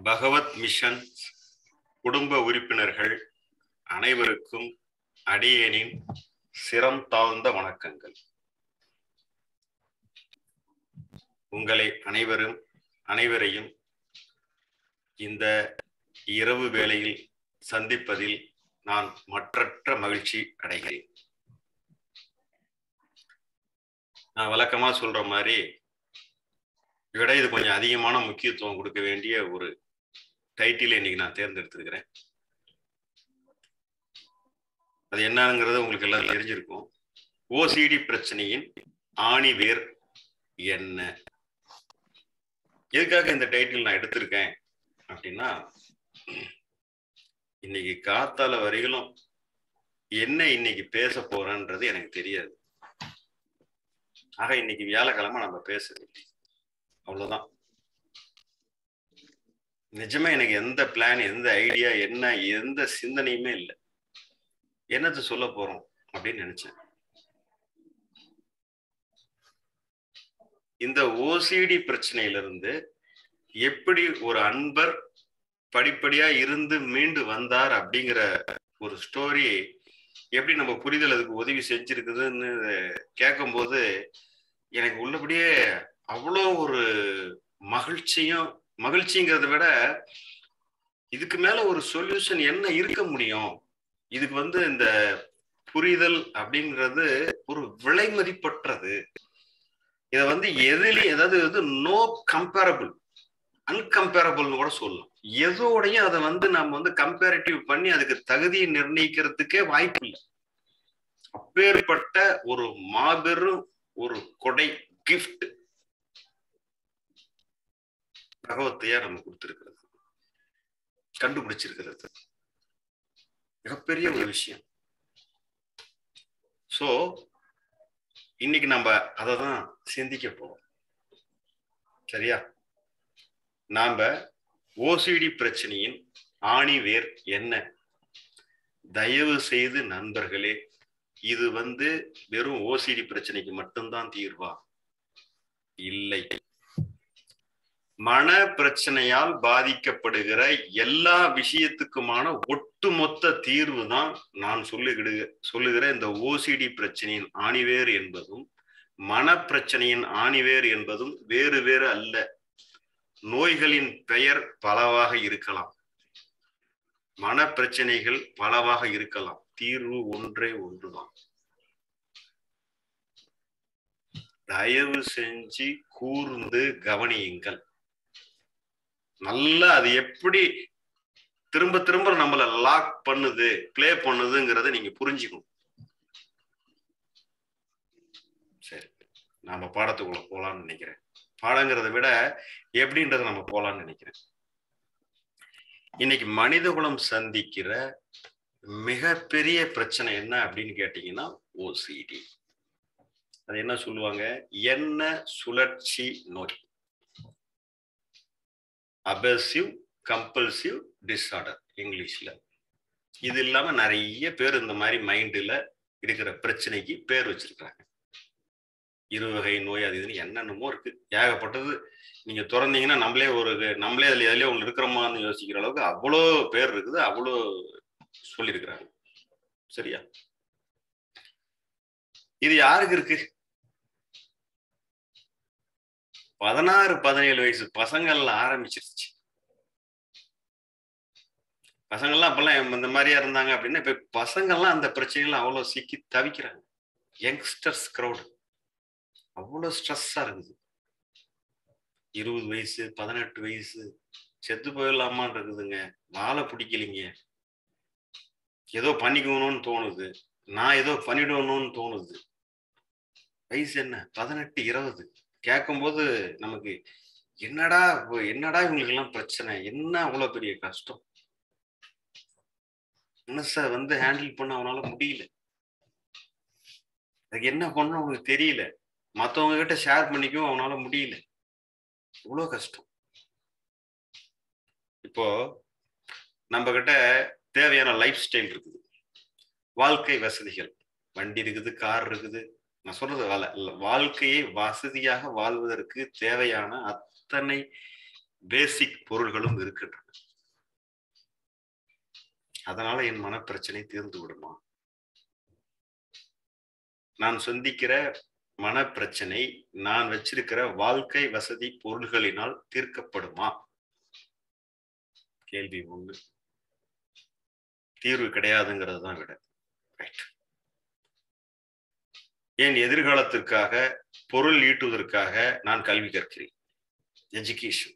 பகவத் mission குடும்ப உறுப்பினர்கள் அனைவருக்கும் அடியேனின் சிரம் தாழ்ந்த வணக்கங்கள் உங்களை அனைவரும் அனைவரையும் இந்த இரவு வேளையில் சந்திப்பதில் நான் மற்றற்ற மகிழ்ச்சி அடைகிறேன் நான் வழக்கமா சொல்ற மாதிரி விட இது கொஞ்சம் அதிகமான முக்கியத்துவம் கொடுக்க வேண்டிய ஒரு டைட்டில் இன்னைக்கு நான் தேர்ந்தெடுத்திருக்கிறேன் அது என்னங்கிறது உங்களுக்கு எல்லாம் தெரிஞ்சிருக்கும் ஓசிடி பிரச்சனையின் ஆணி வேர் என்ன எதுக்காக இந்த டைட்டில் நான் எடுத்திருக்கேன் அப்படின்னா இன்னைக்கு காத்தால வரையிலும் என்ன இன்னைக்கு பேச போறேன்றது எனக்கு தெரியாது ஆக இன்னைக்கு வியாழக்கிழமை நம்ம பேசுறது அவ்வளவுதான் நிஜமா எனக்கு எந்த பிளான் எந்த ஐடியா என்ன எந்த சிந்தனையுமே இல்லை என்னத்தை சொல்ல போறோம் அப்படின்னு நினைச்சேன் இந்த ஓசிடி பிரச்சனையிலிருந்து எப்படி ஒரு அன்பர் படிப்படியா இருந்து மீண்டு வந்தார் அப்படிங்கிற ஒரு ஸ்டோரி எப்படி நம்ம புரிதல் அதுக்கு உதவி செஞ்சிருக்குதுன்னு கேட்கும்போது எனக்கு உள்ளபடியே அவ்வளோ ஒரு மகிழ்ச்சியும் மகிழ்ச்சிங்கிறத விட இதுக்கு மேல ஒரு சொல்யூஷன் என்ன இருக்க முடியும் இதுக்கு வந்து இந்த புரிதல் அப்படிங்கிறது ஒரு விலை மதிப்பற்றது இத வந்து எதுலையும் ஏதாவது இது நோ கம்பேரபிள் அன்கம்பேரபிள்னு கூட சொல்லலாம் எதோடையும் அதை வந்து நம்ம வந்து கம்பேரிட்டிவ் பண்ணி அதுக்கு தகுதியை நிர்ணயிக்கிறதுக்கே வாய்ப்பு இல்லை அப்பேற்பட்ட ஒரு மாபெரும் ஒரு கொடை கிஃப்ட் பகவத்தையா நம்ம கொடுத்திருக்கிறது கண்டுபிடிச்சிருக்கிறது மிகப்பெரிய ஒரு விஷயம் சோ இன்னைக்கு நம்ம அதை தான் சிந்திக்க போறோம் சரியா நாம ஓசிடி பிரச்சனையின் ஆணி வேர் என்ன தயவு செய்து நண்பர்களே இது வந்து வெறும் ஓசிடி பிரச்சனைக்கு மட்டும்தான் தீர்வா இல்லை மன பிரச்சனையால் பாதிக்கப்படுகிற எல்லா விஷயத்துக்குமான ஒட்டுமொத்த தீர்வு தான் நான் சொல்லுகிடு சொல்லுகிற இந்த ஓசிடி பிரச்சனையின் ஆணிவேர் என்பதும் மன பிரச்சனையின் ஆணிவேர் என்பதும் வேறு வேறு அல்ல நோய்களின் பெயர் பலவாக இருக்கலாம் மன பிரச்சனைகள் பலவாக இருக்கலாம் தீர்வு ஒன்றே ஒன்றுதான் தயவு செஞ்சு கூர்ந்து கவனியுங்கள் நல்லா அது எப்படி திரும்ப திரும்ப நம்மள லாக் பண்ணுது பிளே பண்ணுதுங்கிறத நீங்க புரிஞ்சுக்கணும் சரி நாம பாடத்துக்குள்ள போலாம்னு நினைக்கிறேன் பாடங்கிறத விட எப்படின்றத நம்ம போலாம்னு நினைக்கிறேன் இன்னைக்கு மனித குலம் சந்திக்கிற மிகப்பெரிய பிரச்சனை என்ன அப்படின்னு கேட்டீங்கன்னா ஓசிடி அது என்ன சொல்லுவாங்க என்ன சுழற்சி நோய் அபசிவ் கம்பல்சிவ் டிஸார்டர் இங்கிலீஷ்ல இது இல்லாம நிறைய பேர் இந்த மாதிரி மைண்ட்ல இருக்கிற பிரச்சனைக்கு பேர் வச்சிருக்காங்க இருவகை நோய் அது இதுன்னு என்னென்னமோ இருக்கு ஏகப்பட்டது நீங்க திறந்தீங்கன்னா நம்மளே ஒரு நம்மளே அதுல எதுலயே ஒன்று இருக்கிறோமான்னு யோசிக்கிற அளவுக்கு அவ்வளோ பேர் இருக்குது அவ்வளோ சொல்லியிருக்கிறாங்க சரியா இது யாருக்கு இருக்கு பதினாறு பதினேழு வயசு பசங்கள்ல ஆரம்பிச்சிருச்சு பசங்கள்லாம் அப்பெல்லாம் இந்த மாதிரியா இருந்தாங்க அப்படின்னா இப்ப பசங்கள்லாம் அந்த பிரச்சனைகள் அவ்வளவு சிக்கி தவிக்கிறாங்க யங்ஸ்டர்ஸ் க்ரௌடு அவ்வளோ ஸ்ட்ரெஸ்ஸா இருக்குது இருபது வயசு பதினெட்டு வயசு செத்து போயிடலாமான் இருக்குதுங்க வாழை பிடிக்கலிங்க ஏதோ பண்ணிக்கணும்னு தோணுது நான் ஏதோ பண்ணிடணும்னு தோணுது வயசு என்ன பதினெட்டு இருபது கேட்கும்போது நமக்கு என்னடா என்னடா இவங்களுக்கெல்லாம் பிரச்சனை என்ன அவ்வளோ பெரிய கஷ்டம் மனசை வந்து ஹேண்டில் பண்ண அவனால முடியல அதுக்கு என்ன பண்ணணும் அவனுக்கு தெரியல மற்றவங்க கிட்ட ஷேர் பண்ணிக்கவும் அவனால முடியல இவ்வளோ கஷ்டம் இப்போ நம்ம கிட்ட தேவையான லைஃப் ஸ்டைல் இருக்குது வாழ்க்கை வசதிகள் வண்டி இருக்குது கார் இருக்குது நான் சொல்றது வேலை இல்லை வாழ்க்கையை வசதியாக வாழ்வதற்கு தேவையான அத்தனை பேசிக் பொருள்களும் இருக்கின்றன அதனால என் மனப்பிரச்சனை தீர்ந்து விடுமா நான் சந்திக்கிற மனப்பிரச்சனை நான் வச்சிருக்கிற வாழ்க்கை வசதி பொருள்களினால் தீர்க்கப்படுமா கேள்வி ஒண்ணு தீர்வு கிடையாதுங்கிறது தான் விட ரைட் என் எதிர்காலத்திற்காக பொருள் ஈட்டுவதற்காக நான் கல்வி கற்கிறேன் எஜுகேஷன்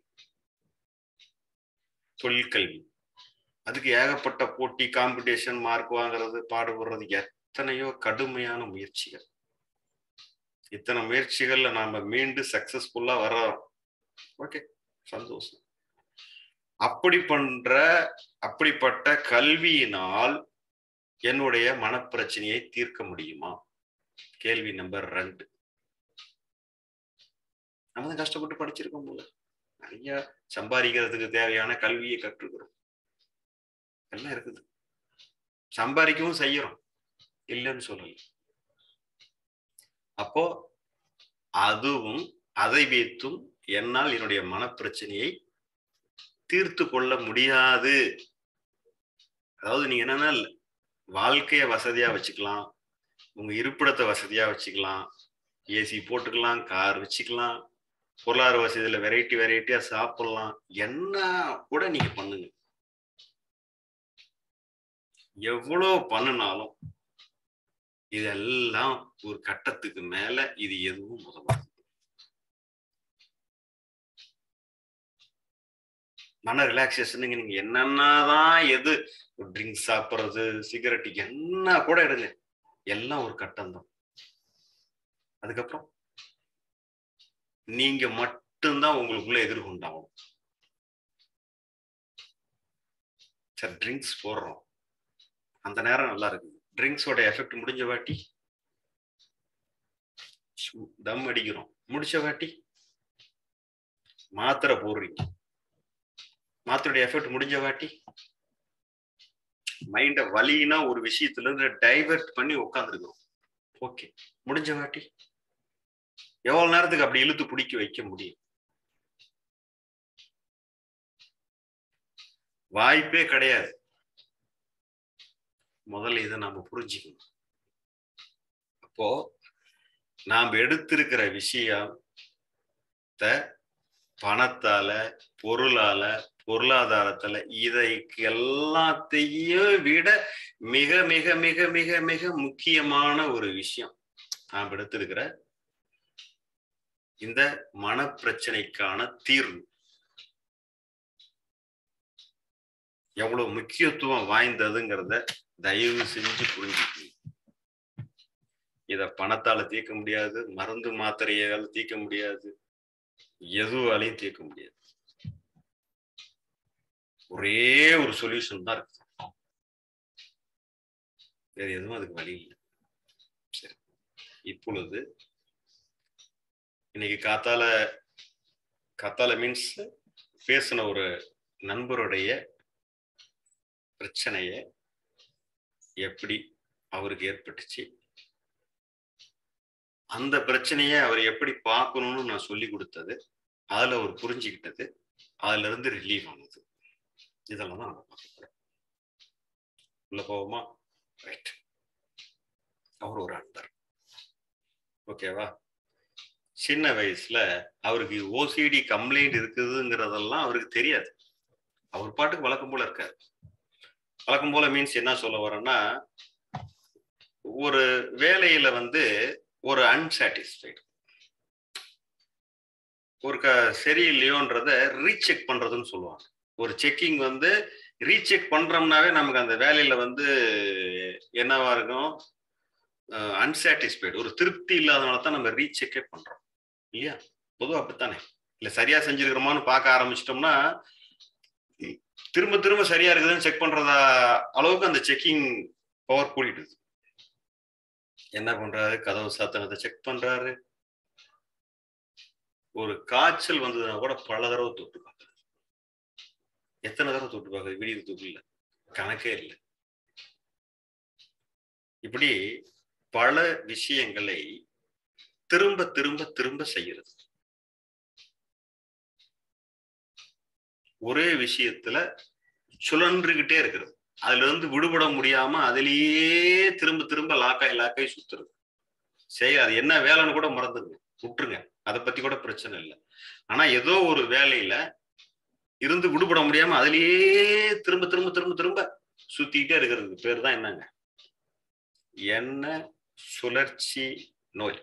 தொழிற்கல்வி அதுக்கு ஏகப்பட்ட போட்டி காம்படிஷன் மார்க் வாங்குறது பாடுபடுறது எத்தனையோ கடுமையான முயற்சிகள் இத்தனை முயற்சிகள்ல நாம மீண்டு சக்சஸ்ஃபுல்லா வர்றோம் ஓகே சந்தோஷம் அப்படி பண்ற அப்படிப்பட்ட கல்வியினால் என்னுடைய மனப்பிரச்சனையை தீர்க்க முடியுமா கேள்வி நம்பர் ரெண்டு நம்ம தான் கஷ்டப்பட்டு படிச்சிருக்கோம் போல நிறைய சம்பாதிக்கிறதுக்கு தேவையான கல்வியை கற்றுக்கிறோம் எல்லாம் இருக்குது சம்பாதிக்கவும் செய்யறோம் இல்லைன்னு சொல்லல அப்போ அதுவும் அதை வைத்தும் என்னால் என்னுடைய மனப்பிரச்சனையை தீர்த்து கொள்ள முடியாது அதாவது நீங்க என்னன்னா வாழ்க்கைய வசதியா வச்சுக்கலாம் உங்க இருப்பிடத்தை வசதியா வச்சுக்கலாம் ஏசி போட்டுக்கலாம் கார் வச்சுக்கலாம் பொருளாதார வசதியில வெரைட்டி வெரைட்டியா சாப்பிடலாம் என்ன கூட நீங்க பண்ணுங்க எவ்வளவு பண்ணினாலும் இதெல்லாம் ஒரு கட்டத்துக்கு மேல இது எதுவும் உதவாது மன ரிலாக்ஸேஷனுங்க நீங்க என்னென்னதான் எது ட்ரிங்க்ஸ் சாப்பிட்றது சிகரெட் என்ன கூட எடுங்க எல்லாம் ஒரு கட்டம் தான் அதுக்கப்புறம் நீங்க மட்டும்தான் உங்களுக்குள்ள எதிர்கொண்டாகும் சார் ட்ரிங்க்ஸ் போடுறோம் அந்த நேரம் நல்லா இருக்குது ட்ரிங்க்ஸோட எஃபெக்ட் முடிஞ்ச வாட்டி தம் அடிக்கிறோம் முடிச்ச வாட்டி மாத்திரை போடுறீங்க மாத்திரையோட எஃபெக்ட் முடிஞ்ச வாட்டி மைண்ட வலினா ஒரு விஷயத்துல இருந்து டைவர்ட் பண்ணி உட்காந்துருக்கிறோம் ஓகே முடிஞ்ச வாட்டி எவ்வளவு நேரத்துக்கு அப்படி இழுத்து பிடிக்க வைக்க முடியும் வாய்ப்பே கிடையாது முதல்ல இதை நாம புரிஞ்சுக்கணும் அப்போ நாம் எடுத்திருக்கிற விஷயத்த பணத்தால பொருளால பொருளாதாரத்துல இதை எல்லாத்தையும் விட மிக மிக மிக மிக மிக முக்கியமான ஒரு விஷயம் நாம் எடுத்திருக்கிற இந்த மனப்பிரச்சனைக்கான தீர்வு எவ்வளவு முக்கியத்துவம் வாய்ந்ததுங்கிறத தயவு செஞ்சு புரிஞ்சுக்கணும் இத பணத்தால தீர்க்க முடியாது மருந்து மாத்திரையால தீர்க்க முடியாது எதுவாலையும் தீர்க்க முடியாது ஒரே ஒரு சொல்யூஷன் தான் இருக்கு வேற எதுவும் அதுக்கு வழி இல்லை சரி இப்பொழுது இன்னைக்கு காத்தால காத்தால மீன்ஸ் பேசின ஒரு நண்பருடைய பிரச்சனைய எப்படி அவருக்கு ஏற்பட்டுச்சு அந்த பிரச்சனைய அவர் எப்படி பார்க்கணும்னு நான் சொல்லி கொடுத்தது அதுல அவர் புரிஞ்சுக்கிட்டது அதுல இருந்து ரிலீவ் ஆனது இதெல்லாம் தான் நம்ம பார்க்க போறோம் உள்ள போவோமா ரைட் அவர் ஒரு அன்பர் ஓகேவா சின்ன வயசுல அவருக்கு ஓசிடி கம்ப்ளைண்ட் இருக்குதுங்கிறதெல்லாம் அவருக்கு தெரியாது அவர் பாட்டுக்கு வழக்கம் போல இருக்காரு வழக்கம் போல மீன்ஸ் என்ன சொல்ல வரேன்னா ஒரு வேலையில வந்து ஒரு அன்சாட்டிஸ்ஃபைடு ஒரு க சரியில்லையோன்றத ரீசெக் பண்றதுன்னு சொல்லுவாங்க ஒரு செக்கிங் வந்து ரீசெக் பண்றோம்னாவே நமக்கு அந்த வேலையில வந்து என்னவா இருக்கும் அன்சாட்டிஸ்ஃபைடு ஒரு திருப்தி இல்லாதனால தான் நம்ம ரீசெக்கே பண்றோம் இல்லையா பொதுவாக அப்படித்தானே இல்லை சரியா செஞ்சிருக்கிறோமான்னு பார்க்க ஆரம்பிச்சிட்டோம்னா திரும்ப திரும்ப சரியா இருக்குதுன்னு செக் பண்றதா அளவுக்கு அந்த செக்கிங் பவர் கூடிடுது என்ன பண்றாரு கதவு சாத்தனத்தை செக் பண்றாரு ஒரு காய்ச்சல் வந்ததுன்னா கூட பல தடவை தொட்டு பார்க்குறது எத்தனை தடவை தொட்டு பார்க்குறது விடியல் தொட்டு இல்லை கணக்கே இல்லை இப்படி பல விஷயங்களை திரும்ப திரும்ப திரும்ப செய்யறது ஒரே விஷயத்துல சுழன்றுகிட்டே இருக்கிறது அதுல இருந்து விடுபட முடியாம அதுலயே திரும்ப திரும்ப லாக்காய் லாக்காய் சுத்துறது சரி அது என்ன வேலைன்னு கூட மறந்துடுங்க விட்டுருங்க அதை பத்தி கூட பிரச்சனை இல்லை ஆனா ஏதோ ஒரு வேலையில இருந்து விடுபட முடியாம அதுலயே திரும்ப திரும்ப திரும்ப திரும்ப சுத்திக்கிட்டே இருக்கிறதுக்கு பேர் தான் என்னங்க என்ன சுழற்சி நோய்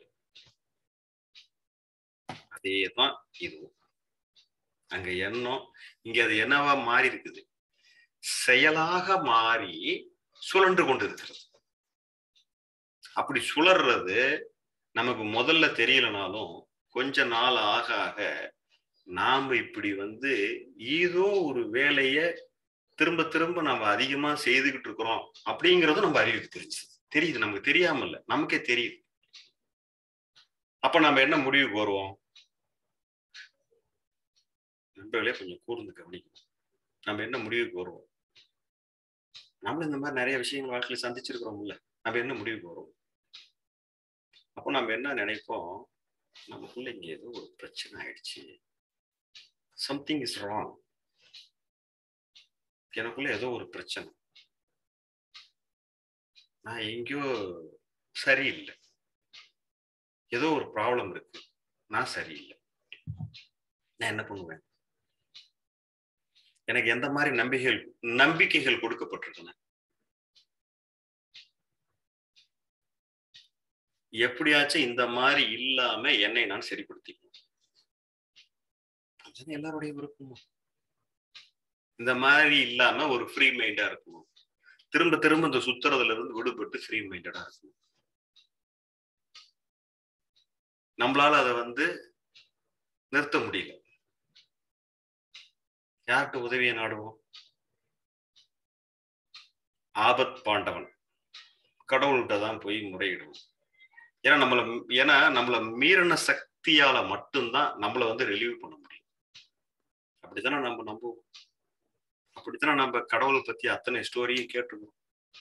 அதே தான் இதுவும் அங்க எண்ணம் இங்க அது என்னவா மாறி இருக்குது செயலாக மாறி சுழன்று கொண்டு இருக்கிறது அப்படி சுழறது நமக்கு முதல்ல தெரியலனாலும் கொஞ்ச நாள் ஆக ஆக நாம இப்படி வந்து ஏதோ ஒரு வேலைய திரும்ப திரும்ப நம்ம அதிகமா செய்துகிட்டு இருக்கிறோம் அப்படிங்கறதும் நம்ம அறிவுக்கு தெரிஞ்சு தெரியுது நமக்கு தெரியாம இல்ல நமக்கே தெரியுது அப்ப நம்ம என்ன முடிவுக்கு வருவோம் நண்பர்களே கொஞ்சம் கூர்ந்து கவனிக்கணும் நம்ம என்ன முடிவுக்கு வருவோம் நம்மளும் இந்த மாதிரி நிறைய விஷயங்கள் வாழ்க்கையில சந்திச்சிருக்கிறோம்ல நம்ம என்ன முடிவுக்கு வருவோம் அப்போ நம்ம என்ன நினைப்போம் நமக்குள்ள இங்க ஏதோ ஒரு பிரச்சனை ஆயிடுச்சு சம்திங் இஸ் ராங் எனக்குள்ள ஏதோ ஒரு பிரச்சனை நான் எங்கேயோ சரியில்லை ஏதோ ஒரு ப்ராப்ளம் இருக்கு நான் சரியில்லை நான் என்ன பண்ணுவேன் எனக்கு எந்த மாதிரி நம்பிக்கைகள் நம்பிக்கைகள் கொடுக்கப்பட்டிருக்குன்னு எப்படியாச்சும் இந்த மாதிரி இல்லாம என்னை நான் சரிப்படுத்திக்கணும் அதுதான் எல்லாருடைய விருப்பமும் இந்த மாதிரி இல்லாம ஒரு ஃப்ரீ மைண்டா இருக்கணும் திரும்ப திரும்ப இந்த சுத்துறதுல இருந்து விடுபட்டு ஃப்ரீ மைண்டடா இருக்கணும் நம்மளால அதை வந்து நிறுத்த முடியல யார்கிட்ட உதவியை நாடுவோம் ஆபத் பாண்டவன் கடவுள்கிட்ட தான் போய் முறையிடுவோம் ஏன்னா நம்மள ஏன்னா நம்மள மீறின சக்தியால மட்டும்தான் நம்மள வந்து ரிலீவ் பண்ண முடியும் அப்படித்தானே நம்ம நம்புவோம் அப்படித்தானே நம்ம கடவுளை பத்தி அத்தனை ஸ்டோரியும் கேட்டிருக்கோம்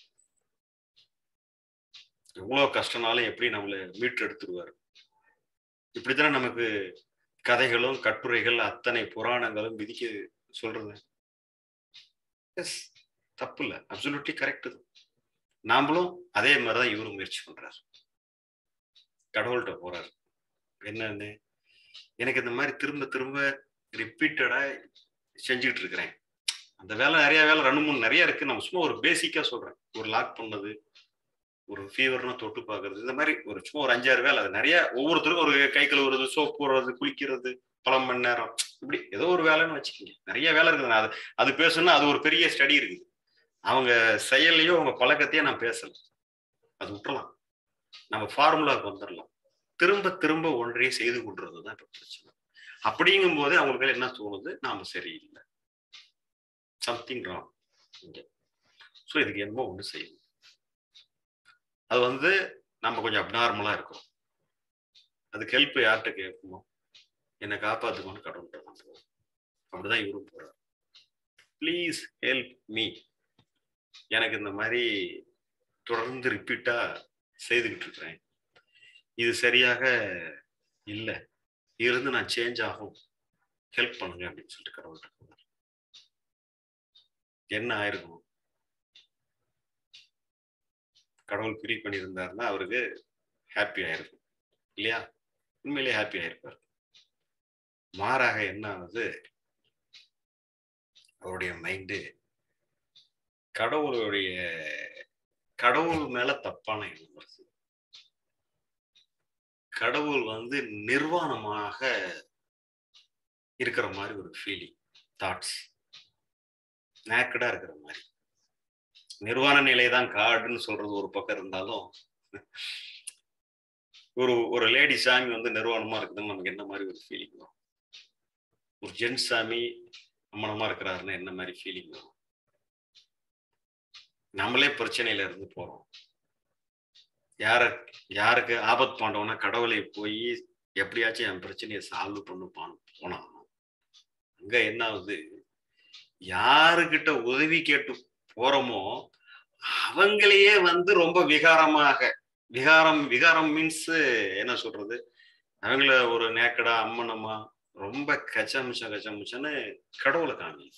எவ்வளவு கஷ்டனாலும் எப்படி நம்மளை மீட்டு எடுத்துருவாரு இப்படித்தானே நமக்கு கதைகளும் கட்டுரைகள் அத்தனை புராணங்களும் விதிக்க சொல்றது எஸ் தப்பு இல்லை அப்சல்யூட்லி கரெக்டு தான் நாமளும் அதே மாதிரிதான் இவரும் முயற்சி பண்றாரு கடவுள்கிட்ட போறாரு என்னன்னு எனக்கு இந்த மாதிரி திரும்ப திரும்ப ரிப்பீட்டடா செஞ்சுட்டு இருக்கிறேன் அந்த வேலை நிறைய வேலை ரெண்டு மூணு நிறைய இருக்கு நம்ம சும்மா ஒரு பேசிக்கா சொல்றேன் ஒரு லாக் பண்ணது ஒரு ஃபீவர்னா தொட்டு பார்க்கறது இந்த மாதிரி ஒரு சும்மா ஒரு அஞ்சாறு வேலை அது நிறைய ஒவ்வொருத்தருக்கும் ஒரு கை கழுவுறது சோப் போடுறது குளிக்கிறது பல மணி நேரம் இப்படி ஏதோ ஒரு வேலைன்னு வச்சுக்கோங்க நிறைய வேலை இருக்குது அது அது பேசணும்னா அது ஒரு பெரிய ஸ்டடி இருக்குது அவங்க செயல்லையோ அவங்க பழக்கத்தையோ நான் பேசல அது விட்டுறலாம் நம்ம ஃபார்முலாவுக்கு வந்துடலாம் திரும்ப திரும்ப ஒன்றையே செய்து கொண்டுறது தான் இப்போ பிரச்சனை அப்படிங்கும் போது அவங்களுக்கு என்ன தோணுது நாம சரியில்லை சம்திங் ராங் இங்க ஸோ இதுக்கு என்னமோ ஒன்று செய்யணும் அது வந்து நம்ம கொஞ்சம் அப்நார்மலா இருக்கும் அதுக்கு ஹெல்ப் யார்கிட்ட கேட்போமோ என்னை காப்பாத்துக்கோன்னு கடவுள்கிட்ட தான் போவோம் அப்படிதான் இவரும் போறார் ப்ளீஸ் ஹெல்ப் மீ எனக்கு இந்த மாதிரி தொடர்ந்து ரிப்பீட்டா செய்துக்கிட்டு இருக்கிறேன் இது சரியாக இல்லை இருந்து நான் சேஞ்ச் ஆகும் ஹெல்ப் பண்ணுங்க அப்படின்னு சொல்லிட்டு கடவுள்கிட்ட போனார் என்ன ஆயிருக்கும் கடவுள் ஃப்ரீ பண்ணியிருந்தாருன்னா அவருக்கு ஹாப்பி ஆயிருக்கும் இல்லையா உண்மையிலேயே ஹாப்பி ஆயிருப்பார் மாறாக என்ன ஆகுது அவருடைய மைண்டு கடவுளுடைய கடவுள் மேல தப்பான எண்ணம் வருது கடவுள் வந்து நிர்வாணமாக இருக்கிற மாதிரி ஒரு ஃபீலிங் தாட்ஸ் நேக்கடா இருக்கிற மாதிரி நிர்வாண நிலை தான் காடுன்னு சொல்றது ஒரு பக்கம் இருந்தாலும் ஒரு ஒரு லேடி சாமி வந்து நிர்வாணமா இருக்குதுன்னு நமக்கு என்ன மாதிரி ஒரு ஃபீலிங் வரும் ஒரு ஜென்ஸ் சாமி அம்மனமா இருக்கிறாருன்னா என்ன மாதிரி ஃபீலிங் வரும் நம்மளே பிரச்சனையில இருந்து போறோம் யார யாருக்கு ஆபத் பாண்டவனா கடவுளை போய் எப்படியாச்சும் என் பிரச்சனையை சால்வ் பண்ணுப்பான்னு போனான் அங்க என்ன ஆகுது யாருக்கிட்ட உதவி கேட்டு போறோமோ அவங்களையே வந்து ரொம்ப விகாரமாக விகாரம் விகாரம் மீன்ஸ் என்ன சொல்றது அவங்கள ஒரு நேக்கடா அம்மனமா ரொம்ப கச்சமிச்சம் கச்சமிச்சன்னு கடவுளை காமி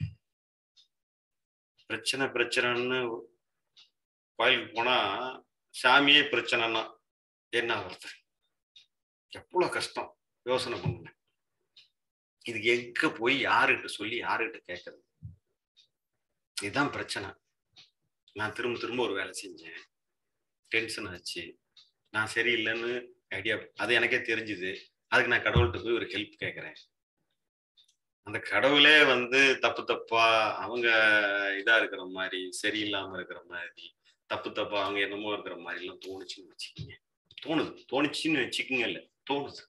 பிரச்சனை பிரச்சனைன்னு கோயிலுக்கு போனா சாமியே பிரச்சனைன்னா என்ன ஆகுறது எவ்வளவு கஷ்டம் யோசனை பண்ணுங்க இதுக்கு எங்க போய் யாருகிட்ட சொல்லி யாருகிட்ட கேட்கறது இதுதான் பிரச்சனை நான் திரும்ப திரும்ப ஒரு வேலை செஞ்சேன் டென்ஷன் ஆச்சு நான் சரியில்லைன்னு ஐடியா அது எனக்கே தெரிஞ்சுது அதுக்கு நான் கடவுள்கிட்ட போய் ஒரு ஹெல்ப் கேட்குறேன் அந்த கடவுளே வந்து தப்பு தப்பா அவங்க இதா இருக்கிற மாதிரி சரியில்லாம இருக்கிற மாதிரி தப்பு தப்பா அவங்க என்னமோ இருக்கிற மாதிரி எல்லாம் தோணுச்சுன்னு வச்சுக்கோங்க தோணுது தோணுச்சுன்னு வச்சுக்கோங்க இல்ல தோணுது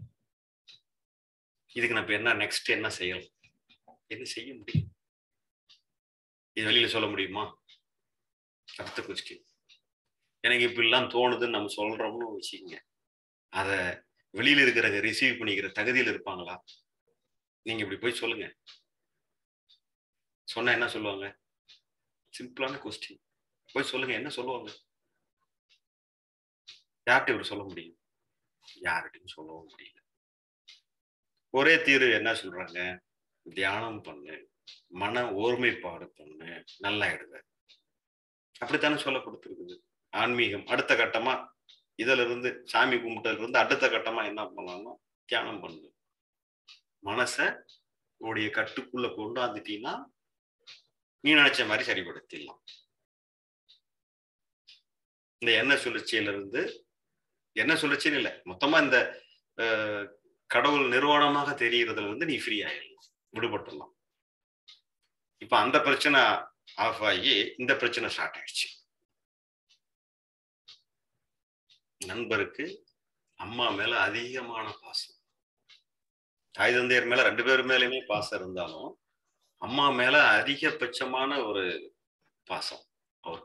இதுக்கு நான் இப்ப என்ன நெக்ஸ்ட் என்ன செய்யலாம் என்ன செய்ய முடியும் இது வெளியில சொல்ல முடியுமா அடுத்த கொஸ்டின் எனக்கு இப்படிலாம் தோணுதுன்னு நம்ம சொல்றோம்னு வச்சுக்கோங்க அத வெளியில இருக்கிறவங்க ரிசீவ் பண்ணிக்கிற தகுதியில் இருப்பாங்களா நீங்க இப்படி போய் சொல்லுங்க சொன்னா என்ன சொல்லுவாங்க சிம்பிளான கொஸ்டின் போய் சொல்லுங்க என்ன சொல்லுவாங்க யார்கிட்ட இப்படி சொல்ல முடியும் யார்கிட்டையும் சொல்லவும் முடியல ஒரே தீர்வு என்ன சொல்றாங்க தியானம் பண்ணு மன ஒருமைப்பாடு பண்ணு நல்லா எடுங்க அப்படித்தானே சொல்ல கொடுத்துருக்குது ஆன்மீகம் அடுத்த கட்டமா இதுல இருந்து சாமி கும்பிட்டதுல இருந்து அடுத்த கட்டமா என்ன பண்ணலாம்னா தியானம் பண்ணு மனச உடைய கட்டுக்குள்ள கொண்டாந்துட்டீங்கன்னா நீ நினைச்ச மாதிரி சரிப்படுத்திடலாம் இந்த எண்ணெய் சுழற்சியில இருந்து என்ன சுழற்சின்னு இல்லை மொத்தமா இந்த கடவுள் நிர்வாணமாக தெரிகிறதுல இருந்து நீ ஃப்ரீ ஆயிடலாம் விடுபட்டுடலாம் இப்ப அந்த பிரச்சனை ஆஃப் ஆகி இந்த பிரச்சனை ஸ்டார்ட் ஆயிடுச்சு நண்பருக்கு அம்மா மேல அதிகமான பாசம் தாய் தந்தையர் மேல ரெண்டு பேர் மேலயுமே பாசம் இருந்தாலும் அம்மா மேல அதிகபட்சமான ஒரு பாசம் அவர்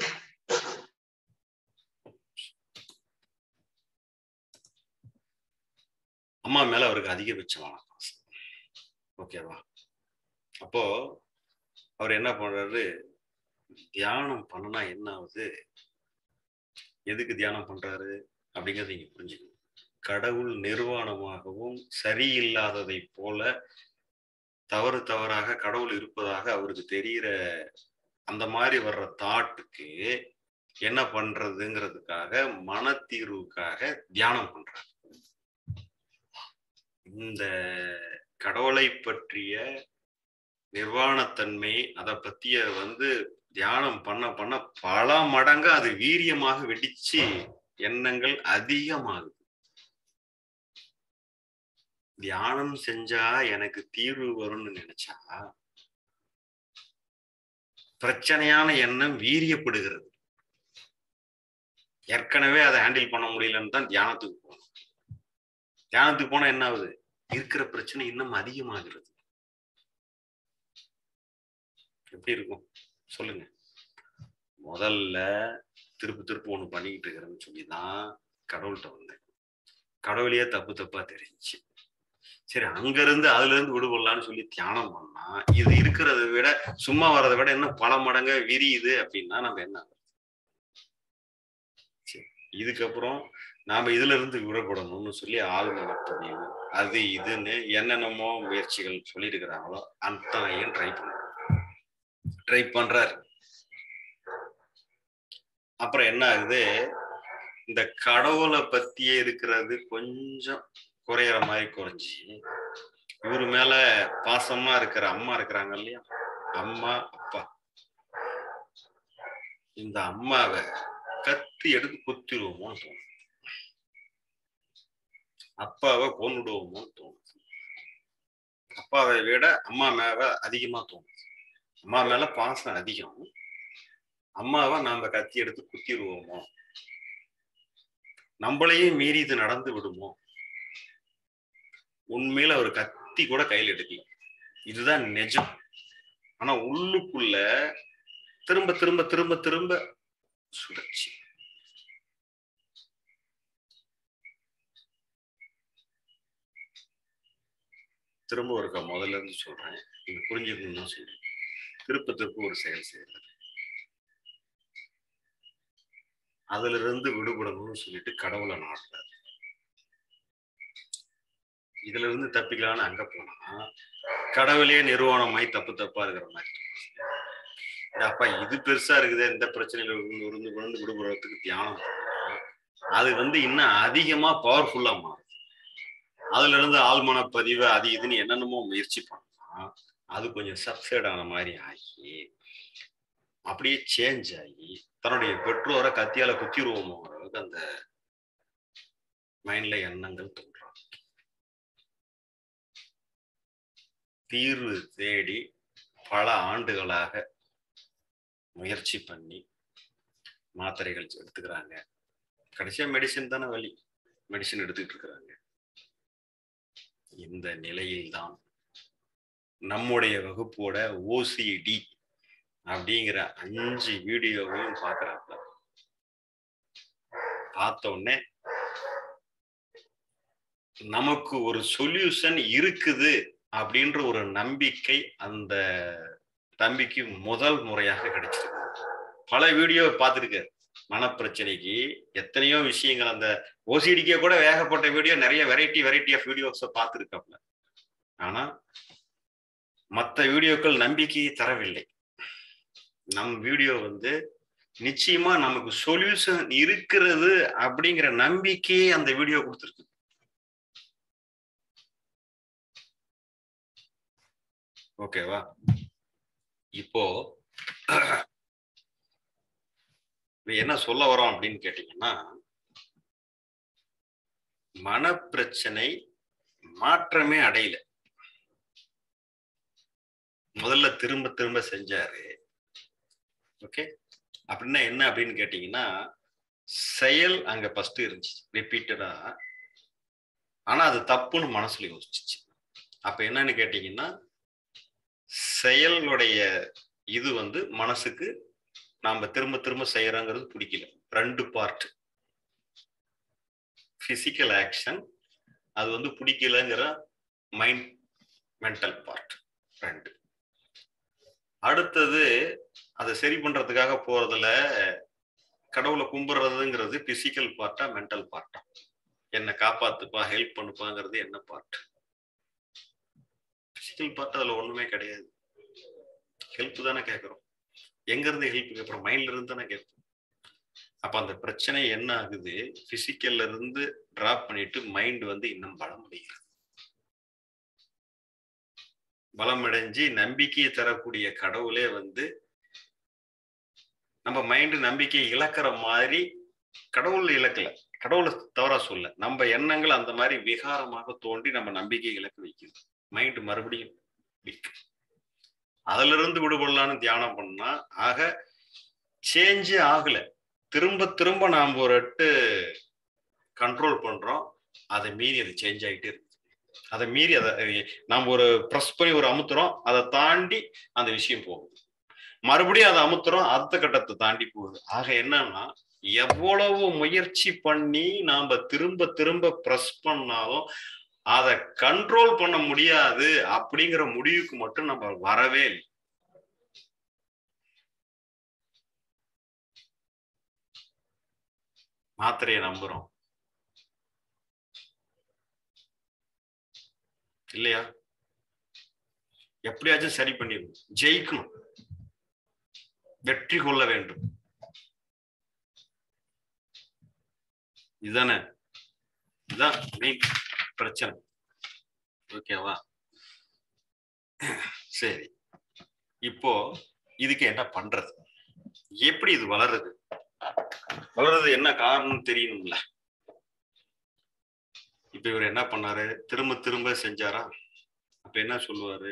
அம்மா மேல அவருக்கு அதிகபட்சமான பாசம் ஓகேவா அப்போ அவர் என்ன பண்றாரு தியானம் பண்ணனா என்ன ஆகுது எதுக்கு தியானம் பண்றாரு அப்படிங்கிறத நீங்க புரிஞ்சுக்கணும் கடவுள் நிர்வாணமாகவும் சரியில்லாததை போல தவறு தவறாக கடவுள் இருப்பதாக அவருக்கு தெரிகிற அந்த மாதிரி வர்ற தாட்டுக்கு என்ன பண்றதுங்கிறதுக்காக மனத்தீர்வுக்காக தியானம் பண்றாரு இந்த கடவுளை பற்றிய நிர்வாணத்தன்மை அதை பத்திய வந்து தியானம் பண்ண பண்ண பல மடங்கு அது வீரியமாக வெடிச்சு எண்ணங்கள் அதிகமாகுது தியானம் செஞ்சா எனக்கு தீர்வு வரும்னு நினைச்சா பிரச்சனையான எண்ணம் வீரியப்படுகிறது ஏற்கனவே அதை ஹேண்டில் பண்ண முடியலன்னு தான் தியானத்துக்கு போகணும் தியானத்துக்கு போனா என்ன ஆகுது இருக்கிற பிரச்சனை இன்னும் அதிகமாகிறது எப்படி இருக்கும் சொல்லுங்க முதல்ல திருப்பு திருப்பு ஒண்ணு பண்ணிக்கிட்டு இருக்கிறேன்னு சொல்லிதான் கடவுள்கிட்ட வந்தேன் கடவுளையே தப்பு தப்பா தெரிஞ்சு சரி அங்க இருந்து அதுல இருந்து விடுபடலான்னு சொல்லி தியானம் பண்ணா இது இருக்கிறத விட சும்மா வர்றதை விட என்ன பல மடங்க விரியுது அப்படின்னா நம்ம என்ன சரி இதுக்கப்புறம் நாம இதுல இருந்து விடப்படணும்னு சொல்லி ஆளுநர் பதிவு அது இதுன்னு என்னென்னமோ முயற்சிகள் சொல்லிட்டு இருக்கிறாங்களோ அத்தனையும் ட்ரை பண்ணுறோம் ட்ரை பண்றாரு அப்புறம் என்ன ஆகுது இந்த கடவுளை பத்தியே இருக்கிறது கொஞ்சம் குறையிற மாதிரி குறைஞ்சி இவரு மேல பாசமா இருக்கிற அம்மா இருக்கிறாங்க இல்லையா அம்மா அப்பா இந்த அம்மாவை கத்தி எடுத்து குத்திடுவோமோன்னு தோணும் அப்பாவை கொண்டுடுவோமோன்னு தோணும் அப்பாவை விட அம்மா மேல அதிகமா தோணும் அம்மா மேல பாசம் அதிகம் அம்மாவை நாம கத்தி எடுத்து குத்திடுவோமோ நம்மளையும் மீறி இது நடந்து விடுமோ உண்மையில அவர் கத்தி கூட கையில் எடுக்கல இதுதான் நிஜம் ஆனா உள்ளுக்குள்ள திரும்ப திரும்ப திரும்ப திரும்ப சுழற்சி திரும்ப ஒருக்கா முதல்ல இருந்து சொல்றேன் நீங்க புரிஞ்சுக்கணும்னு தான் சொல்றேன் திருப்ப திருப்ப ஒரு செயல் செய்யறது அதுல இருந்து விடுபடணும்னு சொல்லிட்டு கடவுளை நாடுறாரு இதுல இருந்து தப்பிக்கலாம்னு அங்க போனா கடவுளே நிறுவனமாய் தப்பு தப்பா இருக்கிற மாதிரி அப்பா இது பெருசா இருக்குது இந்த பிரச்சனையில இருந்து உருந்து விழுந்து விடுபடுறதுக்கு தியானம் பண்ணா, அது வந்து இன்னும் அதிகமா பவர்ஃபுல்லா மாறும் அதுல இருந்து ஆழ்மன பதிவு அது இதுன்னு என்னென்னமோ முயற்சி பண்ணா அது கொஞ்சம் சப்சைட் ஆன மாதிரி ஆகி அப்படியே சேஞ்ச் ஆகி தன்னுடைய பெற்றோரை கத்தியால குத்திடுவோமோ அளவுக்கு அந்த மைண்ட்ல எண்ணங்கள் தோன்றும் தீர்வு தேடி பல ஆண்டுகளாக முயற்சி பண்ணி மாத்திரைகள் எடுத்துக்கிறாங்க கடைசியா மெடிசின் தானே வழி மெடிசின் எடுத்துக்கிட்டு இருக்கிறாங்க இந்த நிலையில்தான் நம்முடைய வகுப்போட ஓசிடி அப்படிங்கிற அஞ்சு வீடியோவையும் பார்க்குறப்ப பார்த்த உடனே நமக்கு ஒரு சொல்யூஷன் இருக்குது அப்படின்ற ஒரு நம்பிக்கை அந்த தம்பிக்கு முதல் முறையாக கிடைச்சிருக்கு பல வீடியோ பார்த்துருக்காரு மனப்பிரச்சனைக்கு எத்தனையோ விஷயங்கள் அந்த ஓசிடிக்கே கூட வேகப்பட்ட வீடியோ நிறைய வெரைட்டி வெரைட்டி ஆஃப் வீடியோஸை பார்த்துருக்காப்ல ஆனா மற்ற வீடியோக்கள் நம்பிக்கையை தரவில்லை நம் வீடியோ வந்து நிச்சயமா நமக்கு சொல்யூஷன் இருக்கிறது அப்படிங்கிற நம்பிக்கையே அந்த வீடியோ கொடுத்துருக்கு ஓகேவா இப்போ என்ன சொல்ல வரோம் அப்படின்னு கேட்டீங்கன்னா மனப்பிரச்சனை மாற்றமே அடையல முதல்ல திரும்ப திரும்ப செஞ்சாரு ஓகே அப்படின்னா என்ன அப்படின்னு கேட்டீங்கன்னா செயல் அங்க ஃபர்ஸ்ட் இருந்துச்சு ரிப்பீட்டடா ஆனா அது தப்புன்னு மனசுல யோசிச்சுச்சு அப்ப என்னன்னு கேட்டீங்கன்னா செயலுடைய இது வந்து மனசுக்கு நாம திரும்ப திரும்ப செய்யறோங்கிறது பிடிக்கல ரெண்டு பார்ட் பிசிக்கல் ஆக்ஷன் அது வந்து பிடிக்கலங்கிற மைண்ட் மென்டல் பார்ட் ரெண்டு அடுத்தது அதை சரி பண்றதுக்காக போறதுல கடவுளை கும்பிடுறதுங்கிறது பிசிக்கல் பார்ட்டா மென்டல் பார்ட்டா என்னை காப்பாத்துப்பா ஹெல்ப் பண்ணுப்பாங்கிறது என்ன பார்ட் பிசிக்கல் பார்ட் அதுல ஒண்ணுமே கிடையாது ஹெல்ப் தானே கேட்கறோம் எங்க இருந்து ஹெல்ப் கேட்கறோம் மைண்ட்ல இருந்து தானே கேட்போம் அப்ப அந்த பிரச்சனை என்ன ஆகுது பிசிக்கல்ல இருந்து டிராப் பண்ணிட்டு மைண்ட் வந்து இன்னும் பலம் அடைகிறது பலம் அடைஞ்சு நம்பிக்கையை தரக்கூடிய கடவுளே வந்து நம்ம மைண்டு நம்பிக்கையை இழக்கிற மாதிரி கடவுள் இழக்கல கடவுளை தவறா சொல்ல நம்ம எண்ணங்கள் அந்த மாதிரி விகாரமாக தோன்றி நம்ம நம்பிக்கை இழக்க வைக்குது மைண்டு மறுபடியும் வீக் அதுல இருந்து விடுபடலான்னு தியானம் பண்ணா ஆக சேஞ்சே ஆகல திரும்ப திரும்ப நாம் ஒரு எட்டு கண்ட்ரோல் பண்றோம் அதை மீறி அது சேஞ்ச் ஆகிட்டே இருக்கு அதை மீறி அதை நாம் ஒரு ப்ரெஸ் பண்ணி ஒரு அமுத்துறோம் அதை தாண்டி அந்த விஷயம் போகுது மறுபடியும் அதை அமுத்துறோம் அடுத்த கட்டத்தை தாண்டி போகுது ஆக என்னன்னா எவ்வளவு முயற்சி பண்ணி நாம திரும்ப திரும்ப ப்ரெஸ் பண்ணாலும் அதை கண்ட்ரோல் பண்ண முடியாது அப்படிங்கிற முடிவுக்கு மட்டும் நம்ம வரவே இல்லை மாத்திரையை நம்புறோம் இல்லையா எப்படியாச்சும் சரி பண்ணிடணும் ஜெயிக்கணும் வெற்றி கொள்ள வேண்டும் இதுதானே இதுதான் மெயின் பிரச்சனை ஓகேவா சரி இப்போ இதுக்கு என்ன பண்றது எப்படி இது வளருது வளருது என்ன காரணம் தெரியணும்ல இப்ப இவர் என்ன பண்ணாரு திரும்ப திரும்ப செஞ்சாரா அப்ப என்ன சொல்லுவாரு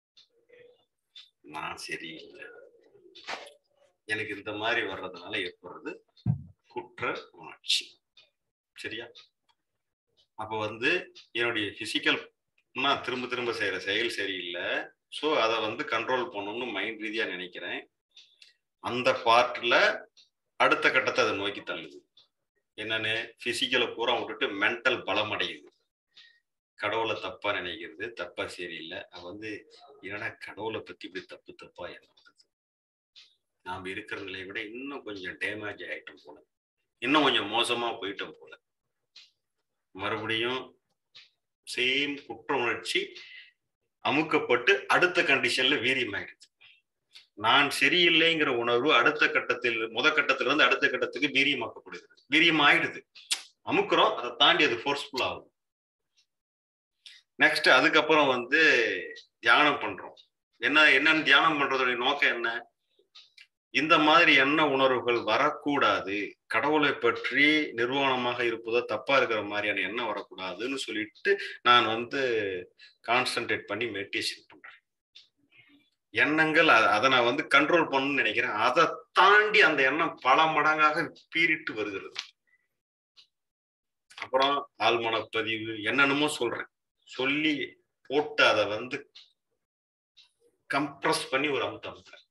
நான் சரியில்லை எனக்கு இந்த மாதிரி வர்றதுனால ஏற்படுறது குற்ற உணர்ச்சி சரியா அப்ப வந்து என்னுடைய பிசிக்கல் நான் திரும்ப திரும்ப செய்யற செயல் சரியில்லை ஸோ அதை வந்து கண்ட்ரோல் பண்ணணும்னு மைண்ட் ரீதியா நினைக்கிறேன் அந்த பார்ட்ல அடுத்த கட்டத்தை அதை நோக்கி தள்ளுது என்னன்னு பிசிக்கலை பூரா விட்டுட்டு மென்டல் பலம் அடையுது கடவுளை தப்பா நினைக்கிறது தப்பா சரியில்லை அவ வந்து என்னடா கடவுளை பத்தி இப்படி தப்பு தப்பா என்ன நாம் இருக்கிற நிலையை விட இன்னும் கொஞ்சம் டேமேஜ் ஆயிட்டோம் போல இன்னும் கொஞ்சம் மோசமா போயிட்டோம் போல மறுபடியும் சேம் குற்ற உணர்ச்சி அமுக்கப்பட்டு அடுத்த கண்டிஷன்ல வீரியமாயிடுது நான் சரியில்லைங்கிற உணர்வு அடுத்த கட்டத்தில் முத கட்டத்திலிருந்து அடுத்த கட்டத்துக்கு வீரியமாக்கப்படுகிறது வீரியம் ஆயிடுது அமுக்குறோம் அதை தாண்டி அது ஃபோர்ஸ்ஃபுல் ஆகுது நெக்ஸ்ட் அதுக்கப்புறம் வந்து தியானம் பண்றோம் என்ன என்னன்னு தியானம் பண்றதுடைய நோக்கம் என்ன இந்த மாதிரி எண்ண உணர்வுகள் வரக்கூடாது கடவுளை பற்றி நிர்வாணமாக இருப்பதோ தப்பா இருக்கிற மாதிரியான எண்ணம் வரக்கூடாதுன்னு சொல்லிட்டு நான் வந்து கான்சென்ட்ரேட் பண்ணி மெடிடேஷன் பண்றேன் எண்ணங்கள் அதை நான் வந்து கண்ட்ரோல் பண்ணணும்னு நினைக்கிறேன் அதை தாண்டி அந்த எண்ணம் பல மடங்காக பீறிட்டு வருகிறது அப்புறம் ஆழ்மனப்பதிவு என்னென்னமோ சொல்றேன் சொல்லி போட்டு அதை வந்து கம்ப்ரஸ் பண்ணி ஒரு அமுத்த அமுத்துறேன்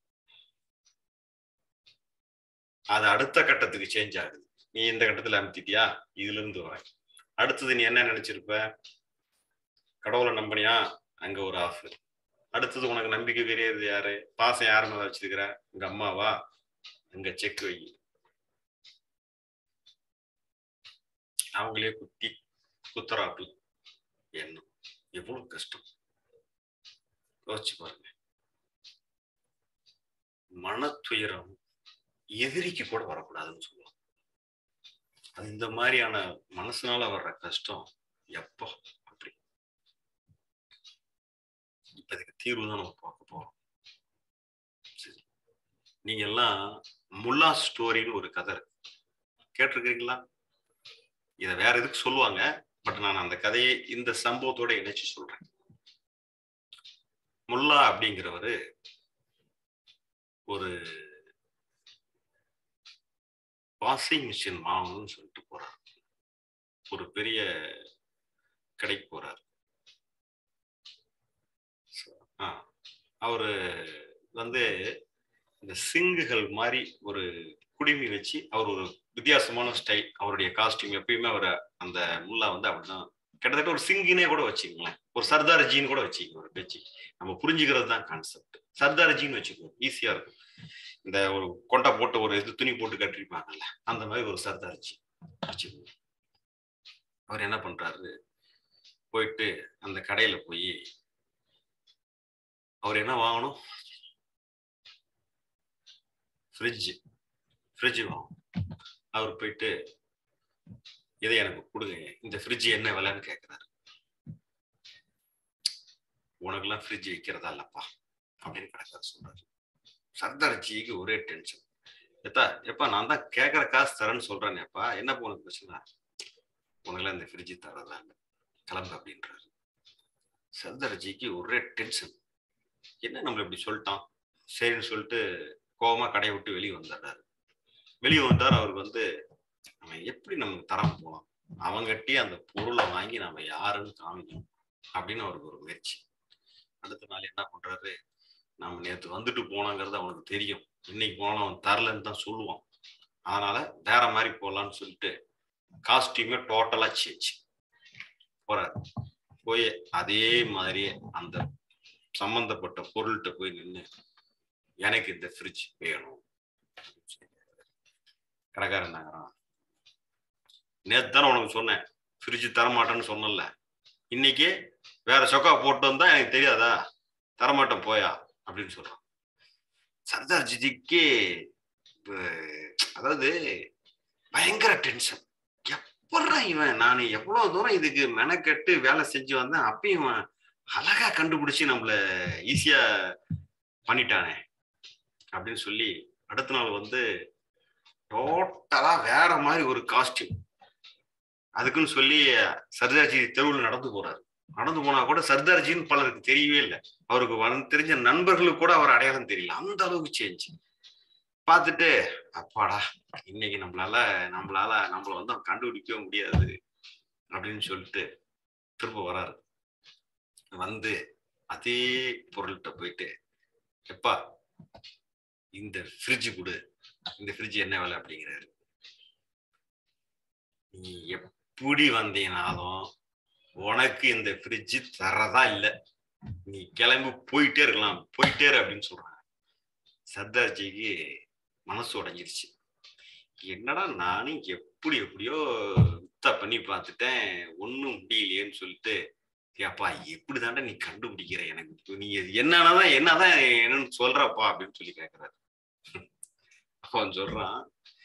அது அடுத்த கட்டத்துக்கு சேஞ்ச் ஆகுது நீ இந்த கட்டத்துல அமுத்திட்டியா இதுல இருந்து வர அடுத்தது நீ என்ன நினைச்சிருப்ப கடவுளை நம்பினியா அங்க ஒரு ஆஃப் அடுத்தது உனக்கு நம்பிக்கை பெரியது யாரு பாசம் யாரு மேல வச்சிருக்கிற உங்க அம்மாவா அங்க செக் வை அவங்களே குத்தி குத்தராப்பு எண்ணம் எவ்வளவு கஷ்டம் யோசிச்சு பாருங்க மனத்துயரம் எதிரிக்கு கூட வரக்கூடாதுன்னு சொல்லுவாங்க அது இந்த மாதிரியான மனசுனால வர்ற கஷ்டம் எப்போ அப்படி இப்ப இதுக்கு தீர்வு தான் நம்ம பார்க்க போறோம் சரி நீங்க எல்லாம் முல்லா ஸ்டோரின்னு ஒரு கதை கேட்டிருக்கீங்களா இதை வேற எதுக்கு சொல்லுவாங்க பட் நான் அந்த கதையை இந்த சம்பவத்தோட இணைச்சு சொல்றேன் முல்லா அப்படிங்கிறவரு ஒரு வாஷிங் மிஷின் வாங்கணும்னு சொல்லிட்டு போறார் ஒரு பெரிய கடைக்கு போறார் அவரு வந்து இந்த சிங்குகள் மாதிரி ஒரு குடிமி வச்சு அவர் ஒரு வித்தியாசமான ஸ்டைல் அவருடைய காஸ்டியூம் எப்பயுமே அவர் அந்த முல்லா வந்து அப்படிதான் கிட்டத்தட்ட ஒரு சிங்கினே கூட வச்சுக்கோங்களேன் ஒரு சர்தார் ஜீன் கூட வச்சுக்கோங்க ஒரு பேச்சு நம்ம புரிஞ்சுக்கிறது தான் கான்செப்ட் சர்தார் ஜீன் வச்சுக்கோங்க ஈஸியா இருக்கும் இந்த ஒரு கொண்டை போட்டு ஒரு இது துணி போட்டு கட்டிருப்பாங்கல்ல அந்த மாதிரி ஒரு சர்தார் ஜி வச்சுக்கோங்க அவர் என்ன பண்றாரு போயிட்டு அந்த கடையில போய் அவர் என்ன வாங்கணும் ஃப்ரிட்ஜ் ஃப்ரிட்ஜ் வாங்கணும் அவர் போயிட்டு இதை எனக்கு கொடுங்க இந்த ஃப்ரிட்ஜ் என்ன விலைன்னு கேட்குறாரு உனக்கெல்லாம் ஃப்ரிட்ஜ் விற்கிறதா இல்லப்பா அப்படின்னு கடைக்காரர் சொல்றாரு சர்தார்ஜிக்கு ஒரே டென்ஷன் எத்தா எப்பா நான் தான் கேட்குற காசு தரேன்னு சொல்றேனேப்பா என்ன உனக்கு பிரச்சனை உனக்கெல்லாம் இந்த ஃப்ரிட்ஜ் தரதா இல்லை கிளம்பு அப்படின்றாரு சர்தார்ஜிக்கு ஒரே டென்ஷன் என்ன நம்மள இப்படி சொல்லிட்டான் சரின்னு சொல்லிட்டு கோபமா கடையை விட்டு வெளியே வந்துடுறாரு வெளியே வந்தார் அவருக்கு வந்து அவன் எப்படி நமக்கு தரம் போகலாம் அவங்ககிட்டயே அந்த பொருளை வாங்கி நம்ம யாருன்னு காமிக்கணும் அப்படின்னு அவருக்கு ஒரு முயற்சி அடுத்த நாள் என்ன பண்றாரு நம்ம நேற்று வந்துட்டு போனோங்கிறது அவனுக்கு தெரியும் இன்னைக்கு போனாலும் அவன் தரலன்னு தான் சொல்லுவான் அதனால வேற மாதிரி போகலான்னு சொல்லிட்டு காஸ்டியூமே டோட்டலா சேஞ்ச் போறாரு போய் அதே மாதிரியே அந்த சம்பந்தப்பட்ட பொருள்கிட்ட போய் நின்று எனக்கு இந்த ஃப்ரிட்ஜ் வேணும் கடைக்காரன் நகரம் நேற்று தானே உனக்கு சொன்னேன் ஃப்ரிட்ஜ் தரமாட்டேன்னு சொன்னல இன்னைக்கு வேற சொக்கா போட்டு வந்தா எனக்கு தெரியாதா தரமாட்டேன் போயா அப்படின்னு சொல்றான் சர்தார் ஜிஜிக்கு அதாவது பயங்கர டென்ஷன் எப்படா இவன் நான் எவ்வளவு தூரம் இதுக்கு மெனக்கெட்டு வேலை செஞ்சு வந்தேன் அப்பயும் இவன் அழகா கண்டுபிடிச்சு நம்மள ஈஸியா பண்ணிட்டானே அப்படின்னு சொல்லி அடுத்த நாள் வந்து டோட்டலா வேற மாதிரி ஒரு காஸ்டியூம் அதுக்குன்னு சொல்லி சர்தார்ஜி தெருவில் நடந்து போறாரு நடந்து போனா கூட சர்தார்ஜின்னு பலருக்கு தெரியவே இல்லை அவருக்கு வந்து தெரிஞ்ச நண்பர்களுக்கு கூட அவர் அடையாளம் தெரியல அந்த அளவுக்கு சேஞ்ச் பார்த்துட்டு அப்பாடா இன்னைக்கு நம்மளால நம்மளால நம்மள வந்து அவன் கண்டுபிடிக்கவே முடியாது அப்படின்னு சொல்லிட்டு திரும்ப வராரு வந்து அதே பொருள்கிட்ட போயிட்டு எப்பா இந்த ஃப்ரிட்ஜ் கொடு இந்த ஃப்ரிட்ஜ் என்ன வேலை அப்படிங்கிறாரு நீ எப்படி வந்தீங்கனாலும் உனக்கு இந்த ஃப்ரிட்ஜ் தரதா இல்லை நீ கிளம்பி போயிட்டே இருக்கலாம் போயிட்டே இரு அப்படின்னு சொல்றாங்க சர்தார்ஜிக்கு மனசு உடஞ்சிருச்சு என்னடா நானும் எப்படி எப்படியோ வித்தா பண்ணி பார்த்துட்டேன் ஒன்றும் முடியலையேன்னு சொல்லிட்டு ஏப்பா எப்படி தாண்டா நீ கண்டுபிடிக்கிற எனக்கு நீ என்னதான் என்னதான் என்னன்னு சொல்றப்பா அப்படின்னு சொல்லி கேட்கிறாரு அவன் சொல்றான்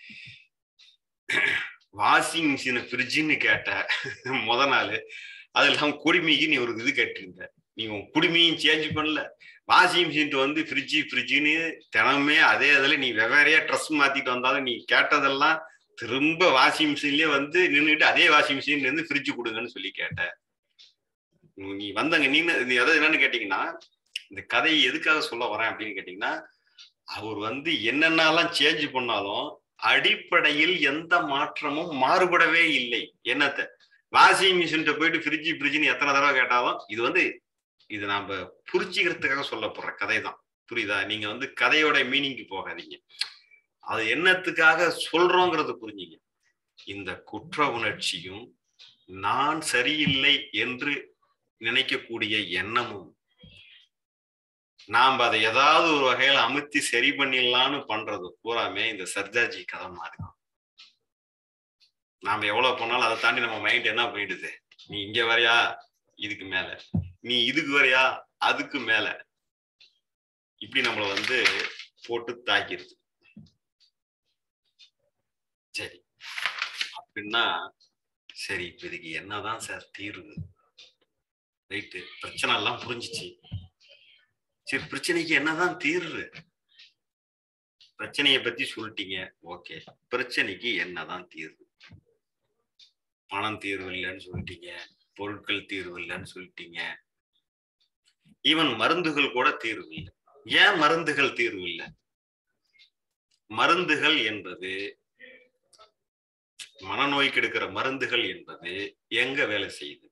வாஷிங் மிஷினை ஃப்ரிட்ஜுன்னு கேட்ட முத நாள் அது இல்லாம குடுமிக்கு நீ ஒரு இது கேட்டிருந்த நீ உன் குடுமியும் சேஞ்ச் பண்ணல வாஷிங் மிஷின் வந்து ஃப்ரிட்ஜு ஃப்ரிட்ஜுன்னு தினமே அதே இதில் நீ வெவ்வேறையா ட்ரெஸ் மாத்திட்டு வந்தாலும் நீ கேட்டதெல்லாம் திரும்ப வாஷிங் மிஷின்லயே வந்து நின்றுட்டு அதே வாஷிங் மிஷின்ல இருந்து ஃப்ரிட்ஜ் கொடுங்கன்னு சொல்லி கேட்ட நீ வந்தங்க நீ நீ அதாவது என்னன்னு கேட்டீங்கன்னா இந்த கதையை எதுக்காக சொல்ல வரேன் அப்படின்னு கேட்டீங்கன்னா அவர் வந்து என்னென்னலாம் சேஞ்ச் பண்ணாலும் அடிப்படையில் எந்த மாற்றமும் மாறுபடவே இல்லை என்னத்த வாஷிங் மிஷின் போயிட்டு ஃப்ரிட்ஜ் ஃப்ரிட்ஜ்னு எத்தனை தடவை கேட்டாலும் இது வந்து இது நாம புரிச்சுக்கிறதுக்காக சொல்ல போற கதை தான் புரியுதா நீங்க வந்து கதையோட மீனிங்க்கு போகாதீங்க அது என்னத்துக்காக சொல்றோங்கிறது புரிஞ்சுங்க இந்த குற்ற உணர்ச்சியும் நான் சரியில்லை என்று நினைக்கக்கூடிய எண்ணமும் நாம் அதை ஏதாவது ஒரு வகையில அமுத்தி சரி பண்ணிடலான்னு பண்றது பூராமே இந்த சர்ஜாஜி கதை மாதிரி தான் நாம எவ்வளவு பண்ணாலும் அதை தாண்டி நம்ம மைண்ட் என்ன பண்ணிடுது நீ இங்க வரையா இதுக்கு மேல நீ இதுக்கு வரையா அதுக்கு மேல இப்படி நம்மள வந்து போட்டு தாக்கிடுது சரி அப்படின்னா சரி இப்ப இதுக்கு என்னதான் சார் தீர்வு ரைட்டு பிரச்சனை எல்லாம் புரிஞ்சிச்சு சரி பிரச்சனைக்கு என்னதான் தீர்வு பிரச்சனைய பத்தி சொல்லிட்டீங்க ஓகே பிரச்சனைக்கு என்னதான் தீர்வு பணம் தீர்வு இல்லைன்னு சொல்லிட்டீங்க பொருட்கள் தீர்வு இல்லைன்னு சொல்லிட்டீங்க ஈவன் மருந்துகள் கூட தீர்வு இல்லை ஏன் மருந்துகள் தீர்வு இல்லை மருந்துகள் என்பது மனநோய்க்கு எடுக்கிற மருந்துகள் என்பது எங்க வேலை செய்யுது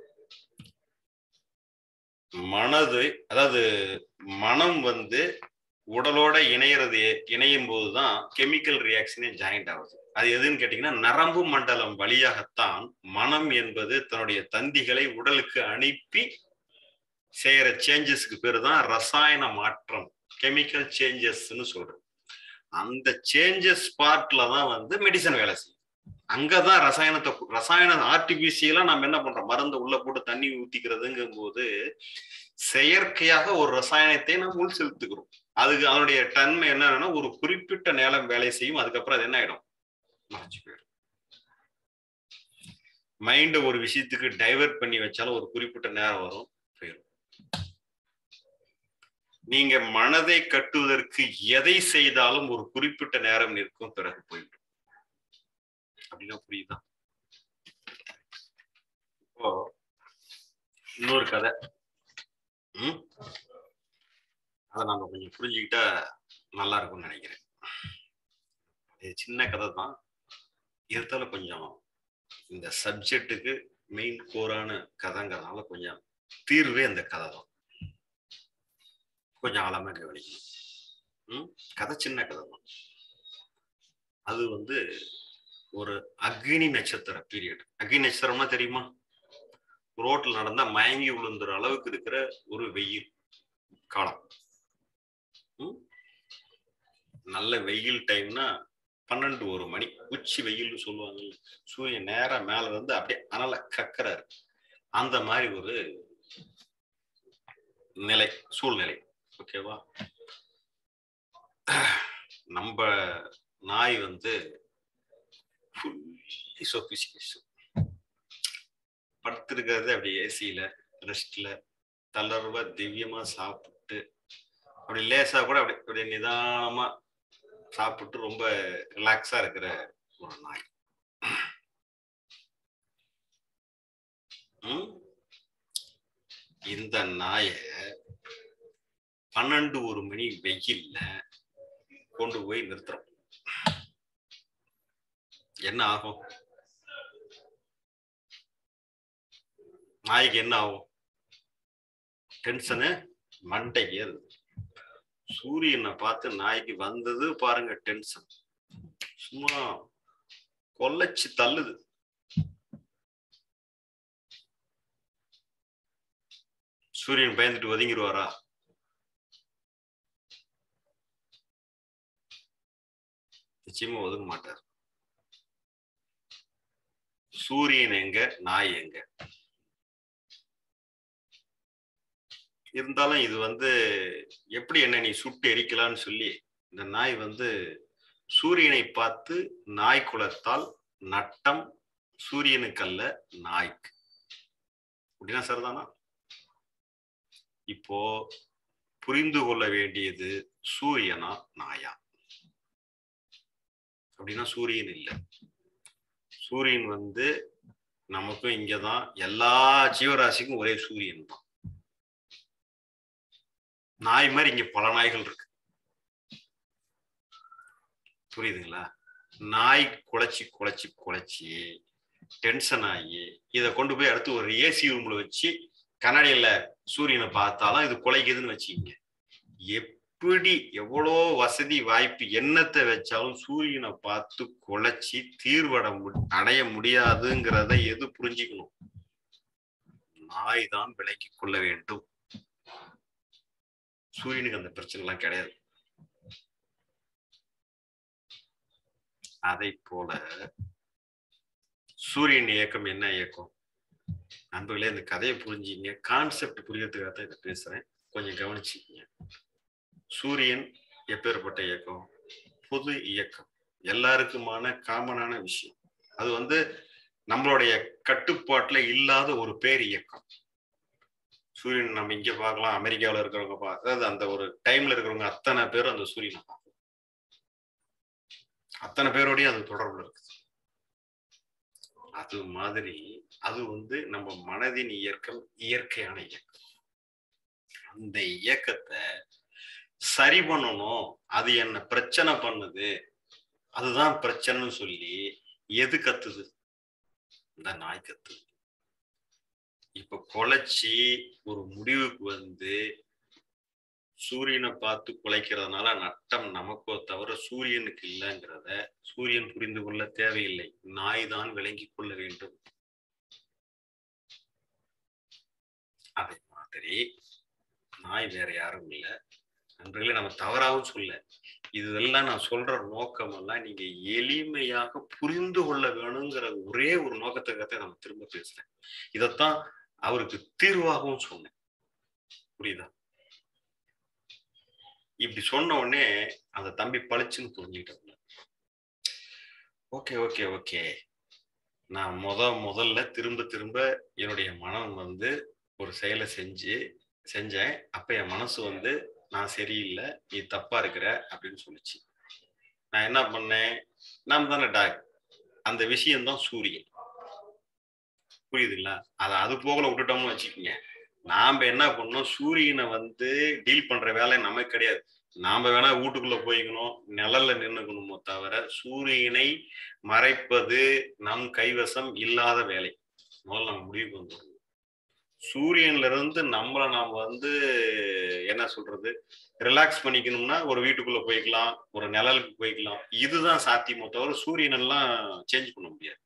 மனது அதாவது மனம் வந்து உடலோட இணையறது இணையும் போதுதான் கெமிக்கல் ரியாக்ஷனே ஜாயிண்ட் ஆகுது அது எதுன்னு கேட்டீங்கன்னா நரம்பு மண்டலம் வழியாகத்தான் மனம் என்பது தன்னுடைய தந்திகளை உடலுக்கு அனுப்பி செய்யற சேஞ்சஸ்க்கு பேரு தான் ரசாயன மாற்றம் கெமிக்கல் சேஞ்சஸ்ன்னு சொல்றோம் அந்த சேஞ்சஸ் பார்ட்ல தான் வந்து மெடிசன் வேலை செய்யும் அங்கதான் ரசாயனத்தை ரசாயன ஆர்டிபிசியலா நம்ம என்ன பண்றோம் மருந்தை உள்ள போட்டு தண்ணி ஊத்திக்கிறதுங்கும் போது செயற்கையாக ஒரு ரசாயனத்தை நம்ம உள் செலுத்துக்கிறோம் அதுக்கு அதனுடைய தன்மை என்னன்னா ஒரு குறிப்பிட்ட நேரம் வேலை செய்யும் அதுக்கப்புறம் அது என்ன ஆயிடும் மறைஞ்சு போயிடும் மைண்ட ஒரு விஷயத்துக்கு டைவர்ட் பண்ணி வச்சாலும் ஒரு குறிப்பிட்ட நேரம் வரும் போயிடும் நீங்க மனதை கட்டுவதற்கு எதை செய்தாலும் ஒரு குறிப்பிட்ட நேரம் நிற்கும் பிறகு போயிடும் அப்படின்னா புரியுதா இப்போ இன்னொரு கதை ம் அதை நம்ம கொஞ்சம் புரிஞ்சுக்கிட்டா நல்லா இருக்கும்னு நினைக்கிறேன் இது சின்ன கதை தான் இருந்தாலும் கொஞ்சம் இந்த சப்ஜெக்டுக்கு மெயின் கோரான கதைங்கிறதுனால கொஞ்சம் தீர்வே அந்த கதை தான் கொஞ்சம் ஆழமா கவனிக்கணும் ம் கதை சின்ன கதை தான் அது வந்து ஒரு அக்னி நட்சத்திர பீரியட் அக்னி நட்சத்திரம்னா தெரியுமா ரோட்ல நடந்தா மயங்கி விழுந்துற அளவுக்கு இருக்கிற ஒரு வெயில் காலம் நல்ல வெயில் டைம்னா பன்னெண்டு ஒரு மணி உச்சி வெயில்னு சொல்லுவாங்க சூரியன் நேரா மேல வந்து அப்படியே அனல கக்கறாரு அந்த மாதிரி ஒரு நிலை சூழ்நிலை ஓகேவா நம்ம நாய் வந்து சொபிசிகேஷன் படுத்திருக்கிறது அப்படி ஏசியில ரெஸ்ட்ல தளர்வா திவ்யமா சாப்பிட்டு அப்படி லேசா கூட அப்படி அப்படி நிதானமா சாப்பிட்டு ரொம்ப ரிலாக்ஸா இருக்கிற ஒரு நாய் இந்த நாய பன்னெண்டு ஒரு மணி வெயில்ல கொண்டு போய் நிறுத்துறோம் என்ன ஆகும் நாய்க்கு என்ன ஆகும் டென்ஷனு மண்டை ஏறுது சூரியனை பார்த்து நாய்க்கு வந்தது பாருங்க டென்ஷன் சும்மா கொல்லச்சு தள்ளுது சூரியன் பயந்துட்டு ஒதுங்கிடுவாரா நிச்சயமா ஒதுங்க மாட்டார் சூரியன் எங்க நாய் எங்க இருந்தாலும் இது வந்து எப்படி என்ன நீ சுட்டு எரிக்கலாம்னு சொல்லி இந்த நாய் வந்து சூரியனை பார்த்து நாய் குலத்தால் நட்டம் சூரியனுக்கு அல்ல நாய்க்கு அப்படின்னா சரிதானா இப்போ புரிந்து கொள்ள வேண்டியது சூரியனா நாயா அப்படின்னா சூரியன் இல்லை சூரியன் வந்து நமக்கும் இங்கதான் எல்லா ஜீவராசிக்கும் ஒரே சூரியன் தான் நாய் மாதிரி இங்க பல நாய்கள் இருக்கு புரியுதுங்களா நாய் குலைச்சி குலைச்சி குலைச்சி டென்ஷன் ஆகி இதை கொண்டு போய் அடுத்து ஒரு ஏசி ரூம்ல வச்சு கண்ணாடியில சூரியனை பார்த்தாலும் இது குலைக்குதுன்னு வச்சுக்கிங்க எப்படி எவ்வளோ வசதி வாய்ப்பு என்னத்தை வச்சாலும் சூரியனை பார்த்து குலைச்சி தீர்வட அடைய முடியாதுங்கிறத எது புரிஞ்சுக்கணும் நாய் தான் விலக்கி கொள்ள வேண்டும் சூரியனுக்கு அந்த பிரச்சனை எல்லாம் கிடையாது அதை போல சூரியன் இயக்கம் என்ன இயக்கம் நண்பர்களே இந்த கதையை புரிஞ்சுங்க கான்செப்ட் புரியறதுக்காக தான் இதை பேசுறேன் கொஞ்சம் கவனிச்சுக்கங்க சூரியன் எப்பேற்பட்ட இயக்கம் பொது இயக்கம் எல்லாருக்குமான காமனான விஷயம் அது வந்து நம்மளுடைய கட்டுப்பாட்டுல இல்லாத ஒரு பேர் இயக்கம் சூரியன் நம்ம இங்க பார்க்கலாம் அமெரிக்காவில் இருக்கிறவங்க பா அதாவது அந்த ஒரு டைம்ல இருக்கிறவங்க அத்தனை பேரும் அந்த சூரியனை பார்க்கலாம் அத்தனை பேரோடையும் அது தொடர்புல இருக்குது அது மாதிரி அது வந்து நம்ம மனதின் இயக்கம் இயற்கையான இயக்கம் அந்த இயக்கத்தை சரி பண்ணணும் அது என்ன பிரச்சனை பண்ணுது அதுதான் பிரச்சனைன்னு சொல்லி எது கத்துது இந்த நாய் கத்துது இப்ப குலைச்சி ஒரு முடிவுக்கு வந்து சூரியனை பார்த்து குலைக்கிறதுனால நட்டம் நமக்கோ தவிர சூரியனுக்கு இல்லைங்கிறத சூரியன் புரிந்து கொள்ள தேவையில்லை நாய் தான் விளங்கி கொள்ள வேண்டும் அதே மாதிரி நாய் வேற யாரும் இல்லை நண்பர்களே நம்ம தவறாகவும் சொல்ல இதெல்லாம் நான் சொல்ற நோக்கம் எல்லாம் நீங்க எளிமையாக புரிந்து கொள்ள வேணுங்கிற ஒரே ஒரு நோக்கத்துக்காக நம்ம திரும்ப பேசுறேன் இதத்தான் அவருக்கு தீர்வாகவும் சொன்னேன் புரியுதா இப்படி சொன்ன உடனே அந்த தம்பி பளிச்சுன்னு புரிஞ்சுக்கிட்டாங்க ஓகே ஓகே ஓகே நான் முத முதல்ல திரும்ப திரும்ப என்னுடைய மனம் வந்து ஒரு செயலை செஞ்சு செஞ்சேன் அப்ப என் மனசு வந்து நான் சரியில்லை நீ தப்பா இருக்கிற அப்படின்னு சொல்லிச்சு நான் என்ன பண்ணேன் நாம் தானே டாக் அந்த விஷயம்தான் சூரியன் புரியுதுங்களா அதை அது போகல விட்டுட்டோம்னு வச்சுக்கோங்க நாம என்ன பண்ணோம் சூரியனை வந்து டீல் பண்ற வேலை நமக்கு கிடையாது நாம வேணா வீட்டுக்குள்ள போய்க்கணும் நிழல்ல நின்னுக்கணுமோ தவிர சூரியனை மறைப்பது நம் கைவசம் இல்லாத வேலை முதல்ல நம்ம முடிவுக்கு வந்துடணும் சூரியன்ல இருந்து நம்மளை நாம் வந்து என்ன சொல்றது ரிலாக்ஸ் பண்ணிக்கணும்னா ஒரு வீட்டுக்குள்ள போய்க்கலாம் ஒரு நிழலுக்கு போய்க்கலாம் இதுதான் சாத்தியமோ தவிர சூரியன் எல்லாம் சேஞ்ச் பண்ண முடியாது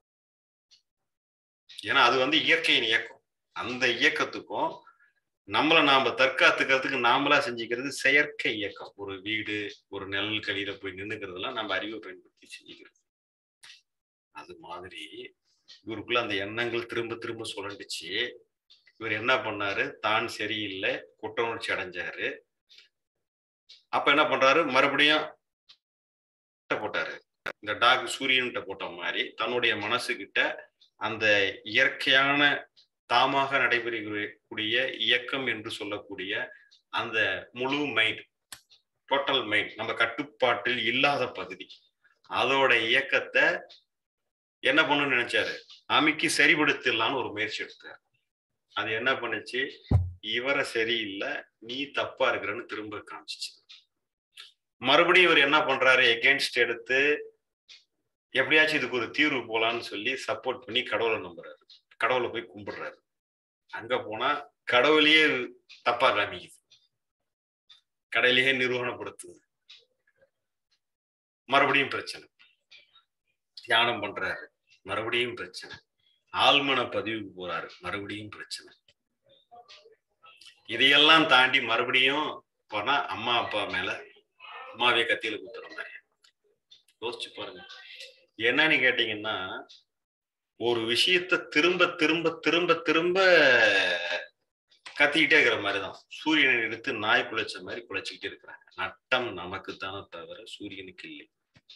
ஏன்னா அது வந்து இயற்கையின் இயக்கம் அந்த இயக்கத்துக்கும் நம்மளை நாம தற்காத்துக்கிறதுக்கு நாமளா செஞ்சுக்கிறது செயற்கை இயக்கம் ஒரு வீடு ஒரு நிழல் கடியில போய் நின்றுக்கிறதுலாம் நம்ம அறிவை பயன்படுத்தி செஞ்சுக்கிறது அது மாதிரி இவருக்குள்ள அந்த எண்ணங்கள் திரும்ப திரும்ப சுழண்டுச்சு இவர் என்ன பண்ணாரு தான் சரியில்லை குற்ற உணர்ச்சி அடைஞ்சாரு அப்ப என்ன பண்றாரு மறுபடியும் போட்டாரு இந்த டாக் சூரியன்கிட்ட போட்ட மாதிரி தன்னுடைய மனசுகிட்ட அந்த இயற்கையான தாமாக நடைபெறக்கூடிய இயக்கம் என்று சொல்லக்கூடிய அந்த முழு மைண்ட் டோட்டல் மைண்ட் நம்ம கட்டுப்பாட்டில் இல்லாத பகுதி அதோட இயக்கத்தை என்ன பண்ணணும்னு நினைச்சாரு அமைக்கி சரிபடுத்திடலான்னு ஒரு முயற்சி எடுத்தார் அது என்ன பண்ணுச்சு இவரை சரியில்லை நீ தப்பா இருக்கிறன்னு திரும்ப காமிச்சிச்சு மறுபடியும் இவர் என்ன பண்றாரு எகேன்ஸ்ட் எடுத்து எப்படியாச்சும் இதுக்கு ஒரு தீர்வு போலான்னு சொல்லி சப்போர்ட் பண்ணி கடவுளை நம்புறாரு கடவுளை போய் கும்பிடுறாரு அங்க போனா கடவுளையே தப்பா காமிக்குது கடையிலேயே நிறுவனப்படுத்துது மறுபடியும் பிரச்சனை தியானம் பண்றாரு மறுபடியும் பிரச்சனை ஆழ்மன பதிவுக்கு போறாரு மறுபடியும் பிரச்சனை இதையெல்லாம் தாண்டி மறுபடியும் போனா அம்மா அப்பா மேல அம்மாவே கத்தியில குத்துற மாதிரி யோசிச்சு பாருங்க என்னன்னு கேட்டீங்கன்னா ஒரு விஷயத்த திரும்ப திரும்ப திரும்ப திரும்ப கத்திக்கிட்டே இருக்கிற மாதிரிதான் சூரியனை எடுத்து நாய் குலைச்ச மாதிரி குலைச்சிக்கிட்டே இருக்கிறாங்க நட்டம் நமக்கு தானே தவிர சூரியனுக்கு இல்லை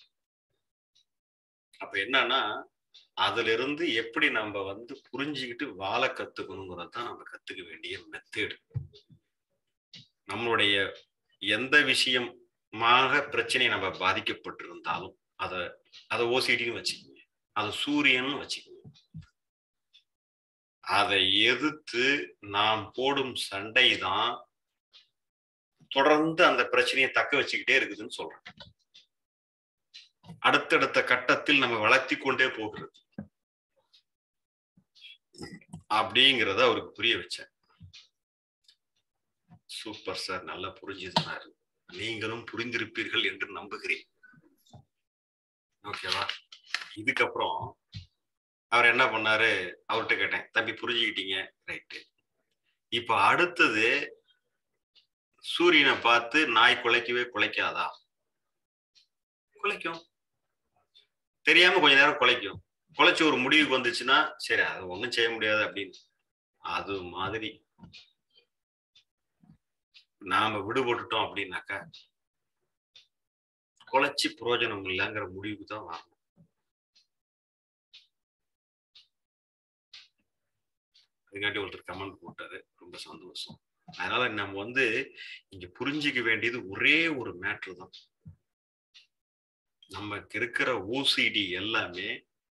அப்ப என்னன்னா அதுல இருந்து எப்படி நம்ம வந்து புரிஞ்சுக்கிட்டு வாழ கத்துக்கணுங்கிறதான் நம்ம கத்துக்க வேண்டிய மெத்தேடு நம்மளுடைய எந்த விஷயமாக பிரச்சனை நம்ம பாதிக்கப்பட்டிருந்தாலும் அதை அதை ஓசிடின்னு வச்சுக்கோங்க அதை சூரியன் வச்சுக்கோங்க அதை எதிர்த்து நாம் போடும் சண்டை தான் தொடர்ந்து அந்த பிரச்சனையை தக்க வச்சுக்கிட்டே இருக்குதுன்னு சொல்றேன் அடுத்தடுத்த கட்டத்தில் நம்ம வளர்த்தி கொண்டே போகிறது அப்படிங்கிறத அவருக்கு புரிய வச்சேன் சூப்பர் சார் நல்லா புரிஞ்சுதுனாரு நீங்களும் புரிந்திருப்பீர்கள் என்று நம்புகிறேன் ஓகேவா இதுக்கப்புறம் அவர் என்ன பண்ணாரு அவர்கிட்ட கேட்டேன் தம்பி புரிஞ்சுக்கிட்டீங்க ரைட்டு இப்ப அடுத்தது சூரியனை பார்த்து நாய் குலைக்கவே குலைக்காதா குலைக்கும் தெரியாம கொஞ்ச நேரம் குலைக்கும் குலைச்சு ஒரு முடிவுக்கு வந்துச்சுன்னா சரி அது ஒண்ணும் செய்ய முடியாது அப்படின்னு அது மாதிரி நாம விடுபட்டுட்டோம் அப்படின்னாக்கா குலைச்சி பிரயோஜனம் இல்லைங்கிற முடிவுக்கு தான் வரணும் அதுக்காண்டி ஒருத்தர் கமெண்ட் போட்டாரு ரொம்ப சந்தோஷம் அதனால நம்ம வந்து இங்க புரிஞ்சுக்க வேண்டியது ஒரே ஒரு மேட்ரு தான் நமக்கு இருக்கிற ஓசிடி எல்லாமே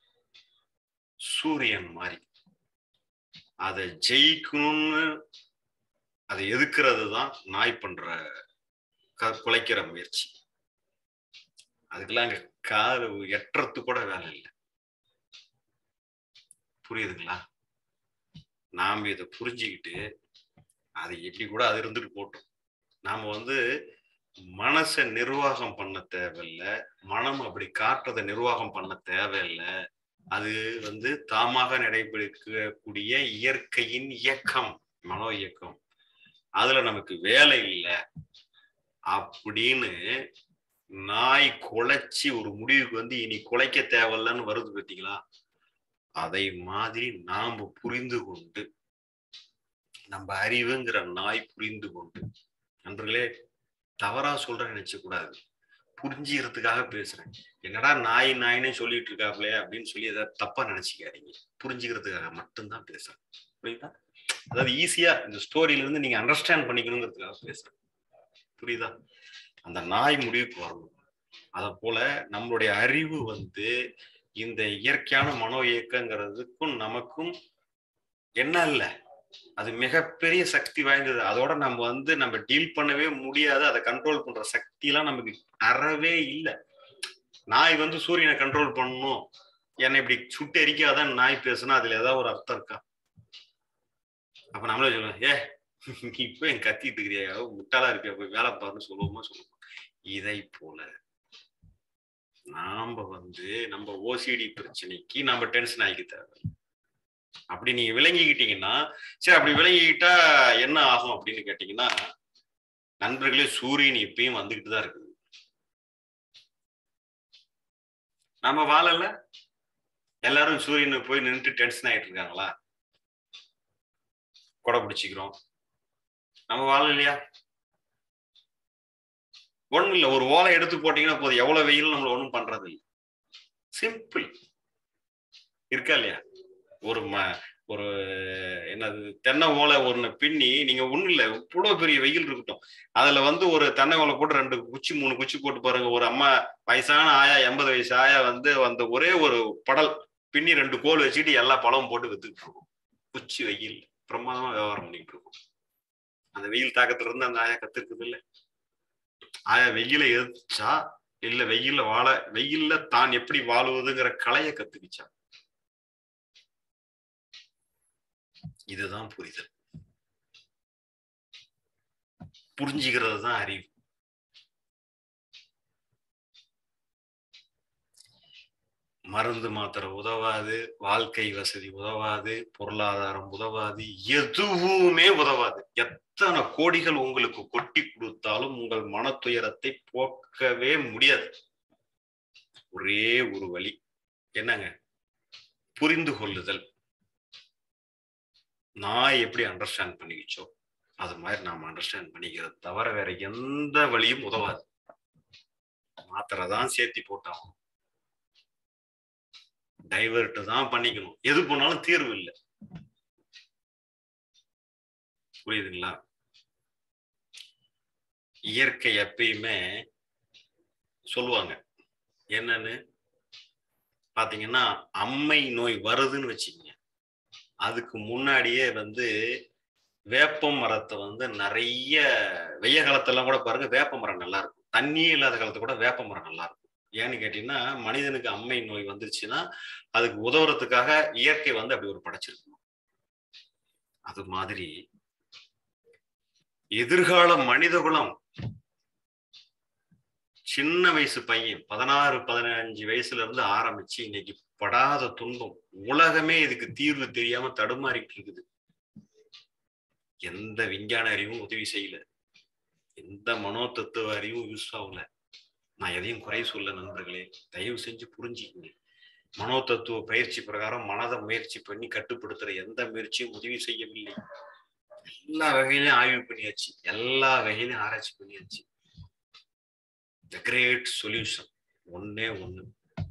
சூரியன் மாதிரி அதை ஜெயிக்கணும்னு அதை எதுக்குறது தான் நாய் பண்ற க குலைக்கிற முயற்சி அதுக்கெல்லாம் அங்க காது எட்டுறது கூட வேலை இல்லை புரியுதுங்களா நாம் இதை புரிஞ்சுக்கிட்டு அதை எப்படி கூட அது இருந்துட்டு போட்டோம் நாம வந்து மனசை நிர்வாகம் பண்ண தேவையில்ல மனம் அப்படி காட்டுறதை நிர்வாகம் பண்ண தேவையில்லை அது வந்து தாமாக நடைபெறக்கூடிய இயற்கையின் இயக்கம் மனோ இயக்கம் அதுல நமக்கு வேலை இல்லை அப்படின்னு நாய் குலைச்சி ஒரு முடிவுக்கு வந்து இனி குலைக்க தேவையில்லன்னு வருது பார்த்தீங்களா அதை மாதிரி நாம புரிந்து கொண்டு நம்ம அறிவுங்கிற நாய் புரிந்து கொண்டு நண்பர்களே தவறா சொல்றேன்னு நினைச்ச கூடாது புரிஞ்சுக்கிறதுக்காக பேசுறேன் என்னடா நாய் நாயினே சொல்லிட்டு இருக்காப்லையே அப்படின்னு சொல்லி ஏதாவது தப்பா நினைச்சுக்காதீங்க புரிஞ்சுக்கிறதுக்காக மட்டும்தான் பேசுறேன் புரியுதா அதாவது ஈஸியா இந்த ஸ்டோரியில இருந்து நீங்க அண்டர்ஸ்டாண்ட் பண்ணிக்கணுங்கிறதுக்காக பேசுறேன் புரியுதா அந்த நாய் முடிவுக்கு வரணும் அத போல நம்மளுடைய அறிவு வந்து இந்த இயற்கையான மனோ இயக்கங்கிறதுக்கும் நமக்கும் என்ன இல்லை அது மிகப்பெரிய சக்தி வாய்ந்தது அதோட நம்ம வந்து நம்ம டீல் பண்ணவே முடியாது அதை கண்ட்ரோல் பண்ற சக்தி எல்லாம் நமக்கு அறவே இல்லை நாய் வந்து சூரியனை கண்ட்ரோல் பண்ணணும் என்னை இப்படி சுட்டு எரிக்காதான் நாய் பேசுனா அதுல ஏதாவது ஒரு அர்த்தம் இருக்கா அப்ப நம்மளே சொல்லுவோம் ஏ இப்ப என் கத்திட்டு இருக்கிறியா முட்டாளா இருப்பியா போய் வேலை பாருன்னு சொல்லுவோமா சொல்லுவோம் இதை போல நாம வந்து நம்ம ஓசிடி பிரச்சனைக்கு நம்ம டென்ஷன் ஆகிக்க தேவை அப்படி நீங்க விளங்கிக்கிட்டீங்கன்னா சரி அப்படி விளங்கிக்கிட்டா என்ன ஆகும் அப்படின்னு கேட்டீங்கன்னா நண்பர்களே சூரியன் இப்பயும் வந்துகிட்டு தான் இருக்குது நம்ம வாழல எல்லாரும் சூரியனை போய் நின்றுட்டு டென்ஷன் ஆயிட்டு இருக்காங்களா கொடை பிடிச்சிக்கிறோம் நம்ம வாழ இல்லையா ஒண்ணும் இல்லை ஒரு ஓலை எடுத்து போட்டீங்கன்னா போதும் எவ்வளவு வெயில் நம்மள ஒண்ணும் பண்றது இல்லை சிம்பிள் இருக்கா இல்லையா ஒரு ம ஒரு என்னது தென்னை ஓலை ஒன்று பின்னி நீங்க ஒண்ணும் இல்லை இவ்வளோ பெரிய வெயில் இருக்கட்டும் அதுல வந்து ஒரு தென்னை ஓலை போட்டு ரெண்டு குச்சி மூணு குச்சி போட்டு பாருங்க ஒரு அம்மா வயசான ஆயா எண்பது வயசு ஆயா வந்து அந்த ஒரே ஒரு படல் பின்னி ரெண்டு கோல் வச்சுட்டு எல்லா பழமும் போட்டு வித்துக்கிட்டு இருக்கும் குச்சி வெயில் பிரமாதமா வியாபாரம் பண்ணிட்டு இருக்கும் அந்த வெயில் தாக்கத்துல இருந்து அந்த ஆயா கத்துருக்குது இல்ல ஆயா வெயில எதிர்த்தா இல்ல வெயில்ல வாழ வெயில்ல தான் எப்படி வாழுவதுங்கிற கலையை கத்துக்கிச்சா இதுதான் புரிதல் புரிஞ்சுக்கிறது தான் அறிவு மருந்து மாத்திரை உதவாது வாழ்க்கை வசதி உதவாது பொருளாதாரம் உதவாது எதுவுமே உதவாது எத்தனை கோடிகள் உங்களுக்கு கொட்டி கொடுத்தாலும் உங்கள் மன துயரத்தை போக்கவே முடியாது ஒரே ஒரு வழி என்னங்க புரிந்து கொள்ளுதல் நான் எப்படி அண்டர்ஸ்டாண்ட் பண்ணிக்கிச்சோ அது மாதிரி நாம் அண்டர்ஸ்டாண்ட் பண்ணிக்கிறது தவிர வேற எந்த வழியும் உதவாது மாத்திரை தான் சேர்த்தி போட்டாகும் டைவர்ட் தான் பண்ணிக்கணும் எது பண்ணாலும் தீர்வு இல்லை புரியுதுங்களா இயற்கை எப்பயுமே சொல்லுவாங்க என்னன்னு பாத்தீங்கன்னா அம்மை நோய் வருதுன்னு வச்சுக்கோங்க அதுக்கு முன்னாடியே வந்து வேப்ப மரத்தை வந்து நிறைய வெய்ய காலத்தெல்லாம் கூட பாருங்க வேப்ப மரம் நல்லா இருக்கும் தண்ணியே இல்லாத காலத்துல கூட வேப்ப மரம் நல்லா இருக்கும் ஏன்னு கேட்டீங்கன்னா மனிதனுக்கு அம்மை நோய் வந்துருச்சுன்னா அதுக்கு உதவுறதுக்காக இயற்கை வந்து அப்படி ஒரு படைச்சிருக்கணும் அது மாதிரி எதிர்கால மனிதகுலம் சின்ன வயசு பையன் பதினாறு பதினஞ்சு வயசுல இருந்து ஆரம்பிச்சு இன்னைக்கு படாத துன்பம் உலகமே இதுக்கு தீர்வு தெரியாம தடுமாறிட்டு இருக்குது எந்த விஞ்ஞான அறிவும் உதவி செய்யல எந்த மனோ தத்துவ அறிவும் யூஸ் ஆகல நான் எதையும் குறை சொல்ல நண்பர்களே தயவு செஞ்சு புரிஞ்சுக்கங்க மனோ தத்துவ பயிற்சி பிரகாரம் மனதை முயற்சி பண்ணி கட்டுப்படுத்துற எந்த முயற்சியும் உதவி செய்யவில்லை எல்லா வகையிலும் ஆய்வு பண்ணியாச்சு எல்லா வகையிலும் ஆராய்ச்சி பண்ணியாச்சு த கிரேட் சொல்யூஷன் ஒன்னே ஒண்ணு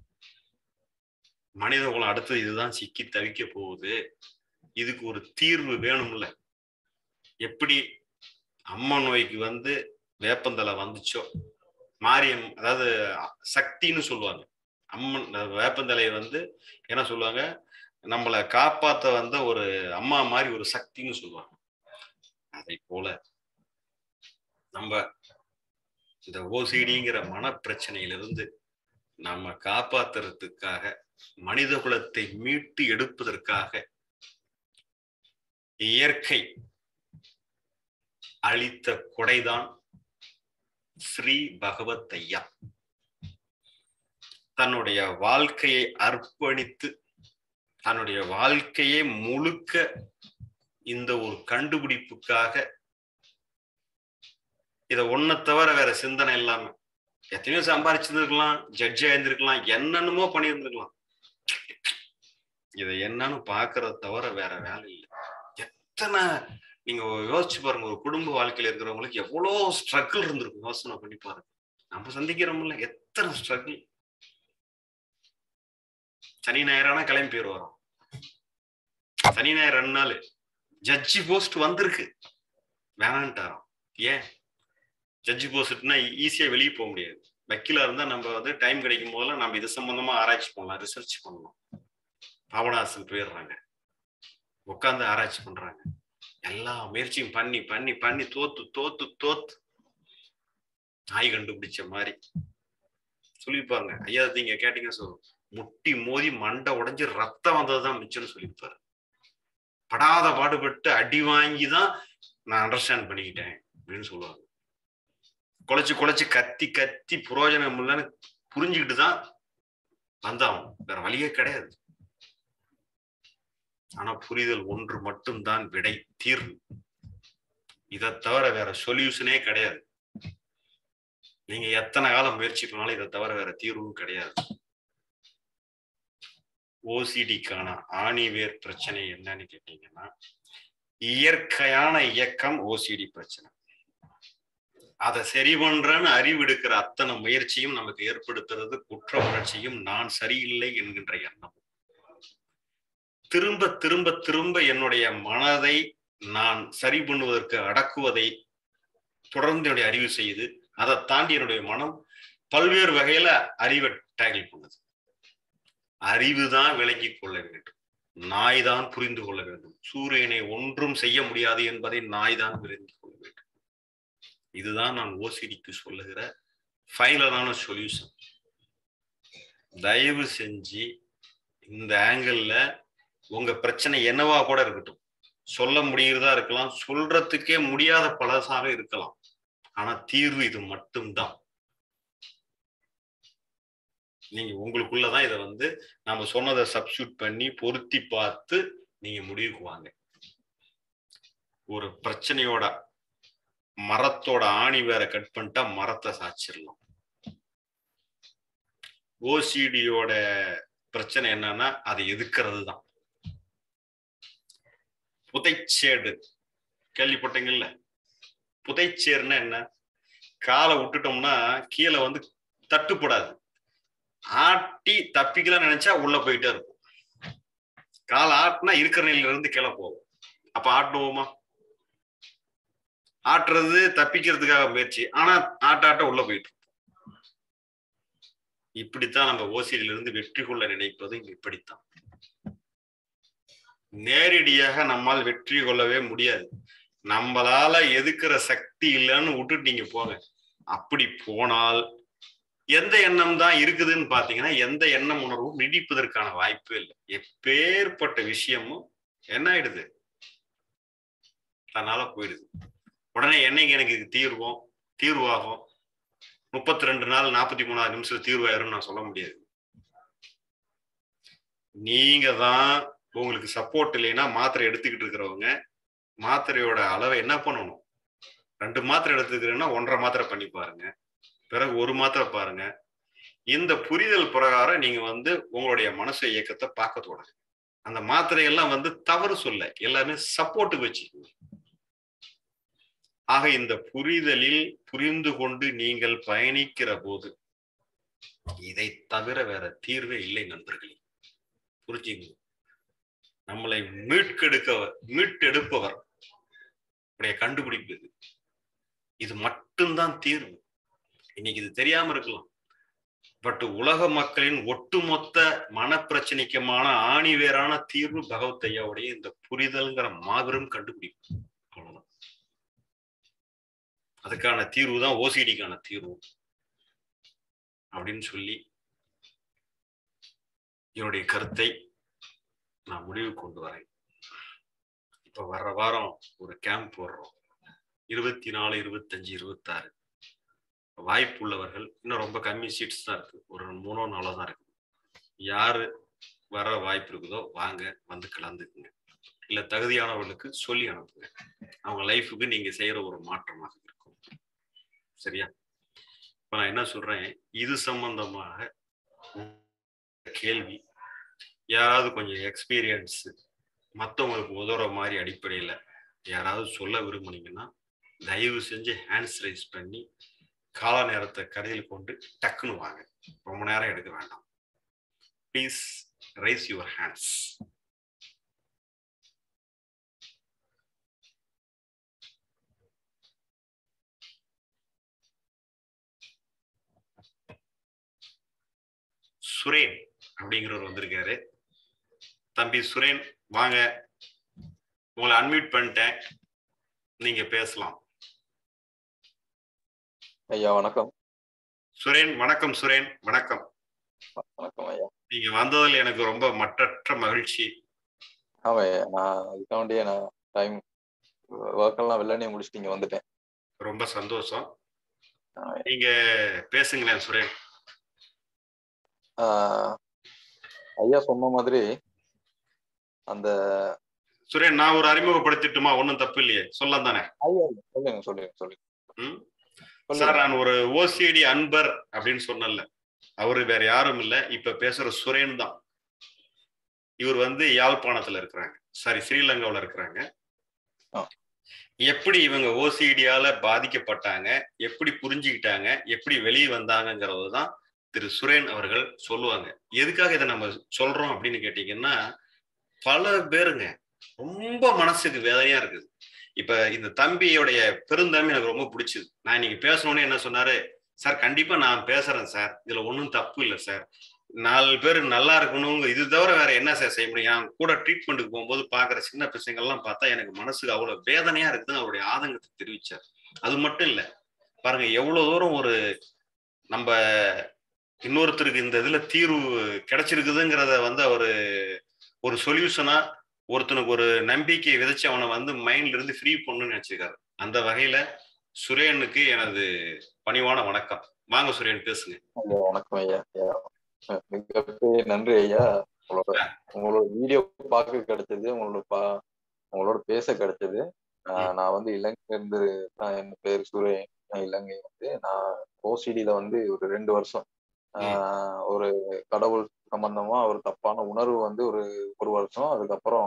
மனித குலம் அடுத்தது இதுதான் சிக்கி தவிக்க போகுது இதுக்கு ஒரு தீர்வு வேணும்ல எப்படி அம்மா நோய்க்கு வந்து வேப்பந்தலை வந்துச்சோ மாரியம் அதாவது சக்தின்னு சொல்லுவாங்க அம்மன் வேப்பந்தலையை வந்து என்ன சொல்லுவாங்க நம்மளை காப்பாத்த வந்த ஒரு அம்மா மாதிரி ஒரு சக்தின்னு சொல்லுவாங்க அதை போல நம்ம இந்த ஓசிடிங்கிற மனப்பிரச்சனையிலிருந்து நம்ம காப்பாத்துறதுக்காக மனித குலத்தை மீட்டு எடுப்பதற்காக இயற்கை அளித்த கொடைதான் ஸ்ரீ பகவத் ஐயா தன்னுடைய வாழ்க்கையை அர்ப்பணித்து தன்னுடைய வாழ்க்கையை முழுக்க இந்த ஒரு கண்டுபிடிப்புக்காக இத ஒன்ன தவிர வேற சிந்தனை இல்லாம எத்தனையோ சம்பாரிச்சிருந்துருக்கலாம் ஜட்ஜ் ஆயிருந்திருக்கலாம் என்னென்னமோ பண்ணியிருந்திருக்கலாம் இதை என்னன்னு பாக்குறத தவிர வேற வேலை இல்லை எத்தனை நீங்க யோசிச்சு பாருங்க ஒரு குடும்ப வாழ்க்கையில இருக்கிறவங்களுக்கு எவ்வளவு ஸ்ட்ரகிள் இருந்திருக்கும் யோசனை பண்ணி பாருங்க நம்ம சந்திக்கிறோம்ல எத்தனை ஸ்ட்ரகிள் சனி ஞாயிறானா கிளம்பி போயிரு வரோம் சனி ஞாயிறு ரெண்டு நாள் ஜட்ஜி போஸ்ட் வந்திருக்கு வேணான்ட்டாரோம் ஏன் ஜட்ஜி போஸ்ட்னா ஈஸியா வெளியே போக முடியாது வக்கீலா இருந்தா நம்ம வந்து டைம் கிடைக்கும் போதெல்லாம் நம்ம இது சம்பந்தமா ஆராய்ச்சி பண்ணலாம் ரிசர்ச் பண்ணலாம் பாபநாசன் போயிடுறாங்க உட்காந்து ஆராய்ச்சி பண்றாங்க எல்லா முயற்சியும் பண்ணி பண்ணி பண்ணி தோத்து தோத்து தோத்து நாய் கண்டுபிடிச்ச மாதிரி சொல்லியிருப்பாங்க ஐயா நீங்க கேட்டீங்க சொல் முட்டி மோதி மண்டை உடைஞ்சு ரத்தம் வந்ததுதான் மிச்சம்னு சொல்லியிருப்பாரு படாத பாடுபட்டு அடி வாங்கி தான் நான் அண்டர்ஸ்டாண்ட் பண்ணிக்கிட்டேன் அப்படின்னு சொல்லுவாங்க குலைச்சு குலைச்சு கத்தி கத்தி புரோஜனம் இல்லைன்னு புரிஞ்சுக்கிட்டு தான் வந்தாகணும் வேற வழியே கிடையாது ஆனா புரிதல் ஒன்று மட்டும்தான் விடை தீர்வு இதை தவிர வேற சொல்யூஷனே கிடையாது நீங்க எத்தனை காலம் முயற்சி பண்ணாலும் இதை தவிர வேற தீர்வும் கிடையாது ஓசிடிக்கான ஆணிவேர் பிரச்சனை என்னன்னு கேட்டீங்கன்னா இயற்கையான இயக்கம் ஓசிடி பிரச்சனை அதை சரி பண்றேன்னு அறிவெடுக்கிற அத்தனை முயற்சியும் நமக்கு ஏற்படுத்துறது குற்ற உணர்ச்சியும் நான் சரியில்லை என்கின்ற எண்ணம் திரும்ப திரும்ப திரும்ப என்னுடைய மனதை நான் சரி பண்ணுவதற்கு அடக்குவதை தொடர்ந்து என்னுடைய அறிவு செய்து அதை தாண்டி என்னுடைய மனம் பல்வேறு வகையில அறிவை டேக்கிள் பண்ணுது அறிவு தான் விளங்கிக் கொள்ள வேண்டும் நாய் தான் புரிந்து கொள்ள வேண்டும் சூரியனை ஒன்றும் செய்ய முடியாது என்பதை நாய் தான் விளங்கி கொள்ள வேண்டும் இதுதான் நான் ஓசிடிக்கு சொல்லுகிற ஃபைனலான சொல்யூஷன் தயவு செஞ்சு இந்த ஆங்கிள் உங்க பிரச்சனை என்னவா கூட இருக்கட்டும் சொல்ல முடியறதா இருக்கலாம் சொல்றதுக்கே முடியாத பலசாக இருக்கலாம் ஆனா தீர்வு இது மட்டும்தான் நீங்க உங்களுக்குள்ளதான் இதை வந்து நாம சொன்னதை சப்ஸ்டியூட் பண்ணி பொருத்தி பார்த்து நீங்க முடிவுக்கு வாங்க ஒரு பிரச்சனையோட மரத்தோட ஆணி வேற கட் பண்ணிட்டா மரத்தை சாச்சிடலாம் ஓசிடியோட பிரச்சனை என்னன்னா அதை எதுக்கிறது தான் புதைச்சேடு கேள்விப்பட்டீங்கல்ல புதைச்சேர்னா என்ன காலை விட்டுட்டோம்னா கீழே வந்து தட்டுப்படாது ஆட்டி தப்பிக்கலாம் நினைச்சா உள்ள போயிட்டே இருக்கும் கால் ஆட்டினா இருக்கிற நிலையில இருந்து கீழே போகும் அப்ப ஆட்டுவோமா ஆட்டுறது தப்பிக்கிறதுக்காக முயற்சி ஆனா ஆட்ட ஆட்ட உள்ள போயிட்டு இப்படித்தான் நம்ம ஓசியில இருந்து வெற்றி கொள்ள நினைப்பது இப்படித்தான் நேரடியாக நம்மால் வெற்றி கொள்ளவே முடியாது நம்மளால எதுக்குற சக்தி இல்லைன்னு விட்டுட்டு நீங்க போங்க அப்படி போனால் எந்த எண்ணம் தான் இருக்குதுன்னு பாத்தீங்கன்னா எந்த எண்ணம் உணர்வும் நீடிப்பதற்கான வாய்ப்பு இல்லை எப்பேற்பட்ட விஷயமும் என்ன ஆயிடுது தன்னால போயிடுது உடனே என்னைக்கு எனக்கு இது தீர்வோம் தீர்வாகும் முப்பத்தி ரெண்டு நாள் நாற்பத்தி மூணாவது நிமிஷம் தீர்வாயிரும்னு நான் சொல்ல முடியாது நீங்க தான் உங்களுக்கு சப்போர்ட் இல்லைன்னா மாத்திரை எடுத்துக்கிட்டு இருக்கிறவங்க மாத்திரையோட அளவை என்ன பண்ணணும் ரெண்டு மாத்திரை எடுத்துக்கிறேன்னா ஒன்றரை மாத்திரை பண்ணி பாருங்க பிறகு ஒரு மாத்திரை பாருங்க இந்த புரிதல் பிரகாரம் நீங்க வந்து உங்களுடைய மனசு இயக்கத்தை பார்க்க தொடங்க அந்த மாத்திரையெல்லாம் வந்து தவறு சொல்ல எல்லாமே சப்போர்ட்டுக்கு வச்சுக்கோங்க ஆக இந்த புரிதலில் புரிந்து கொண்டு நீங்கள் பயணிக்கிற போது இதை தவிர வேற தீர்வே இல்லை நண்பர்களே புரிஞ்சுங்க நம்மளை மீட்கெடுக்கவர் மீட்டெடுப்பவர் உடைய கண்டுபிடிப்பு இது இது மட்டும்தான் தீர்வு இன்னைக்கு இது தெரியாம இருக்கலாம் பட் உலக மக்களின் ஒட்டுமொத்த மனப்பிரச்சனைக்குமான ஆணிவேரான தீர்வு பகவத் ஐயாவுடைய இந்த புரிதல்ங்கிற மாபெரும் கண்டுபிடிப்பு அவ்வளவுதான் அதுக்கான தீர்வு தான் ஓசிடிக்கான தீர்வு அப்படின்னு சொல்லி என்னுடைய கருத்தை நான் முடிவு கொண்டு வரேன் இப்ப வர்ற வாரம் ஒரு கேம்ப் போடுறோம் இருபத்தி நாலு இருபத்தஞ்சு இருபத்தாறு வாய்ப்பு உள்ளவர்கள் இன்னும் ரொம்ப கம்மி சீட்ஸ் தான் இருக்கு ஒரு மூணோ நாளோ தான் இருக்கு யாரு வர வாய்ப்பு இருக்குதோ வாங்க வந்து கலந்துக்குங்க இல்ல தகுதியானவர்களுக்கு சொல்லி அனுப்புங்க அவங்க லைஃபுக்கு நீங்க செய்யற ஒரு மாற்றமாக இருக்கும் சரியா இப்ப நான் என்ன சொல்றேன் இது சம்பந்தமாக கேள்வி யாராவது கொஞ்சம் எக்ஸ்பீரியன்ஸ் மற்றவங்களுக்கு உதவுற மாதிரி அடிப்படையில் யாராவது சொல்ல விரும்புனீங்கன்னா தயவு செஞ்சு ஹேண்ட்ஸ் ரைஸ் பண்ணி கால நேரத்தை கருதில் கொண்டு டக்குன்னு வாங்க ரொம்ப நேரம் எடுக்க வேண்டாம் please raise your hands Suren அப்படிங்கிறவர் வந்திருக்காரு தம்பி சுரேன் வாங்க உங்களை அன்மியூட் பண்ணிட்டேன் நீங்க பேசலாம் ஐயா வணக்கம் சுரேன் வணக்கம் சுரேன் வணக்கம் வணக்கம் ஐயா நீங்க வந்ததில் எனக்கு ரொம்ப மற்றற்ற மகிழ்ச்சி ஆமா ஐயா நான் இதுக்காண்டியே நான் டைம் ஒர்க் எல்லாம் வெள்ளனே முடிச்சுட்டு இங்க வந்துட்டேன் ரொம்ப சந்தோஷம் ஆமா ஐயா. நீங்க பேசுங்களேன் சுரேன் ஆஹ் ஐயா சொன்ன மாதிரி அந்த சுரேன் நான் ஒரு அறிமுகப்படுத்திட்டுமா ஒன்றும் தப்பு இல்லையே சொல்லலாம் தானே ஐயா சொல்லுங்க சொல்லுங்க சொல்லுங்க ம்? சொல்லுங்க. சார் நான் ஒரு ஓசிடி அன்பர் அப்படின்னு சொன்னல அவரு வேற யாரும் இல்ல இப்ப பேசுற சுரேன் தான் இவர் வந்து யாழ்ப்பாணத்துல இருக்கிறாங்க சாரி ஸ்ரீலங்காவுல இருக்கிறாங்க ஆ. எப்படி இவங்க ஓசிடியால பாதிக்கப்பட்டாங்க எப்படி புரிஞ்சுக்கிட்டாங்க எப்படி வெளியே வந்தாங்கங்கிறது தான் திரு சுரேன் அவர்கள் சொல்லுவாங்க எதுக்காக இதை நம்ம சொல்றோம் அப்படின்னு கேட்டீங்கன்னா பல பேருங்க ரொம்ப மனசுக்கு வேதனையா இருக்குது இப்ப இந்த தம்பியோடைய பெருந்தன்மை எனக்கு ரொம்ப பிடிச்சது நான் இன்னைக்கு பேசணும்னு என்ன சொன்னாரு சார் கண்டிப்பா நான் பேசுறேன் சார் இதுல ஒன்றும் தப்பு இல்லை சார் நாலு பேர் நல்லா இருக்கணும் இது தவிர வேற என்ன சார் செய்ய முடியும் நான் கூட ட்ரீட்மெண்ட்டுக்கு போகும்போது பாக்குற சின்ன பசங்கள்லாம் பார்த்தா எனக்கு மனசுக்கு அவ்வளவு வேதனையா இருக்குதுன்னு அவருடைய ஆதங்கத்தை தெரிவிச்சார் அது மட்டும் இல்ல பாருங்க எவ்வளவு தூரம் ஒரு நம்ம இன்னொருத்தருக்கு இந்த இதுல தீர்வு கிடைச்சிருக்குதுங்கிறத வந்து அவரு ஒரு சொல்யூஷனா ஒருத்தனுக்கு ஒரு நம்பிக்கை விதைச்சு அவனை வந்து மைண்ட்ல இருந்து ஃப்ரீ பண்ணணும்னு நினைச்சிருக்காரு அந்த வகையில சுரேனுக்கு எனது பணிவான வணக்கம் வாங்க சுரேன் பேசுங்க ஐயா வணக்கம் ஐயா ஐயா மிகப்பெரிய நன்றி ஐயா உங்களோட உங்களோட வீடியோ பார்க்க கிடைச்சது உங்களோட பா உங்களோட பேச கிடைச்சது ஆஹ் நான் வந்து இலங்கையில இருந்து நான் என் பேர் சுரேன் நான் இலங்கை வந்து நான் ஓசிடியில வந்து ஒரு ரெண்டு வருஷம் ஆஹ் ஒரு கடவுள் சம்பந்தமா ஒரு தப்பான உணர்வு வந்து ஒரு ஒரு வருஷம் அதுக்கப்புறம்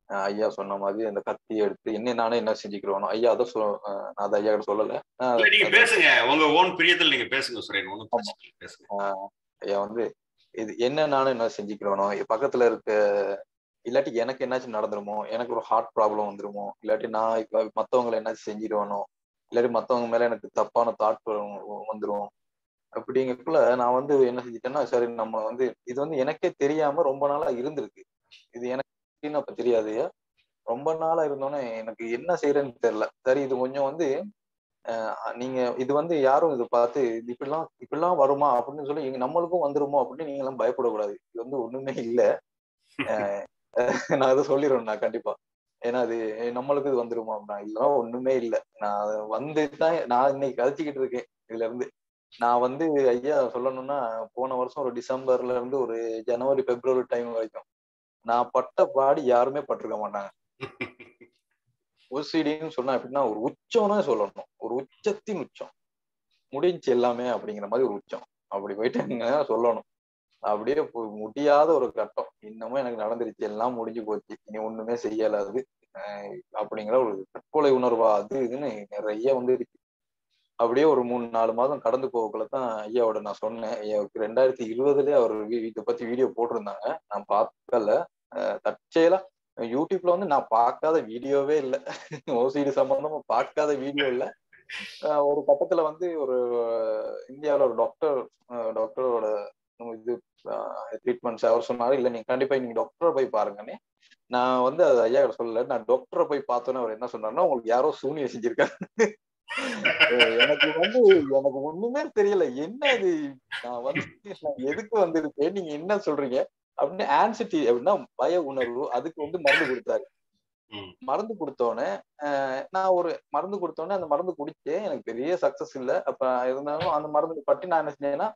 அஹ் ஐயா சொன்ன மாதிரி அந்த கத்தி எடுத்து என்ன நானே என்ன செஞ்சுக்கிறோம் ஐயா அதை சொல் அஹ் நான் அதை ஐயா கிட்ட சொல்லல அஹ் இல்ல, நீங்க பேசுங்க உங்க ஓன் பிரியத்தில் நீங்க பேசுங்க சுரேன் ஒண்ணும் பிரச்சனை இல்லை, பேசுங்க அஹ் ஐயா வந்து இது என்ன நானும் என்ன செஞ்சுக்கிறோனோ பக்கத்துல இருக்க இல்லாட்டி எனக்கு என்னாச்சும் நடந்துருமோ எனக்கு ஒரு ஹார்ட் ப்ராப்ளம் வந்துருமோ இல்லாட்டி நான் இப்ப மத்தவங்களை என்னாச்சும் செஞ்சிருவானோ இல்லாட்டி மத்தவங்க மேல எனக்கு தப்பான தாட் வந்துரும் அப்படிங்கக்குள்ள நான் வந்து என்ன செஞ்சுட்டேன்னா சரி நம்ம வந்து இது வந்து எனக்கே தெரியாம ரொம்ப நாளா இருந்திருக்கு இது எனக்கு எப்படின்னு அப்ப தெரியாது ரொம்ப நாளா இருந்தோன்னே எனக்கு என்ன செய்யறேன்னு தெரியல சரி இது கொஞ்சம் வந்து அஹ் நீங்க இது வந்து யாரும் இது பார்த்து இது இப்படிலாம் இப்படிலாம் வருமா அப்படின்னு சொல்லி எங்க நம்மளுக்கும் வந்துருமோ அப்படின்னு நீங்க எல்லாம் பயப்படக்கூடாது இது வந்து ஒண்ணுமே இல்ல அஹ் நான் அதை சொல்லிடுவேன் நான் கண்டிப்பா ஏன்னா அது நம்மளுக்கு இது வந்துருமா அப்படின்னா இல்ல ஒண்ணுமே இல்ல நான் அதை வந்து தான் நான் இன்னைக்கு கதைச்சிக்கிட்டு இருக்கேன் இதுல இருந்து நான் வந்து ஐயா சொல்லணும்னா போன வருஷம் ஒரு டிசம்பர்ல இருந்து ஒரு ஜனவரி பிப்ரவரி டைம் வரைக்கும் நான் பட்ட பாடி யாருமே பட்டிருக்க மாட்டாங்க ஓசிடின்னு சொன்னா எப்படின்னா ஒரு உச்சம்னு சொல்லணும் ஒரு உச்சத்தின் உச்சம் முடிஞ்சு எல்லாமே அப்படிங்கிற மாதிரி ஒரு உச்சம் அப்படி போயிட்டு சொல்லணும் அப்படியே பு- முடியாத ஒரு கட்டம் இன்னமும் எனக்கு நடந்துருச்சு எல்லாம் முடிஞ்சு போச்சு இனி ஒண்ணுமே செய்யலாது அஹ் அப்படிங்கிற ஒரு தற்கொலை உணர்வா அது இதுன்னு நிறைய வந்து இருக்கு அப்படியே ஒரு மூணு நாலு மாதம் கடந்து போகக்குள்ள தான் ஐயாவோட நான் சொன்னேன் ஐயாவுக்கு ரெண்டாயிரத்தி இருபதுலயே அவர் வீ- இதை பத்தி வீடியோ போட்டிருந்தாங்க நான் பார்க்கல அஹ் தற்செயலா யூடியூப்ல வந்து நான் பார்க்காத வீடியோவே இல்லை ஓசிடி சம்பந்தமா பார்க்காத வீடியோ இல்ல அஹ் ஒரு கட்டத்துல வந்து ஒரு அஹ் இந்தியாவுல ஒரு டாக்டர் டாக்டரோட இது ட்ரீட்மெண்ட்ஸ் அவர் சொன்னாரு இல்ல நீங்க கண்டிப்பா நீங்க டாக்டரை போய் பாருங்கன்னு நான் வந்து அது ஐயா கிட்ட சொல்லல நான் டாக்டரை போய் பார்த்தோன்னே அவர் என்ன சொன்னாருன்னா உங்களுக்கு யாரோ சூனியம் செஞ்சிருக்காங்க அஹ் எனக்கு வந்து எனக்கு ஒண்ணுமே தெரியல என்ன இது நான் வந்து நான் எதுக்கு வந்திருக்கேன் நீங்க என்ன சொல்றீங்க அப்படின்னு ஆன்சிட்டி அப்படின்னா பய உணர்வு அதுக்கு வந்து மருந்து கொடுத்தாரு ம். மருந்து கொடுத்தோன்னே அஹ் நான் ஒரு மருந்து கொடுத்தோன்னே அந்த மருந்து குடிச்சேன் எனக்கு பெரிய சக்சஸ் இல்ல அப்ப இருந்தாலும் அந்த மருந்து பற்றி நான் என்ன செஞ்சேன்னா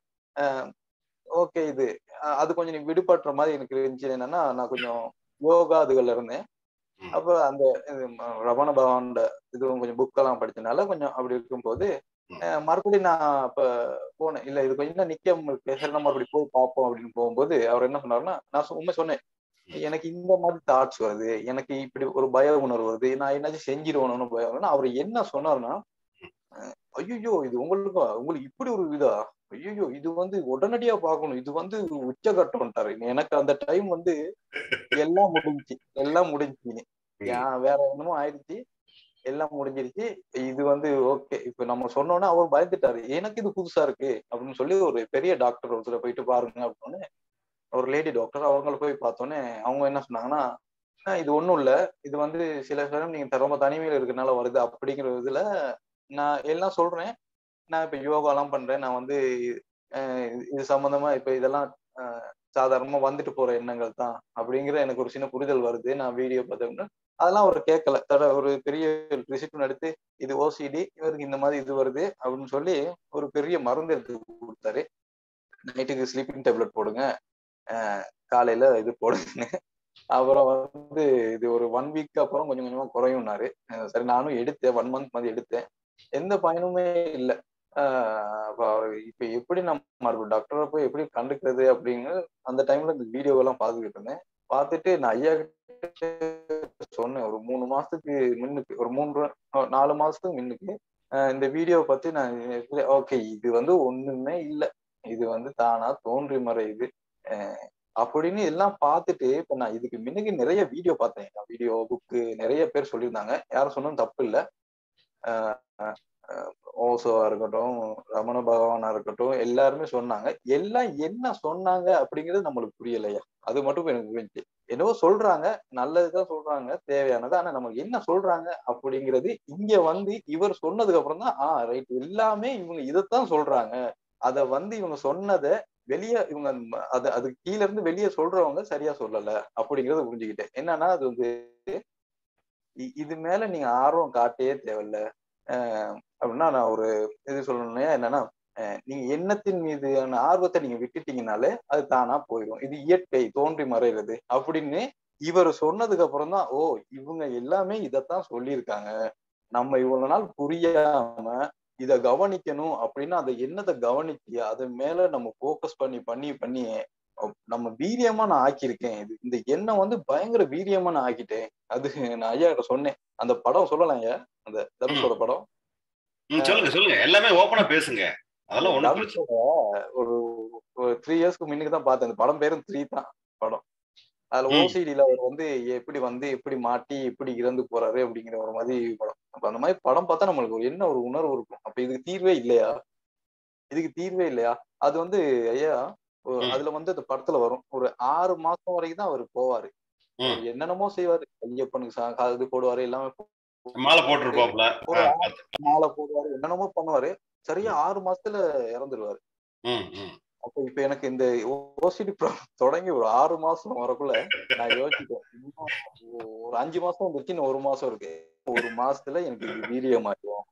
ஓகே இது அஹ் அது கொஞ்சம் நீ விடுபடுற மாதிரி எனக்கு இருந்துச்சு என்னன்னா நான் கொஞ்சம் யோகா அதுகள்ல இருந்தேன் ம். அப்ப அந்த இது ம- ரமண பகவானோட இதுவும் கொஞ்சம் புக்கெல்லாம் படிச்சனால கொஞ்சம் அப்படி இருக்கும்போது ம். அஹ் மறுபடியும் நான் அப்ப போனேன் இல்ல இது கொஞ்சம் நிக்க இருக்கு சரி நம்ம அப்படி போய் பார்ப்போம் அப்படின்னு போகும்போது அவர் என்ன சொன்னாருன்னா நான் சொ- உண்மை சொன்னேன் எனக்கு இந்த மாதிரி தாட்ஸ் வருது எனக்கு இப்படி ஒரு பய உணர்வு வருது நான் என்னாச்சும் செஞ்சிருவணும்னு பயம் வருதுன்னா அவர் என்ன சொன்னாருன்னா ஐயோ இது உங்களுக்கு உங்களுக்கு இப்படி ஒரு இதா ஐயோ இது வந்து உடனடியா பார்க்கணும் இது வந்து உச்சகட்டம்ட்டாரு எனக்கு அந்த டைம் வந்து எல்லாம் முடிஞ்சுச்சு எல்லாம் முடிஞ்சுச்சு ஏன் வேற என்னமோ ஆயிடுச்சு எல்லாம் முடிஞ்சிருச்சு இது வந்து ஓகே இப்ப நம்ம சொன்னோன்னா அவர் பயந்துட்டாரு எனக்கு இது புதுசா இருக்கு அப்படின்னு சொல்லி ஒரு பெரிய டாக்டர் ஒருத்தர் போயிட்டு பாருங்க அப்படின்னு ஒரு லேடி டாக்டர் அவங்கள போய் பார்த்தோன்னே அவங்க என்ன சொன்னாங்கன்னா "ஆஹ் இது ஒண்ணும் இல்ல இது வந்து சில நேரம் நீங்க ரொம்ப தனிமையில இருக்கனால வருது அப்படிங்கிற இதுல நான் எல்லாம் சொல்றேன் நான் இப்ப யோகா எல்லாம் பண்றேன் நான் வந்து அஹ் இது சம்பந்தமா இப்ப இதெல்லாம் அஹ் சாதாரணமா வந்துட்டு போற எண்ணங்கள் தான் அப்படிங்கிற எனக்கு ஒரு சின்ன புரிதல் வருது நான் வீடியோ பார்த்தோம்னா அதெல்லாம் அவர் கேட்கல தட ஒரு பெரிய ரிசிப்ட் எடுத்து இது ஓசிடி இவருக்கு இந்த மாதிரி இது வருது அப்படின்னு சொல்லி ஒரு பெரிய மருந்து எடுத்து கொடுத்தாரு நைட்டுக்கு ஸ்லீப்பிங் டேப்லெட் போடுங்க அஹ் காலையில இது போடுங்க அப்புறம் வந்து இது ஒரு ஒன் வீக் அப்புறம் கொஞ்சம் கொஞ்சமா குறையும்னாரு அஹ் சரி நானும் எடுத்தேன் ஒன் மந்த் மாதிரி எடுத்தேன் எந்த பயனுமே இல்லை அப்ப அவர் இப்ப எப்படி நம்ம மறுபடியும் டாக்டரை போய் எப்படி கண்டுக்கிறது அப்படின்னு அந்த டைம்ல இந்த வீடியோ எல்லாம் பார்த்துக்கிட்டு இருந்தேன் பார்த்துட்டு நான் ஐயா கிட்ட சொன்னேன் ஒரு மூணு மாசத்துக்கு முன்னுக்கு ஒரு மூன்று அஹ் நாலு மாசத்துக்கு முன்னுக்கு அஹ் இந்த வீடியோ பத்தி நான் ஓகே இது வந்து ஒண்ணுமே இல்லை இது வந்து தானா தோன்றி மறையுது அஹ் அப்படின்னு எல்லாம் பார்த்துட்டு இப்ப நான் இதுக்கு முன்னுக்கு நிறைய வீடியோ பார்த்தேன் வீடியோ புக்கு நிறைய பேர் சொல்லியிருந்தாங்க யாரும் சொன்னதும் தப்பு இல்லை ஓசோவா இருக்கட்டும் ரமண பகவானா இருக்கட்டும் எல்லாருமே சொன்னாங்க எல்லாம் என்ன சொன்னாங்க அப்படிங்கிறது நம்மளுக்கு புரியலையா அது மட்டும் எனக்கு புரிஞ்சு என்னவோ சொல்றாங்க நல்லதுதான் சொல்றாங்க தேவையானது ஆனா நமக்கு என்ன சொல்றாங்க அப்படிங்கிறது இங்க வந்து இவர் சொன்னதுக்கு அப்புறம் தான் ஆஹ் ரைட் எல்லாமே இவங்க இதைத்தான் சொல்றாங்க அத வந்து இவங்க சொன்னதை வெளியே இவங்க அது அது கீழ இருந்து வெளியே சொல்றவங்க சரியா சொல்லல அப்படிங்கறத புரிஞ்சுக்கிட்டேன் என்னன்னா அது வந்து இது மேல நீங்க ஆர்வம் காட்டவே தேவையில்ல அப்படின்னா நான் ஒரு இது சொல்லணும்னா என்னன்னா நீங்க எண்ணத்தின் மீதான ஆர்வத்தை நீங்க விட்டுட்டீங்கனாலே அது தானா போயிடும் இது இயற்கை தோன்றி மறைகிறது அப்படின்னு இவர் சொன்னதுக்கு அப்புறம் தான் ஓ இவங்க எல்லாமே இதைத்தான் சொல்லியிருக்காங்க நம்ம இவ்வளவு நாள் புரியாம இத கவனிக்கணும் அப்படின்னா அதை என்னத்தை கவனிச்சு அது மேல நம்ம போக்கஸ் பண்ணி பண்ணி பண்ணி நம்ம வீரியமா நான் ஆக்கியிருக்கேன் இது இந்த எண்ணம் வந்து பயங்கர வீரியமா நான் ஆக்கிட்டேன் அது நான் ஐயா கிட்ட சொன்னேன் அந்த படம் சொல்லலாம் ஐயா அந்த தனுஷோட படம் ம், சொல்லுங்க சொல்லுங்க எல்லாமே ஓப்பனா பேசுங்க அதெல்லாம் ஒண்ணு பிரச்சனை தனுஷோட ஒரு ஒரு த்ரீ இயர்ஸ்க்கு முன்னுக்கு தான் பார்த்தேன் அந்த படம் பேரும் த்ரீ தான் படம் அதுல ம். ஓசிடில அவர் வந்து எப்படி வந்து எப்படி மாட்டி எப்படி இறந்து போறாரு அப்படிங்கிற ஒரு மாதிரி படம் அப்ப அந்த மாதிரி படம் பார்த்தா நம்மளுக்கு ஒரு என்ன ஒரு உணர்வு இருக்கும் அப்ப இதுக்கு தீர்வே இல்லையா இதுக்கு தீர்வே இல்லையா அது வந்து ஐயா ஒ- ம். அதுல வந்து அந்த படத்துல வரும் ஒரு ஆறு மாசம் வரைக்கும் தான் அவர் போவாரு ம். அவர் என்னென்னமோ செய்வாரு ஐயப்பனுக்கு சா- கா- இது போடுவாரு எல்லாமே மாலை போட்டிருப்பாப்ல ஒரு ஆ, மாலை போடுவாரு என்னென்னமோ பண்ணுவாரு சரியா ஆறு மாசத்துல இறந்துருவாரு ம், ம். அப்ப இப்ப எனக்கு இந்த ஓசிடி தொடங்கி ஒரு ஆறு மாசம் வரக்குள்ள நான் யோசிச்சேன் இன்னும் ஒரு அஞ்சு மாசம் வந்துச்சு இன்னும் ஒரு மாசம் இருக்கு ஒரு மாசத்துல எனக்கு இது வீரியமாயிரும்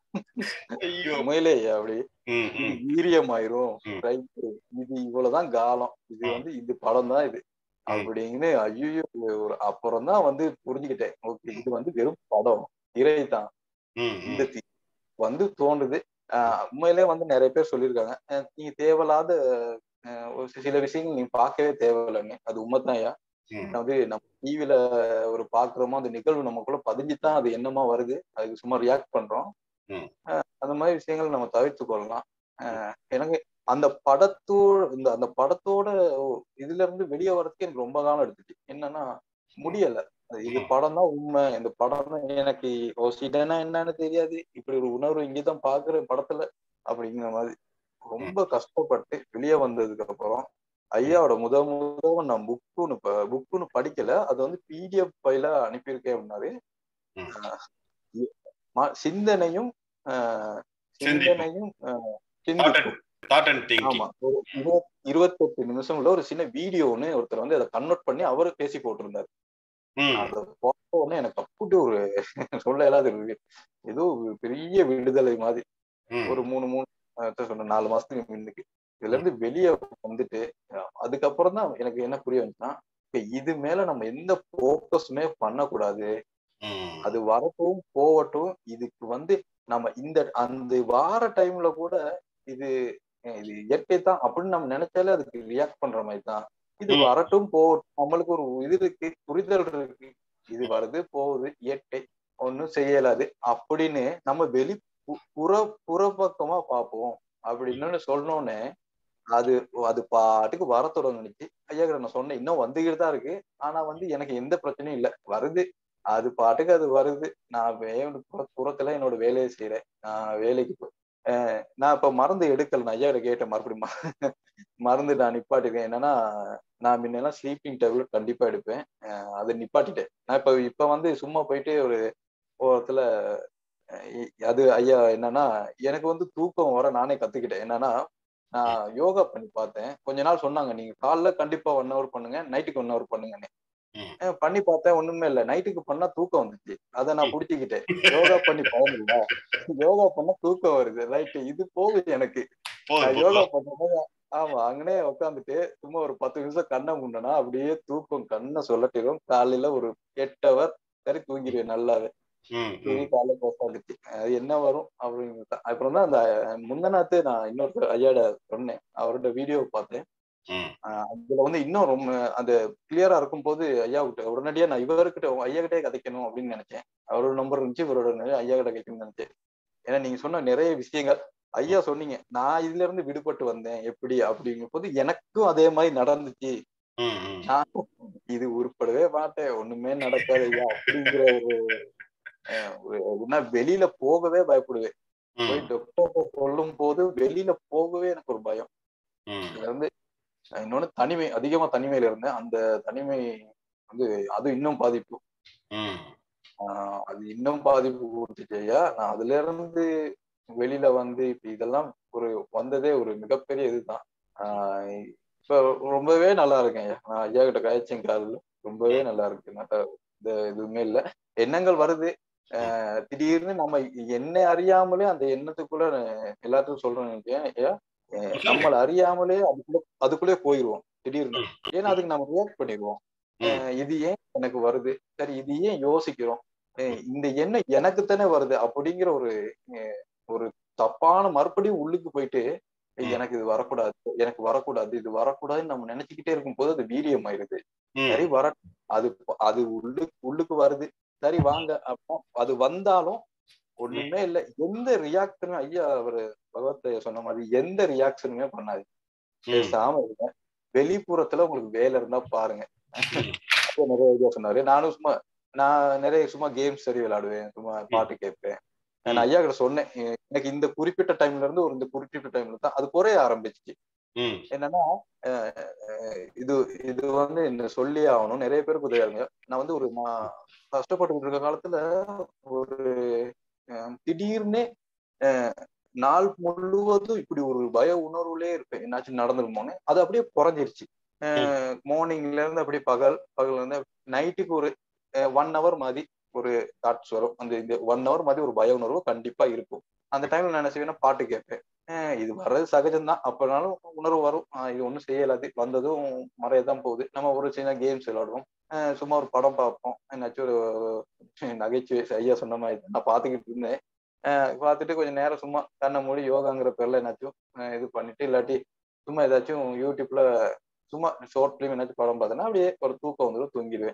ஐயோ உண்மையிலே அப்படி ம், இது ம், வீரியமாயிரும் ம். ரைட் இது இவ்வளவுதான் காலம் இது ம். வந்து இது படம் தான் இது அப்படின்னு ஐயோ ஒரு அப்புறம் தான் வந்து புரிஞ்சுக்கிட்டேன் ஓகே இது வந்து வெறும் படம் இறை தான் ம், ம். இந்த தி- வந்து தோன்றுது ஆஹ் உண்மையிலே வந்து நிறைய பேர் சொல்லியிருக்காங்க அஹ் நீங்க தேவையில்லாத அஹ் ஒரு சில விஷயங்கள் நீங்க பார்க்கவே தேவையில்லைன்னு அது உண்மைதான் ஐயா ம். வந்து நம்ம டிவில ஒரு பாக்குறோமோ அந்த நிகழ்வு நமக்குள்ள பதிஞ்சுதான் அது என்னமா வருது அதுக்கு சும்மா ரியாக்ட் பண்றோம் ம். அஹ் அந்த மாதிரி விஷயங்கள் நம்ம தவிர்த்து கொள்ளலாம் அஹ் எனக்கு அந்த படத்தோட இந்த அந்த படத்தோட ஒ- இதுல இருந்து வெளியே வர்றதுக்கு எனக்கு ரொம்ப காலம் எடுத்துச்சு என்னன்னா முடியல அது இது ம். படம் தான் உண்மை இந்த படம் தான் எனக்கு ஓசிடனா என்னன்னு தெரியாது இப்படி ஒரு உணர்வு இங்கதான் பாக்குற படத்துல அப்படிங்கிற மாதிரி ரொம்ப கஷ்டப்பட்டு வெளியே வந்ததுக்கு அப்புறம் ஐயாவோட முத முதல் நான் புக்குன்னு புக்குன்னு படிக்கல அது வந்து பிடிஎஃப் ஃபைல அனுப்பியிருக்கேன் அப்படின்னாரு ம். ஆஹ் இ- ம- சிந்தனையும் ஆஹ் சிந்திப்பு. சிந்தனையும் ஆஹ் சிந்திப்பும் தாட் அண்ட் திங்கிங் ஆமா ஒரு இருபத்- இருபத்தெட்டு நிமிஷம் உள்ள ஒரு சின்ன வீடியோன்னு ஒருத்தர் வந்து அதை கன்வெர்ட் பண்ணி அவரு பேசி போட்டிருந்தாரு ம் அதை பார்த்த உடனே எனக்கு அப்படி ஒரு சொல்ல இயலாத ஒரு ஏதோ ஒரு பெரிய விடுதலை மாதிரி ம் ஒரு மூணு மூணு அஹ் சொன்ன நாலு மாசத்துக்கு முன்னுக்கு இதுல இருந்து வெளியே வந்துட்டு அஹ் அதுக்கப்புறம் தான் எனக்கு என்ன புரிய வந்துச்சுன்னா இப்ப இது மேல நம்ம எந்த போக்கஸுமே பண்ணக்கூடாது ம். அது வரட்டும் போகட்டும் இதுக்கு வந்து நம்ம இந்த அந்த வார டைம்ல கூட இது அஹ் இது இயற்கை தான் அப்படின்னு நம்ம நினைச்சாலே அதுக்கு ரியாக்ட் பண்ற மாதிரி தான் இது ம். வரட்டும் போகட்டும் நம்மளுக்கு ஒரு இது இருக்கு புரிதல் இருக்கு இது வருது போகுது இயற்கை ஒன்றும் செய்யலாது அப்படின்னு நம்ம வெளி பு- புற புறப்பக்கமா பார்ப்போம் அப்படின்னு சொன்னோன்னே அது அது பாட்டுக்கு வர தொடங்குனுச்சு ஐயா கிட்ட நான் சொன்னேன் இன்னும் வந்துகிட்டு தான் இருக்கு ஆனா வந்து எனக்கு எந்த பிரச்சனையும் இல்லை வருது அது பாட்டுக்கு அது வருது நான் வே- புற- புறத்துல என்னோட வேலையை செய்யறேன் நான் வேலைக்கு போ- அஹ் நான் இப்ப மருந்து எடுக்கல நான் ஐயா கிட்ட கேட்டேன் மறுபடியும் ம- மருந்து நான் நிப்பாட்டிருக்கேன் என்னன்னா நான் முன்னெல்லாம் ஸ்லீப்பிங் டேப்லெட் கண்டிப்பா எடுப்பேன் அஹ் அதை நிப்பாட்டிட்டேன் நான் இப்ப இப்ப வந்து சும்மா போயிட்டு ஒரு ஓரத்துல அஹ் இ- அது ஐயா என்னன்னா எனக்கு வந்து தூக்கம் வர நானே கத்துக்கிட்டேன் என்னன்னா நான் யோகா பண்ணி பார்த்தேன் கொஞ்ச நாள் சொன்னாங்க நீங்க காலைல கண்டிப்பா ஒன் ஹவர் பண்ணுங்க நைட்டுக்கு ஒன் ஹவர் பண்ணுங்கன்னு ம். அஹ் பண்ணி பார்த்தேன் ஒண்ணுமே இல்ல நைட்டுக்கு பண்ணா தூக்கம் வந்துச்சு அதை நான் புடிச்சுக்கிட்டேன் யோகா பண்ணி பயன் இல்ல யோகா பண்ணா தூக்கம் வருது ரைட் இது போகுது எனக்கு போதும், நான் யோகா போதும். பண்ணும்போது ஆமா அங்கனே உட்காந்துட்டு சும்மா ஒரு பத்து நிமிஷம் கண்ணை முண்டனா அப்படியே தூக்கம் கண்ணை சொல்லட்டிடும் காலையில ஒரு எட்டு ஹவர் சரி தூங்கிடுவேன் நல்லாவே ம், சரி ம். காலைல போட்டாந்துச்சு அது என்ன வரும் அப்படின்னு அப்புறம் தான் அந்த முந்தநாத்து நான் இன்னொருத்தர் ஐயாட சொன்னேன் அவரோட வீடியோ பார்த்தேன் ம். ஆஹ் அதுல வந்து இன்னும் ரொம்ப அந்த கிளியரா இருக்கும் போது ஐயா கிட்ட உடனடியா நான் இவர்கிட்ட ஐயா கிட்டே கதைக்கணும் அப்படின்னு நினைச்சேன் அவரோட நம்பர் இருந்துச்சு இவரோட number ஐயா கிட்ட கதைக்கணும்னு நினைச்சேன் ஏன்னா நீங்க சொன்ன நிறைய விஷயங்கள் ஐயா சொன்னீங்க நான் இதுல இருந்து விடுபட்டு வந்தேன் எப்படி அப்படிங்கும் போது எனக்கும் அதே மாதிரி நடந்துச்சு ம், ம். நான் இது உருப்படவே மாட்டேன் ஒண்ணுமே நடக்காது ஐயா அப்படிங்கிற ஒரு அஹ், ஒரு எப்படின்னா வெளியில போகவே பயப்படுவேன் போய் ம், டாக்டர் சொல்லும் போது வெளியில போகவே எனக்கு ஒரு பயம் ம். இதுல இருந்து அஹ் இன்னொன்னு தனிமை அதிகமா தனிமையில இருந்தேன் அந்த தனிமை வந்து அது இன்னும் பாதிப்பு ம். ஆஹ் அது இன்னும் பாதிப்பு கொடுத்துச்சு ஐயா நான் அதுல இருந்து வெளியில வந்து இப்ப இதெல்லாம் ஒரு வந்ததே ஒரு மிகப்பெரிய இதுதான் ஆஹ் இப்ப ரொம்பவே நல்லா இருக்கேன் ஐயா நான் ஐயா கிட்ட காய்ச்சேன் காலில் ரொம்பவே நல்லா இருக்கு நல்ல இந்த எதுவுமே இல்லை எண்ணங்கள் வருது ஆஹ் திடீர்னு நம்ம என்ன அறியாமலே அந்த எண்ணத்துக்குள்ள நான் எல்லாத்துக்கும் சொல்றேன் நினைக்கிறேன் ஐயா அஹ் நம்மள அறியாமலே அதுக்குள்ள அதுக்குள்ளே போயிடுவோம் திடீர்னு ஏன்னா அதுக்கு நம்ம ரியாக்ட் பண்ணிடுவோம் ம். அஹ் இது ஏன் எனக்கு வருது சரி இது ஏன் யோசிக்கிறோம் அஹ் இந்த எண்ணம் எனக்கு தானே வருது அப்படிங்கிற ஒரு அஹ் ஒரு தப்பான மறுபடியும் உள்ளுக்கு போயிட்டு ஏய், எனக்கு இது வரக்கூடாது எனக்கு வரக்கூடாது இது வரக்கூடாதுன்னு நம்ம நினைச்சுக்கிட்டே இருக்கும்போது அது வீரியம் ஆயிருது ம், சரி வர அது அது உள்ளு உள்ளுக்கு வருது சரி வாங்க அப்போ அது வந்தாலும் ஒண்ணுமே இல்ல எந்த ரியாக்ஷனும் ஐயா அவரு பகவத் ஐயா சொன்ன மாதிரி எந்த ரியாக்ஷனுமே பண்ணாது ம், பேசாம இருங்க வெளிப்புறத்துல உங்களுக்கு வேலை இருந்தா பாருங்க ம். அப்போ நிறைய ஐடியா சொன்னாரு நானும் சும்மா நான் நிறைய சும்மா கேம்ஸ் சரி விளையாடுவேன் சும்மா பாட்டு கேட்பேன் நான் ஐயா கிட்ட சொன்னேன் எ- எனக்கு இந்த குறிப்பிட்ட டைம்ல இருந்து ஒரு இந்த குறிப்பிட்ட டைம்ல தான் அது குறைய ஆரம்பிச்சுச்சு ம், என்னன்னா அஹ், அஹ், இது இது வந்து என்ன சொல்லி ஆகணும் நிறைய பேருக்கு உதவியாருங்க நான் வந்து ஒரு நான் கஷ்டப்பட்டு இருக்க காலத்துல ஒரு அஹ், திடீர்னு அஹ், நாள் முழுவதும் இப்படி ஒரு பய உணர்வுலயே இருப்பேன் என்னாச்சும் நடந்துருமோன்னு அது அப்படியே குறைஞ்சிருச்சு மார்னிங்ல இருந்து அப்படியே பகல் பகல்ல இருந்து நைட்டுக்கு ஒரு ஒன் ஹவர் மாதிரி ஒரு தாட்ஸ் வரும் அந்த இந்த ஒன் ஹவர் மாதிரி ஒரு பய உணர்வு கண்டிப்பா இருக்கும் அந்த டைம்ல நான் என்ன செய்வேன்னா பாட்டு கேட்பேன் அஹ் இது வர்றது சகஜம்தான் அப்பனாலும் உணர்வு வரும் ஆஹ் இது ஒண்ணும் செய்யலாது வந்ததும் மறையதான் போகுது நம்ம ஒரு சின்ன கேம்ஸ் விளையாடுவோம் அஹ் சும்மா ஒரு படம் பார்ப்போம் என்னாச்சும் ஒரு நகைச்சுவை ஐயா சொன்ன மாதிரி நான் பார்த்துக்கிட்டு இருந்தேன் அஹ் பார்த்துட்டு கொஞ்சம் நேரம் சும்மா கண்ணை மூடி யோகாங்கிற பேர்ல என்னாச்சும் அஹ் இது பண்ணிட்டு இல்லாட்டி சும்மா ஏதாச்சும் யூடியூப்ல சும்மா ஷார்ட் ஃபிலிம் ஏதாச்சும் படம் பார்த்தேன்னா அப்படியே ஒரு தூக்கம் வந்துடும் தூங்கிடுவேன்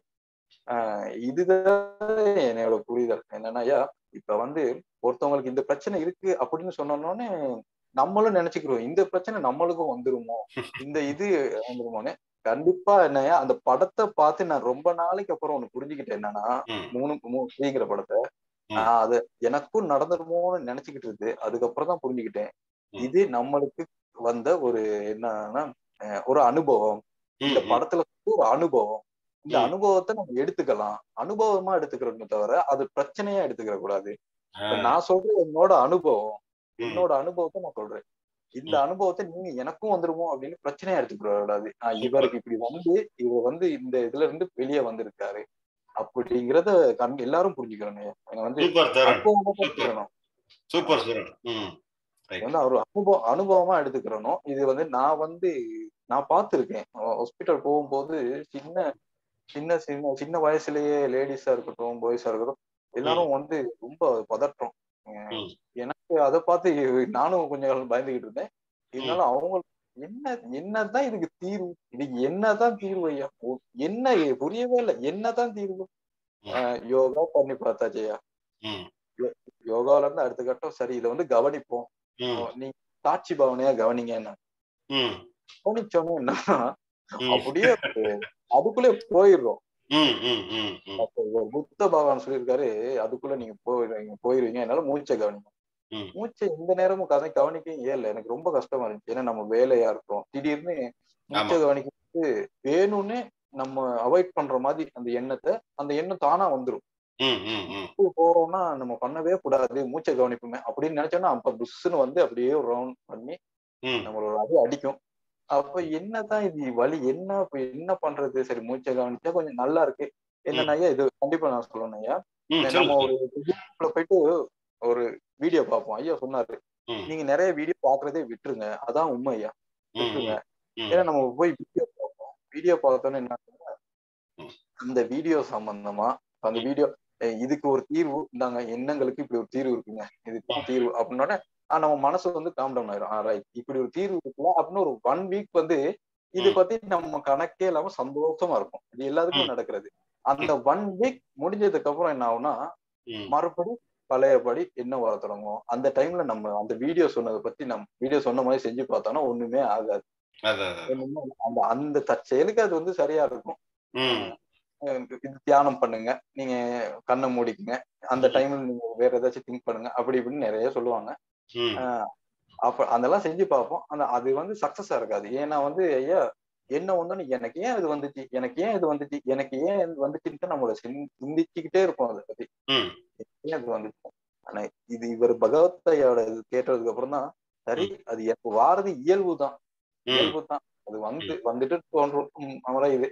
ஆஹ் இதுதான் என்னோட புரிதல் என்னன்னா ஐயா இப்ப வந்து ஒருத்தவங்களுக்கு இந்த பிரச்சனை இருக்கு அப்படின்னு சொன்னோன்னே நம்மளும் நினைச்சுக்கிறோம் இந்த பிரச்சனை நம்மளுக்கும் வந்துருமோ இந்த இது வந்துருமோன்னு கண்டிப்பா என்னையா அந்த படத்தை பார்த்து நான் ரொம்ப நாளைக்கு அப்புறம் ஒண்ணு புரிஞ்சுக்கிட்டேன் என்னன்னா ம், மூணு மூணு ஸ்ரீங்கிற படத்தை ம். நான் அது எனக்கும் நடந்துருமோன்னு நினைச்சுக்கிட்டு இருந்து அதுக்கப்புறம் தான் புரிஞ்சுக்கிட்டேன் ம். இது நம்மளுக்கு வந்த ஒரு என்னன்னா அஹ் ஒரு அனுபவம் இந்த ம், படத்துல வந்து ஒரு அனுபவம் இந்த ம். அனுபவத்தை நம்ம எடுத்துக்கலாம் அனுபவமா எடுத்துக்கிறோமே தவிர அது பிரச்சனையா எடுத்துக்கிற கூடாது இப்ப ஆ, நான் சொல்றது என்னோட அனுபவம் ம், என்னோட அனுபவத்தை நான் சொல்றேன் இந்த ம். அனுபவத்தை நீங்க எனக்கும் வந்துருமோ அப்படின்னு பிரச்சனையா எடுத்துக்கிற கூடாது ஆஹ் இவருக்கு இப்படி வந்து இவர் வந்து இந்த இதுல இருந்து வெளியே வந்திருக்காரு அப்படிங்கறத கண் எல்லாரும் புரிஞ்சுக்கணும் எனக்கு வந்து சூப்பர் தருண் அனுபவமா எடுத்துக்கணும் சூப்பர் தருண் ம், இது ரைட் வந்து அவர் அனுபவம் அனுபவமா எடுத்துக்கிறணும் இது வந்து நான் வந்து நான் பார்த்திருக்கேன் ஹாஸ்பிட்டல் போகும்போது சின்ன சின்ன சின்ன சின்ன வயசுலயே லேடிஸா இருக்கட்டும் பாய்ஸா இருக்கட்டும் எல்லாரும் வந்து ரொம்ப பதற்றம் அஹ் ம். எனக்கு அதை பார்த்து நானும் கொஞ்ச காலம் பயந்துகிட்டு இருந்தேன் இருந்தாலும் அவங்க என்ன என்னதான் இதுக்கு தீர்வு இதுக்கு என்னதான் தீர்வு ஐயா ஓ, என்ன புரியவே இல்லை என்னதான் தீர்வு அஹ் யோகா பண்ணி பார்த்தாச்சையா ம், யோகால இருந்து அடுத்த கட்டம் சரி இதை வந்து கவனிப்போம் ம், நீ காட்சி பவனையா கவனிங்க என்ன ம், கவனிச்சோன்னு என்னன்னா ம், அப்படியே அதுக்குள்ளே போயிடுறோம் ம், ம், ம், ம், அப்போ ஒரு புத்த பகவான் சொல்லியிருக்காரு அதுக்குள்ள நீங்க போயிடுவீங்க போயிருவீங்க என்னால மூச்சை கவனிங்க ம். மூச்சை இந்த நேரமும் கதை கவனிக்க ஏல எனக்கு ரொம்ப கஷ்டமா இருந்துச்சு ஏன்னா நம்ம வேலையா இருக்கோம் திடீர்னு மூச்சை கவனிக்கிறது வேணும்னே நம்ம அவாய்ட் பண்ற மாதிரி அந்த எண்ணத்தை அந்த எண்ணம் தானா வந்துரும் ம், ம், ம். இப்போ போறோம்னா நம்ம பண்ணவே கூடாது மூச்சை கவனிப்புமே அப்படின்னு நினைச்சோம்னா அப்ப புஷ்ன்னு வந்து அப்படியே ஒரு ரவுண்ட் பண்ணி ம், நம்மளோட அது அடிக்கும் அப்ப என்னதான் இது வழி என்ன இப்ப என்ன பண்றது சரி மூச்சை கவனிச்சா கொஞ்சம் நல்லா இருக்கு என்னன்னா ஐயா இது கண்டிப்பா நான் சொல்லணும் ஐயா ம், நம்ம சொல்லுங்க. ஒரு யூடியூப்ல போயிட்டு ஒரு வீடியோ பார்ப்போம் ஐயா சொன்னாரு ம், நீங்க நிறைய வீடியோ பாக்குறதே விட்டுருங்க அதான் உண்மை ஐயா ம், விட்டுருங்க ம், ஏன்னா நம்ம போய் வீடியோ பார்ப்போம் வீடியோ பார்த்தோன்னே என்ன ஆகுதுன்னா, ம். அந்த வீடியோ சம்பந்தமா அந்த வீடியோ இதுக்கு ஒரு தீர்வு இந்தாங்க எண்ணங்களுக்கு இப்படி ஒரு தீர்வு இருக்குங்க இதுக்கு தீர்வு அப்படின்னோடனே ஆஹ் நம்ம மனசு வந்து காம் டவுன் ஆயிரும் ஆ ரைட் இப்படி ஒரு தீர்வு இருக்குல்ல அப்படின்னு ஒரு ஒன் வீக் வந்து இது ம். பத்தி நம்ம கணக்கே இல்லாம சந்தோஷமா இருக்கும் இது எல்லாத்துக்கும் நடக்கிறது அந்த ஒன் வீக் முடிஞ்சதுக்கு அப்புறம் என்ன ஆகும்னா ம், மறுபடி பழையபடி என்ன வர தொடங்கும் அந்த டைம்ல நம்ம அந்த வீடியோ சொன்னதை பத்தி நம்ம வீடியோ சொன்ன மாதிரி செஞ்சு பார்த்தோம்னா ஒண்ணுமே ஆகாது அதான், அதான். ஒண்ணுமே அந்த அந்த தற்செயலுக்கு அது வந்து சரியா இருக்கும் ம், அஹ் இது தியானம் பண்ணுங்க நீங்க கண்ணை மூடிக்குங்க அந்த டைம்ல நீங்க வேற ஏதாச்சும் திங்க் பண்ணுங்க அப்படி இப்படின்னு நிறைய சொல்லுவாங்க ம், அஹ் அப்ப அதெல்லாம் செஞ்சு பார்ப்போம் ஆனா அது வந்து சக்சஸா இருக்காது ஏன்னா வந்து ஐயா என்ன வந்து எனக்கு ஏன் இது வந்துச்சு எனக்கு ஏன் இது வந்துச்சு எனக்கு ஏன் இது வந்துச்சுன்னு நம்மள சிந்~ சிந்திச்சுக்கிட்டே இருப்போம் அதை பத்தி ம், ஏன் இது வந்துச்சு ஆனா இது இவர் பகவத் ஐயாவோட இது கேட்டதுக்கு அப்புறம் தான் சரி அது எனக்கு வாரது இயல்பு தான் ம், இயல்பு தான் அது வந்து வந்துட்டு தோன்றும் ம், அவ்வளவு இது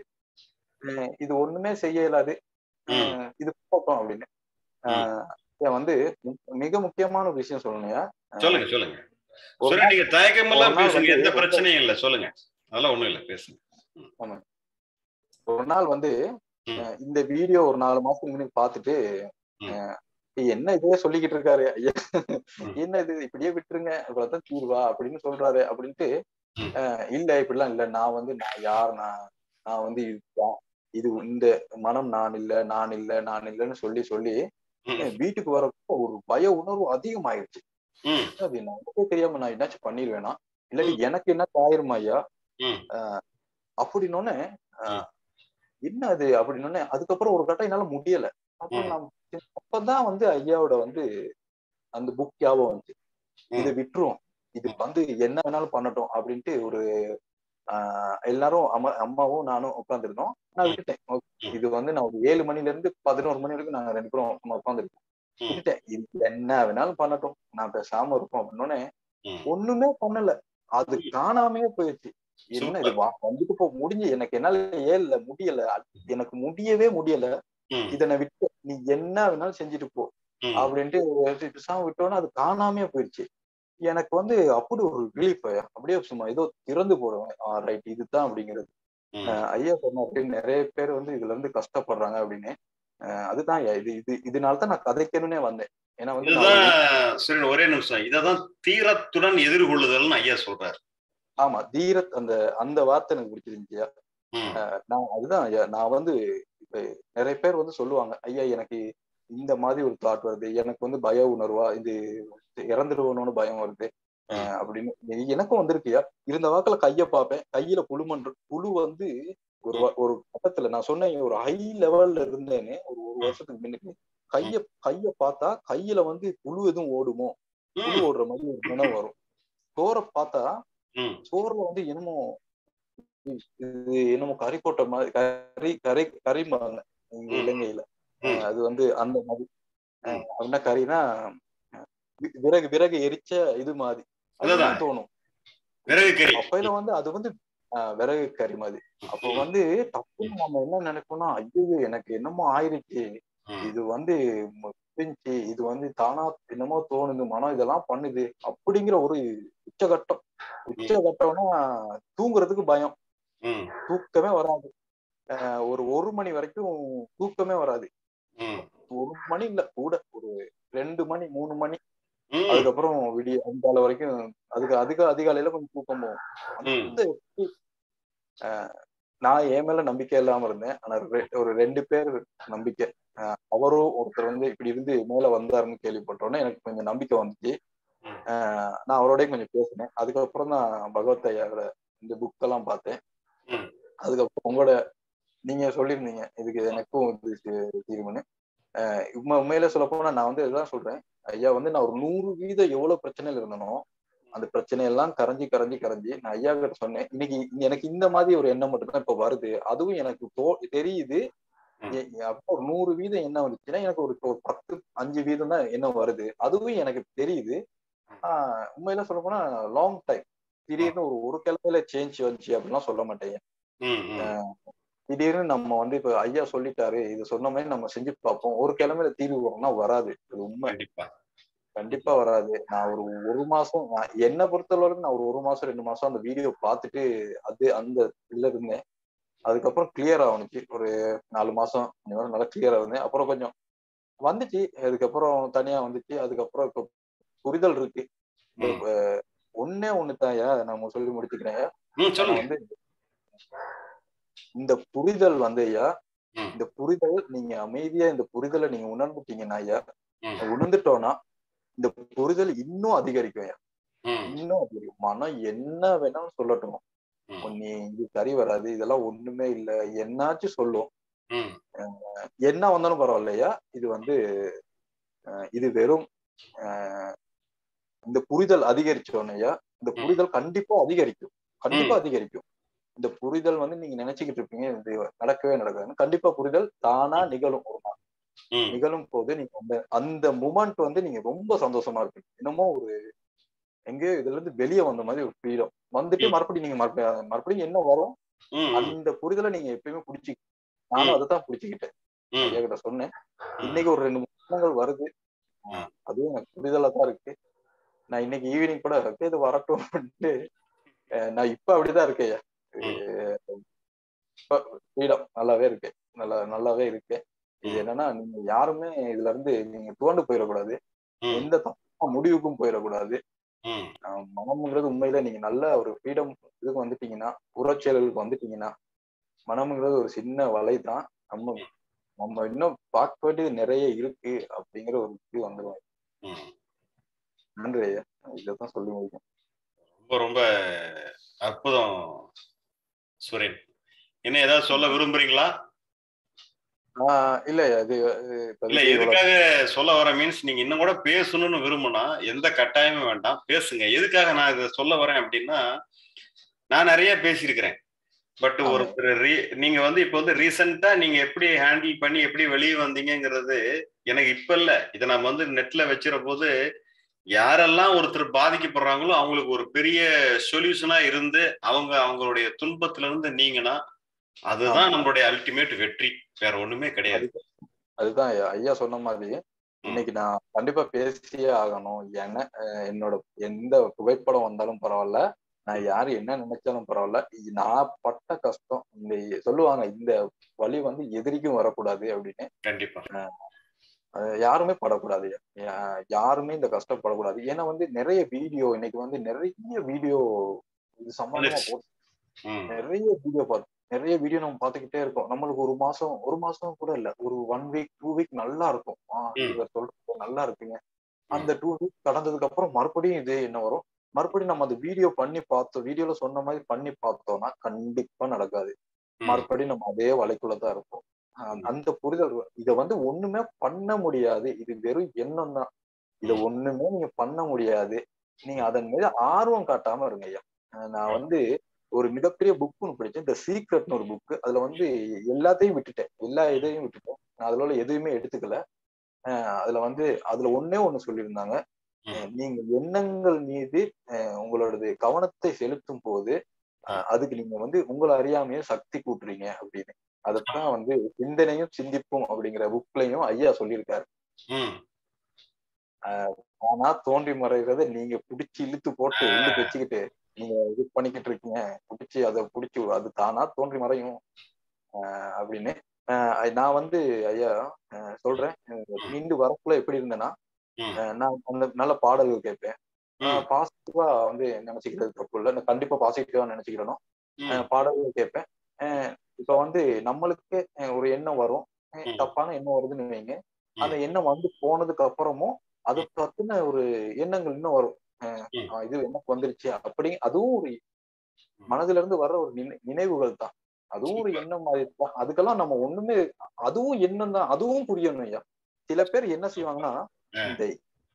அஹ் இது ஒண்ணுமே செய்ய இயலாது ம். அஹ் இது போட்டோம் அப்படின்னு அஹ் ஏன் வந்து மு- மிக முக்கியமான ஒரு விஷயம் சொல்லணும்யா சொல்லுங்க சொல்லுங்க ஒரு சொல்லுங்க நீங்க தயக்கம் எல்லாம் ஒரு நாள் பேசுங்க வந்து எந்த ரொம்ப- பிரச்சனையும் இல்ல சொல்லுங்க அதெல்லாம் ஒண்ணும் இல்ல பேசுங்க ஒரு நாள் வந்து ம். அஹ் இந்த வீடியோ ஒரு நாலு மாசத்துக்கு முன்னாடி பார்த்துட்டு ம். அஹ் என்ன இதுவே சொல்லிக்கிட்டு இருக்காரு ஐயா ம். என்ன இது இப்படியே விட்டுருங்க இவ்வளவுதான் தீர்வா அப்படின்னு சொல்றாரு அப்படின்ட்டு ம். அஹ் இல்ல இப்படிலாம் இல்ல நான் வந்து நான் யார் நான் நான் வந்து இதுதான் இது இந்த மனம் நான் இல்ல நான் இல்ல நான் இல்லைன்னு சொல்லி சொல்லி ம். அஹ் வீட்டுக்கு வரப்போ ஒரு பய உணர்வு அதிகமாயிருச்சு ம். அது நமக்கே தெரியாம நான் என்னாச்சும் பண்ணிடுவேனா இல்லாட்டி எனக்கு என்ன ஆயிருமா ஐயா ம். அப்படின்னோடனே என்ன அது அப்படின்னோடனே அதுக்கப்புறம் ஒரு கட்டம் என்னால முடியல அப்புறம் ம். நான் அப்பதான் வந்து ஐயாவோட வந்து அந்த புக் ஞாபகம் வந்துச்சு இதை விட்டுரும் இது வந்து என்ன வேணாலும் பண்ணட்டும் அப்படின்ட்டு ஒரு ஆஹ் எல்லாரும் அம்மா அம்மாவும் நானும் உட்காந்துருந்தோம் நான் ம். விட்டுட்டேன் Okay, ம். இது வந்து நான் ஒரு ஏழு மணில இருந்து பதினோரு மணி வரைக்கும் நாங்க ரெண்டு பேரும் உட்காந்துருக்கோம் ம். விட்டுட்டேன் இது என்ன வேணாலும் பண்ணட்டும் நான் பேசாம இருப்போம் அப்படின்னோடனே ம். ஒண்ணுமே பண்ணல அது காணாமையே போயிடுச்சு என்ன இது வா- வந்துட்டு போ முடிஞ்சு எனக்கு என்னால ஏல முடியல அது எனக்கு முடியவே முடியல ம். இதனை விட்டு நீ என்ன வேணாலும் செஞ்சுட்டு போ ம். அப்படின்ட்டு பேசாம விட்டோன்னா அது காணாமையே போயிடுச்சு எனக்கு வந்து அப்படி ஒரு ரிலீஃப் அப்படியே சும்மா ஏதோ திறந்து போடுவேன் ரைட் இதுதான் அப்படிங்கிறது ம். அஹ் ஐயா சொன்னாரு நிறைய பேர் வந்து இதுல இருந்து கஷ்டப்படுறாங்க அப்படின்னு அஹ் அதுதான் ஐயா, இது இது இதனால தான் நான் கதைக்கணும்னே வந்தேன் ஏன்னா வந்து நான் இதுதான் சரி ஒரே நிமிஷம் இததான் தீரத்துடன் எதிர்கொள்ளுதல்னு ஐயா சொல்றாரு ஆமா தீரத் அந்த அந்த வார்த்தை எனக்கு பிடிச்சிருந்துச்சியா ம். நான் அதுதான் ஐயா நான் வந்து இப்ப நிறைய பேர் வந்து சொல்லுவாங்க ஐயா எனக்கு இந்த மாதிரி ஒரு தாட் வருது எனக்கு வந்து பய உணர்வா இது இறந்துடுவோன்னு பயம் வருது அஹ் அப்படின்னு எ- எனக்கும் வந்திருக்குயா இருந்த வாக்குல கைய பார்ப்பேன் கையில புழுமன் புழு வந்து ஒரு வ- ஒரு கட்டத்துல நான் சொன்னேன் ஒரு ஹை லெவல்ல இருந்தேன்னு ஒரு ஒரு வருஷத்துக்கு முன்னுக்கு கைய கைய பார்த்தா கையில வந்து புழு எதுவும் ஓடுமோ புழு ம். ஓடுற மாதிரி ஒரு நினைவு வரும் சோறை பார்த்தா ம். சோறுல வந்து என்னமோ இது என்னமோ கறி போட்ட மாதிரி கறி கறி கறிம்பாங்க இங்க ம். இலங்கையில ம். அஹ் அது வந்து அந்த மாதிரி அஹ் அப்படின்னா கறினா வி- விறகு விறகு எரிச்ச இது மாதிரி அதுதான். அதுதான் தோணும் விறகு கறி அப்பையில வந்து அது வந்து அஹ் விறகு கறி மாதிரி அப்போ வந்து டப்புன்னு நம்ம என்ன நினைப்போம்னா ஐயோ எனக்கு என்னமோ ஆயிருச்சு ம். இது வந்து முடிஞ்சு இது வந்து தானா என்னமோ தோணுது மனம் இதெல்லாம் பண்ணுது அப்படிங்கிற ஒரு உச்சகட்டம் உச்சகட்டம்னா தூங்குறதுக்கு பயம் ம். தூக்கமே வராது அஹ் ஒரு ஒரு மணி வரைக்கும் தூக்கமே வராது ம். ஒரு மணி இல்ல கூட ஒரு ரெண்டு மணி மூணு மணி ம். அதுக்கப்புறம் விடிய அதிகாலை வரைக்கும் அதுக்கு அதிக அதிகாலையில கொஞ்சம் தூக்கம் போகும் அந்த அஹ் நான் என் மேல நம்பிக்கை இல்லாம இருந்தேன் ஆனா ரெ- ஒரு ரெண்டு பேர் நம்பிக்கை அஹ் அவரும் ஒருத்தர் வந்து இப்படி இருந்து மேல வந்தாருன்னு கேள்விப்பட்டோன்னே எனக்கு கொஞ்சம் நம்பிக்கை வந்துச்சு ம். அஹ் நான் அவரோடய கொஞ்சம் பேசினேன் அதுக்கப்புறம் தான் பகவத் ஐயாவோட இந்த புக் எல்லாம் பார்த்தேன் ம். அதுக்கப்புறம் உங்களோட நீங்க சொல்லியிருந்தீங்க இதுக்கு எனக்கும் இது தி- தீர்வுன்னு அஹ் உண்மை உண்மையில சொல்ல போனா நான் வந்து இதுதான் சொல்றேன் ஐயா வந்து நான் ஒரு நூறு வீதம் எவ்வளவு பிரச்சனையில இருந்தனோ அந்த பிரச்சனை எல்லாம் கரைஞ்சி கரைஞ்சி கரைஞ்சி நான் ஐயா கிட்ட சொன்னேன் இன்னைக்கு எனக்கு இந்த மாதிரி ஒரு எண்ணம் மட்டும்தான் இப்ப வருது அதுவும் எனக்கு தோ தெரியுது ம். எ- அப்போ ஒரு நூறு வீதம் என்ன வந்துச்சுன்னா எனக்கு ஒரு ஒரு பத்து அஞ்சு வீதம் தான் என்ன வருது அதுவும் எனக்கு தெரியுது ஆஹ் உண்மையில சொல்ல போனா லாங் டைம் திடீர்னு ஒரு ஒரு கிழமையில சேஞ்ச் வந்துச்சு அப்படிலாம் சொல்ல மாட்டேன் ம். ம். திடீர்னு நம்ம வந்து இப்ப ஐயா சொல்லிட்டாரு இது சொன்ன மாதிரி நம்ம செஞ்சு பார்ப்போம் ஒரு கிழமையில தீர்வு வரும்னா வராது அது உண்மை கண்டிப்பா கண்டிப்பா வராது நான் ஒரு ஒரு மாசம் நான் என்னை பொறுத்தளவுக்கு நான் ஒரு ஒரு மாசம் ரெண்டு மாசம் அந்த வீடியோ பார்த்துட்டு அது அந்த இதுல இருந்தேன் அதுக்கப்புறம் கிளியர் ஆகுனுச்சு ஒரு நாலு மாசம் இந்த மாதிரி நல்லா கிளியர் ஆகுது அப்புறம் கொஞ்சம் வந்துச்சு அதுக்கப்புறம் தனியா வந்துச்சு அதுக்கப்புறம் இப்போ புரிதல் இருக்கு ம். அஹ் ஒண்ணே ஒண்ணு தாயா நம்ம சொல்லி முடிச்சுக்கிறேன் ம் ஆனா சொல்லுங்க வந்து இந்த புரிதல் வந்து ஐயா ம். இந்த புரிதல் நீங்க அமைதியா இந்த புரிதலை நீங்க உணர்ந்துட்டீங்கன்னா ஐயா ம். உணர்ந்துட்டோம்னா இந்த புரிதல் இன்னும் அதிகரிக்கும் ஐயா ம். இன்னும் அதிகரிக்கும் மனம் என்ன வேணாலும் சொல்லட்டும் ம். நீ இது சரி வராது இதெல்லாம் ஒண்ணுமே இல்ல என்னாச்சும் சொல்லும் ம். என்ன வந்தாலும் பரவாயில்லையா இது வந்து அஹ், இது வெறும் அஹ், இந்த புரிதல் அதிகரிச்சோன்னையா இந்த புரிதல் கண்டிப்பா அதிகரிக்கும் கண்டிப்பா அதிகரிக்கும் இந்த புரிதல் வந்து நீங்க நினைச்சுக்கிட்டு இருப்பீங்க இது நடக்கவே நடக்காதுன்னு கண்டிப்பா புரிதல் தானா நிகழும் ஒரு நாள் ம். நிகழும் போது நீங்க அந்த அந்த மூமெண்ட் வந்து நீங்க ரொம்ப சந்தோஷமா இருப்பீங்க என்னமோ ஒரு எங்கேயோ இதுல இருந்து வெளியே வந்த மாதிரி ஒரு ஃப்ரீடம் வந்துட்டு ம். மறுபடியும் நீங்க மறுபடியும் மறுபடியும் என்ன வரும் ம். அந்த புரிதலை நீங்க எப்பயுமே பிடிச்சி நானும் ம். அதை தான் பிடிச்சிக்கிட்டேன் ம். ஐயா கிட்ட சொன்னேன் ம். இன்னைக்கு ஒரு ரெண்டு மூணு எண்ணங்கள் வருது ம். அதுவும் எனக்கு புரிதலா தான் இருக்கு நான் இன்னைக்கு ஈவினிங் கூட அப்படியே இது வரட்டும் அப்படின்ட்டு அஹ் நான் இப்ப அப்படிதான் இருக்கேன் ஐயா. ம். அஹ் இப்ப ஃப்ரீடம் நல்லாவே இருக்கு நல்லா நல்லாவே இருக்கு இது ம். என்னன்னா நீங்க யாருமே இதுல இருந்து நீங்க துவண்டு போயிடக்கூடாது ம், எந்த தப்பான முடிவுக்கும் போயிடக்கூடாது ம், ஆஹ் மனம்ங்கிறது உண்மையில நீங்க நல்ல ஒரு ஃப்ரீடம் இதுக்கு வந்துட்டீங்கன்னா புறச்செயல்களுக்கு வந்துட்டீங்கன்னா மனம்ங்கிறது ஒரு சின்ன வலை தான் நம்ம நம்ம இன்னும் பார்க்க வேண்டியது நிறைய இருக்கு அப்படிங்கிற ஒரு இது வந்துடும் ம். நன்றி ஐயா இதைத்தான் சொல்லி முடிக்கும் ரொம்ப ரொம்ப அற்புதம் சுரேன் என்ன ஏதாவது சொல்ல விரும்புறீங்களா ஆஹ் இல்ல ஐயா இது இது இல்ல இப்போதைக்கு இவ்வளவு எதுக்காக சொல்ல வர மீன்ஸ் நீங்க இன்னும் கூட பேசணும்னு விரும்புனா எந்த கட்டாயமும் வேண்டாம் பேசுங்க எதுக்காக நான் இதை சொல்ல வரேன் அப்படின்னா நான் நிறைய பேசியிருக்கிறேன் பட் ஆமா. ஒருத்தர் re- நீங்க வந்து இப்போ வந்து ரீசெண்டா நீங்க எப்படி ஹேண்டில் பண்ணி எப்படி வெளியே வந்தீங்கங்கிறது எனக்கு இப்ப இல்ல இதை நம்ம வந்து நெட்ல வச்சிர போது யாரெல்லாம் ஒருத்தர் பாதிக்கப்படுறாங்களோ அவங்களுக்கு ஒரு பெரிய சொல்யூஷனா இருந்து அவங்க அவங்களுடைய துன்பத்துல இருந்து நீங்கன்னா அதுதான் நம்மளுடைய அல்டிமேட் வெற்றி வேற ஒண்ணுமே கிடையாது அதுக்கு- அதுதான் ஐயா ஐயா சொன்ன மாதிரி இன்னைக்கு நான் கண்டிப்பா பேசியே ஆகணும் என்ன அஹ் என்னோட எந்த புகைப்படம் வந்தாலும் பரவாயில்ல நான் யாரு என்ன நினைச்சாலும் பரவாயில்ல இது நான் பட்ட கஷ்டம் இந்த சொல்லுவாங்க இந்த வழி வந்து எதிரிக்கும் வரக்கூடாது அப்படின்னு கண்டிப்பா அஹ் யாருமே படக்கூடாது யா- யாருமே இந்த கஷ்டப்படக்கூடாது ஏன்னா வந்து நிறைய வீடியோ இன்னைக்கு வந்து நிறைய வீடியோ இது சம்பந்தமா வந்துருச்சு. போட்டு ம் நிறைய வீடியோ பார்த்து நிறைய வீடியோ நம்ம பார்த்துக்கிட்டே இருக்கோம் நம்மளுக்கு ஒரு மாசம் ஒரு மாசம் கூட இல்ல ஒரு ஒன் வீக் டூ வீக் நல்லா இருக்கும் ஆ, ம். இவர் சொல்றது நல்லா இருக்குங்க அந்த டூ வீக் கடந்ததுக்கு அப்புறம் மறுபடியும் இது என்ன வரும் மறுபடியும் நம்ம அந்த வீடியோ பண்ணி பார்த்தோம் வீடியோல சொன்ன மாதிரி பண்ணி பார்த்தோம்னா கண்டிப்பா நடக்காது ம், மறுபடியும் நம்ம அதே வலைக்குள்ளதான் இருப்போம் ஆஹ் அந்த புரிதல் வ- இத வந்து ஒண்ணுமே பண்ண முடியாது இது வெறும் எண்ணம் தான் இத ம். ஒண்ணுமே நீங்க பண்ண முடியாது நீங்க அதன் மீது ஆர்வம் காட்டாம இருங்க ஐயா ஆஹ் நான் வந்து ஒரு மிகப்பெரிய புக் ஒன்று படிச்சேன் இந்த சீக்ரெட்னு ஒரு புக் அதுல வந்து எல்லாத்தையும் விட்டுட்டேன் எல்லா இதையும் விட்டுட்டேன் நான் அதுல உள்ள எதுவுமே எடுத்துக்கல ஆஹ் அதுல வந்து அதுல ஒண்ணே ஒண்ணு சொல்லியிருந்தாங்க ம். அஹ் நீங்க எண்ணங்கள் மீது அஹ் உங்களோடது கவனத்தை செலுத்தும் போது அஹ் அதுக்கு நீங்க வந்து உங்களை அறியாமையே சக்தி கூட்டுறீங்க அப்படின்னு அதத்தான் வந்து சிந்தனையும் சிந்திப்பும் அப்படிங்கிற புக்லயும் ஐயா சொல்லியிருக்காரு ம். ஆனா தோன்றி மறைகிறத நீங்க புடிச்சு இழுத்து போட்டு உள்ளுக்கு வச்சுக்கிட்டு நீங்க இது பண்ணிக்கிட்டு இருக்கீங்க புடிச்சு அதை புடிச்சு அது தானா தோன்றி மறையும் ஆஹ் அப்படின்னு ஆஹ் நான் வந்து ஐயா ஆஹ் சொல்றேன் அஹ் மீண்டு வரக்குள்ள எப்படி இருந்தேன்னா ம். ஆஹ் நான் அந்த நல்ல பாடல்கள் கேட்பேன் ம். பாசிட்டிவா வந்து நினைச்சுக்கிறது தப்பு இல்லை நான் கண்டிப்பா பாசிட்டிவா நினைச்சுக்கிறணும் ம். அஹ் பாடல்கள் கேட்பேன் அஹ் இப்ப வந்து நம்மளுக்கு அஹ் ஒரு எண்ணம் வரும் அஹ் ம். தப்பான எண்ணம் வருதுன்னு வைங்க ம். அந்த எண்ணம் வந்து போனதுக்கு அப்புறமும் அதை பத்தின ஒரு எண்ணங்கள் இன்னும் வரும் அஹ் ம். ஆஹ் இது எனக்கு வந்துருச்சு அப்படி அதுவும் ஒரு மனதுல இருந்து வர்ற ஒரு நினை- நினைவுகள் தான் அதுவும் ஒரு எண்ணம் மாதிரி தான் அதுக்கெல்லாம் நம்ம ஒண்ணுமே அதுவும் எண்ணம் தான் அதுவும் புரியணும் ஐயா சில பேர் என்ன செய்வாங்கன்னா ஆ. இந்த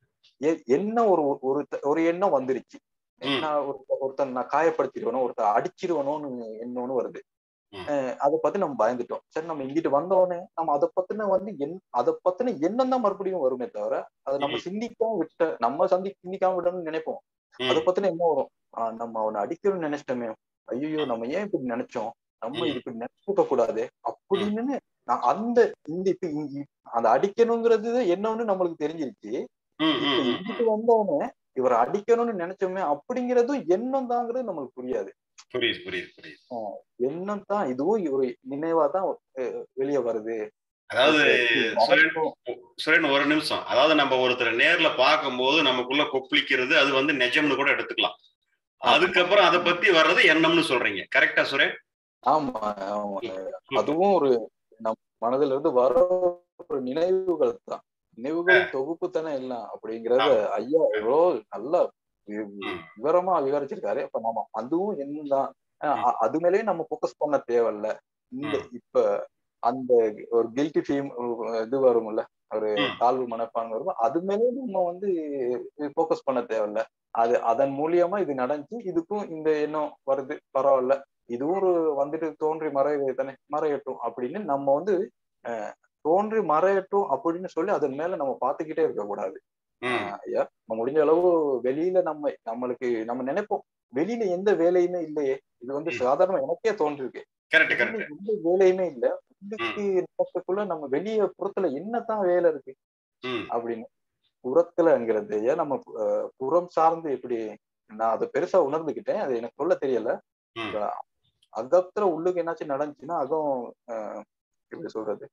எ- என்ன ஒரு ஒரு ஒரு எண்ணம் வந்துருச்சு ம். நான் ஒரு- ஒருத்தன் நான் காயப்படுத்திடுவேனோ ஒருத்தன் அடிச்சிருவனோன்னு எண்ணம்னு வருது ம். அஹ் அதை பத்தி நம்ம பயந்துட்டோம் சரி நம்ம இங்கிட்டு வந்தோடனே நம்ம அதை பத்தின வந்து என் அதை பத்தின எண்ணம் தான் மறுபடியும் வருமே தவிர அதை நம்ம ம். சிந்திக்காம விட்ட நம்ம சந்தி சிந்திக்காம விடணும்னு நினைப்போம் அதை ம். பத்தின என்ன வரும் ஆஹ் நம்ம அவனை அடிக்கணும்னு நினைச்சிட்டோமே ஐயோ நம்ம ஏன் இப்படி நினைச்சோம் நம்ம ம். இது இப்படி நினைக்க கூடாது அப்படின்னு நான் அந்த இந்த இப்ப இங்க அந்த அடிக்கணுங்கிறது என்னன்னு நம்மளுக்கு தெரிஞ்சிருச்சு ம். இப்ப ம். ம். இங்கிட்டு வந்தவனே இவர் அடிக்கணும்னு நினைச்சோமே அப்படிங்கிறதும் எண்ணம் தாங்கிறது நம்மளுக்கு புரியாது புரியுது புரியுது புரியுது எண்ணம் தான் இதுவும் ஒரு நினைவா தான் வெளியே வருது அதாவது சுரேன் மறக்கும். சுரேன் ஒரு நிமிஷம் அதாவது நம்ம ஒருத்தரை நேர்ல பார்க்கும்போது நமக்குள்ள கொப்பளிக்கிறது அது வந்து நிஜம்னு கூட எடுத்துக்கலாம் அதுக்கப்புறம் அதை பத்தி வர்றது எண்ணம்னு சொல்றீங்க கரெக்டா சுரேன் ஆமா ஆமா அதுவும் ஒரு நம் மனதுல இருந்து வர ஒரு நினைவுகள் தான் நினைவுகள் தொகுப்பு தானே எல்லாம் அப்படிங்கறத ஐயா எவ்வளோ நல்லா வி- வி- ம். விவரமா விவரிச்சிருக்காரு இப்ப நம்ம அதுவும் என்னதான் அஹ் அ- அது மேலயே நம்ம ஃபோக்கஸ் பண்ண தேவையில்ல இந்த ம். இப்ப அந்த ஒரு கில்ட்டி ஃபீம் இது வரும்ல ஒரு ம். தாழ்வு மனப்பான்மை வரும் அது மேலே நம்ம வந்து ஃபோக்கஸ் பண்ண தேவையில்ல அது அதன் மூலியமா இது நடந்துச்சு இதுக்கும் இந்த எண்ணம் வருது பரவாயில்ல இதுவும் ஒரு வந்துட்டு தோன்றி மறைய தானே மறையட்டும் அப்படின்னு நம்ம வந்து அஹ், தோன்றி மறையட்டும் அப்படின்னு சொல்லி அதன் மேல நம்ம பார்த்துக்கிட்டே இருக்க கூடாது ம். ஆஹ் ஐயா நம்ம முடிஞ்ச அளவு வெளியில நம்ம நம்மளுக்கு நம்ம நினைப்போம் வெளியில எந்த வேலையுமே இல்லையே இது வந்து ம். சாதாரண எனக்கே தோன்றிருக்கு கரெக்ட் வெளியில கரெக்ட் எந்த வேலையுமே இல்ல உள்ளுக்கு நமக்குள்ள நம்ம வெளிய புறத்துல என்னதான் வேலை இருக்கு ம் அப்படின்னு புறத்துலங்கிறது ஏன் நம்ம அஹ், புறம் சார்ந்து எப்படி நான் அதை பெருசா உணர்ந்துக்கிட்டேன் அது எனக்கு சொல்ல தெரியல ம். அகத்துல உள்ளுக்கு என்னாச்சும் நடந்துச்சுன்னா அகம் அஹ், எப்படி சொல்றது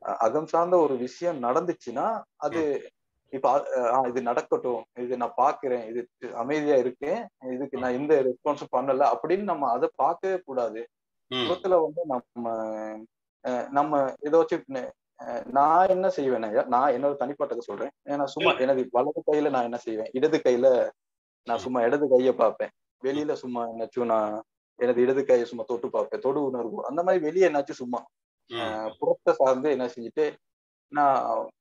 அஹ் அகம் சார்ந்த ஒரு விஷயம் நடந்துச்சுன்னா அது இப்ப அ- அஹ் இது நடக்கட்டும் இது நான் பாக்குறேன் இது அமைதியா இருக்கேன் இதுக்கு நான் எந்த ரெஸ்பான்ஸும் பண்ணல அப்படின்னு நம்ம அதை பார்க்கவே கூடாது ம், புறத்துல வந்து நம்ம அஹ் நம்ம இதை வச்சு அஹ் நான் என்ன செய்வேன் ஐயா நான் என்னோட தனிப்பட்டதை சொல்றேன் ஏன்னா சும்மா எனது வலது கையில நான் என்ன செய்வேன் இடது கையில நான் சும்மா இடது கையை பார்ப்பேன் வெளியில சும்மா என்னாச்சும் நான் எனது இடது கையை சும்மா தொட்டு பார்ப்பேன் தொடு உணர்வு அந்த மாதிரி வெளியே என்னாச்சும் சும்மா ம், அஹ் புறத்தை சார்ந்து என்ன செஞ்சுட்டு நான்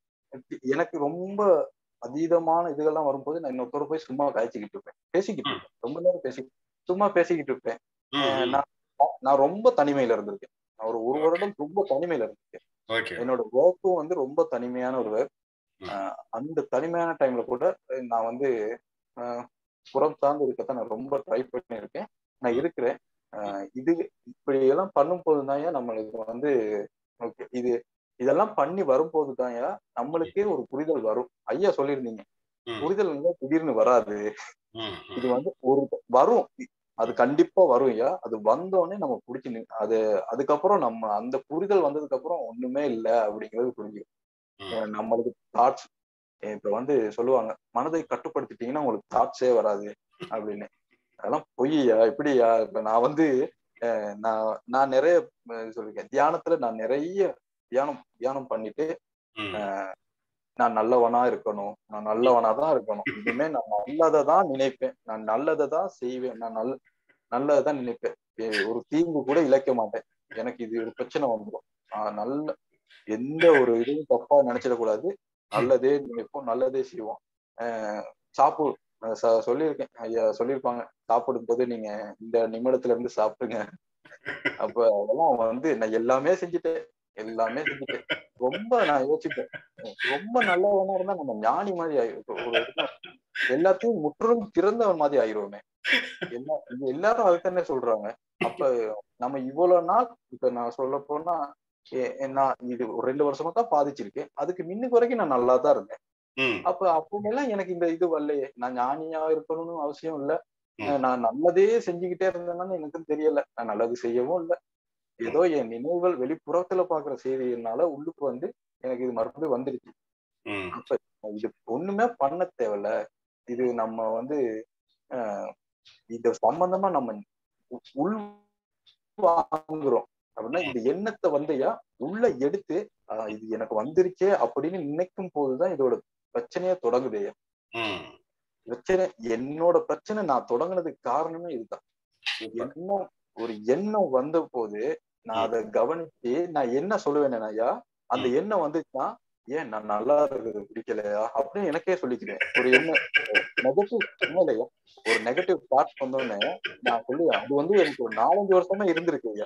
எனக்கு ரொம்ப அதீதமான இதுகள்லாம் வரும்போது நான் இன்னொருத்தர போய் சும்மா காய்ச்சிக்கிட்டு இருப்பேன் பேசிக்கிட்டு இருப்பேன் ரொம்ப நேரம் பேசி சும்மா பேசிக்கிட்டு இருப்பேன் ம், அஹ் ம். நான் நான் ரொம்ப தனிமையில இருந்திருக்கேன் நான் ஒரு ஒரு வருடம் ரொம்ப தனிமையில இருந்திருக்கேன் ஓகே என்னோட ஒர்க்கும் வந்து ரொம்ப தனிமையான ஒரு ஒர்க் ம். அந்த தனிமையான டைம்ல கூட அஹ் நான் வந்து அஹ் புறம் சார்ந்து இருக்கத்தான் நான் ரொம்ப ட்ரை பண்ணியிருக்கேன் நான் இருக்கிறேன் அஹ் இது இப்படி எல்லாம் பண்ணும்போது தான் நம்மளுக்கு வந்து ஓகே இது இதெல்லாம் பண்ணி வரும்போது தான் நம்மளுக்கே ஒரு புரிதல் வரும் ஐயா சொல்லியிருந்தீங்க ம், புரிதல் வந்து திடீர்னு வராது ம், இது வந்து ஒரு வரும் அது கண்டிப்பா வரும் ஐயா அது வந்தோடனே நம்ம பிடிச்சி நி- அது அதுக்கப்புறம் நம்ம அந்த புரிதல் வந்ததுக்கு அப்புறம் ஒண்ணுமே இல்ல அப்படிங்கிறது புரிஞ்சுக்கும் ம், அஹ் நம்மளுக்கு தாட்ஸ் இப்ப வந்து சொல்லுவாங்க மனதை கட்டுப்படுத்திட்டீங்கன்னா உங்களுக்கு தாட்ஸே வராது அப்படின்னு அதெல்லாம் பொய்யா இப்படியா இப்ப நான் வந்து அஹ் நான் நான் நிறைய அஹ் சொல்லிருக்கேன் தியானத்துல நான் நிறைய தியானம் தியானம் பண்ணிட்டு ம், நான் நல்லவனா இருக்கணும் நான் நல்லவனா தான் இருக்கணும் இனிமே நான் நல்லதை தான் நினைப்பேன் நான் நல்லதை தான் செய்வேன் நான் நல் நல்லதை தான் நினைப்பேன் ஏ- ஒரு தீங்கு கூட இழைக்க மாட்டேன் எனக்கு இது ஒரு பிரச்சனை வந்துடும் ஆஹ் நல்ல எந்த ஒரு இதுவும் தப்பா நினைச்சிடக்கூடாது நல்லதே நினைப்போம் நல்லதே செய்வோம் ஆஹ் சாப்பு அஹ் ச- சொல்லியிருக்கேன் ஐயா சொல்லியிருப்பாங்க சாப்பிடும் போது நீங்க இந்த நிமிடத்துல இருந்து சாப்பிடுங்க அப்ப அதெல்லாம் வந்து நான் எல்லாமே செஞ்சுட்டேன் எல்லாமே செஞ்சுட்டேன் ரொம்ப நான் யோசிப்பேன் ரொம்ப நல்லவனா இருந்தா நம்ம ஞானி மாதிரி ஆயிரும் ஒரு இதுல எல்லாத்தையும் முற்றிலும் திறந்தவன் மாதிரி ஆயிருவோமே எல்லா இது எல்லாரும் அதுதானே சொல்றாங்க அப்ப நம்ம இவ்வளவு நாள் இப்ப நான் சொல்ல போனா எ- நான் இது ஒரு ரெண்டு வருஷமா தான் பாதிச்சிருக்கேன் அதுக்கு மின்னுக்கு வரைக்கும் நான் நல்லா தான் இருந்தேன் ம், அப்ப அப்பமெல்லாம் எனக்கு இந்த இது வரலையே நான் ஞானியா இருக்கணும்னு அவசியம் இல்ல ம். நான் நல்லதே செஞ்சுக்கிட்டே இருந்தேன்னு எனக்கும் தெரியல நான் நல்லது செய்யவும் இல்ல ஏதோ என் நினைவுகள் வெளிப்புறத்துல பாக்குற செய்திகள்னால உள்ளுக்கு வந்து எனக்கு இது மறுபடியும் வந்துருச்சு ம், அப்ப இது ஒண்ணுமே பண்ண தேவையில்ல இது நம்ம வந்து அஹ், இது சம்பந்தமா நம்ம உ- உள் வாங்குறோம் அப்படின்னா இந்த எண்ணத்தை வந்துயா உள்ள எடுத்து ஆஹ் இது எனக்கு வந்துருச்சே அப்படின்னு நினைக்கும் போதுதான் இதோட பிரச்சனையே தொடங்குதுயா ம். பிரச்சனை என்னோட பிரச்சனை நான் தொடங்குனதுக்கு காரணமே இதுதான் எண்ணம் ஒரு எண்ணம் வந்த போது நான் அதை கவனிச்சு நான் என்ன சொல்லுவேன் ஐயா அந்த எண்ணம் வந்துச்சுன்னா ஏன் நான் நல்லா இருக்குது பிடிக்கலையா அப்படின்னு எனக்கே சொல்லிக்கிறேன் ஒரு எண்ணம் நெகட்டிவ் இல்லையா ஒரு நெகட்டிவ் தாட் வந்தோடனே நான் சொல்லுவேன் அது வந்து எனக்கு ஒரு நாலஞ்சு வருஷமா இருந்திருக்கு ஐயா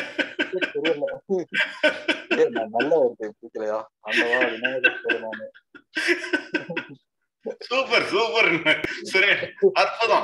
தெரியல ஏன் நான் நல்லா இருக்கேன் பிடிக்கலையா அந்தவா விநாயகர் பெருமானே சூப்பர் சூப்பர் சரி அற்புதம்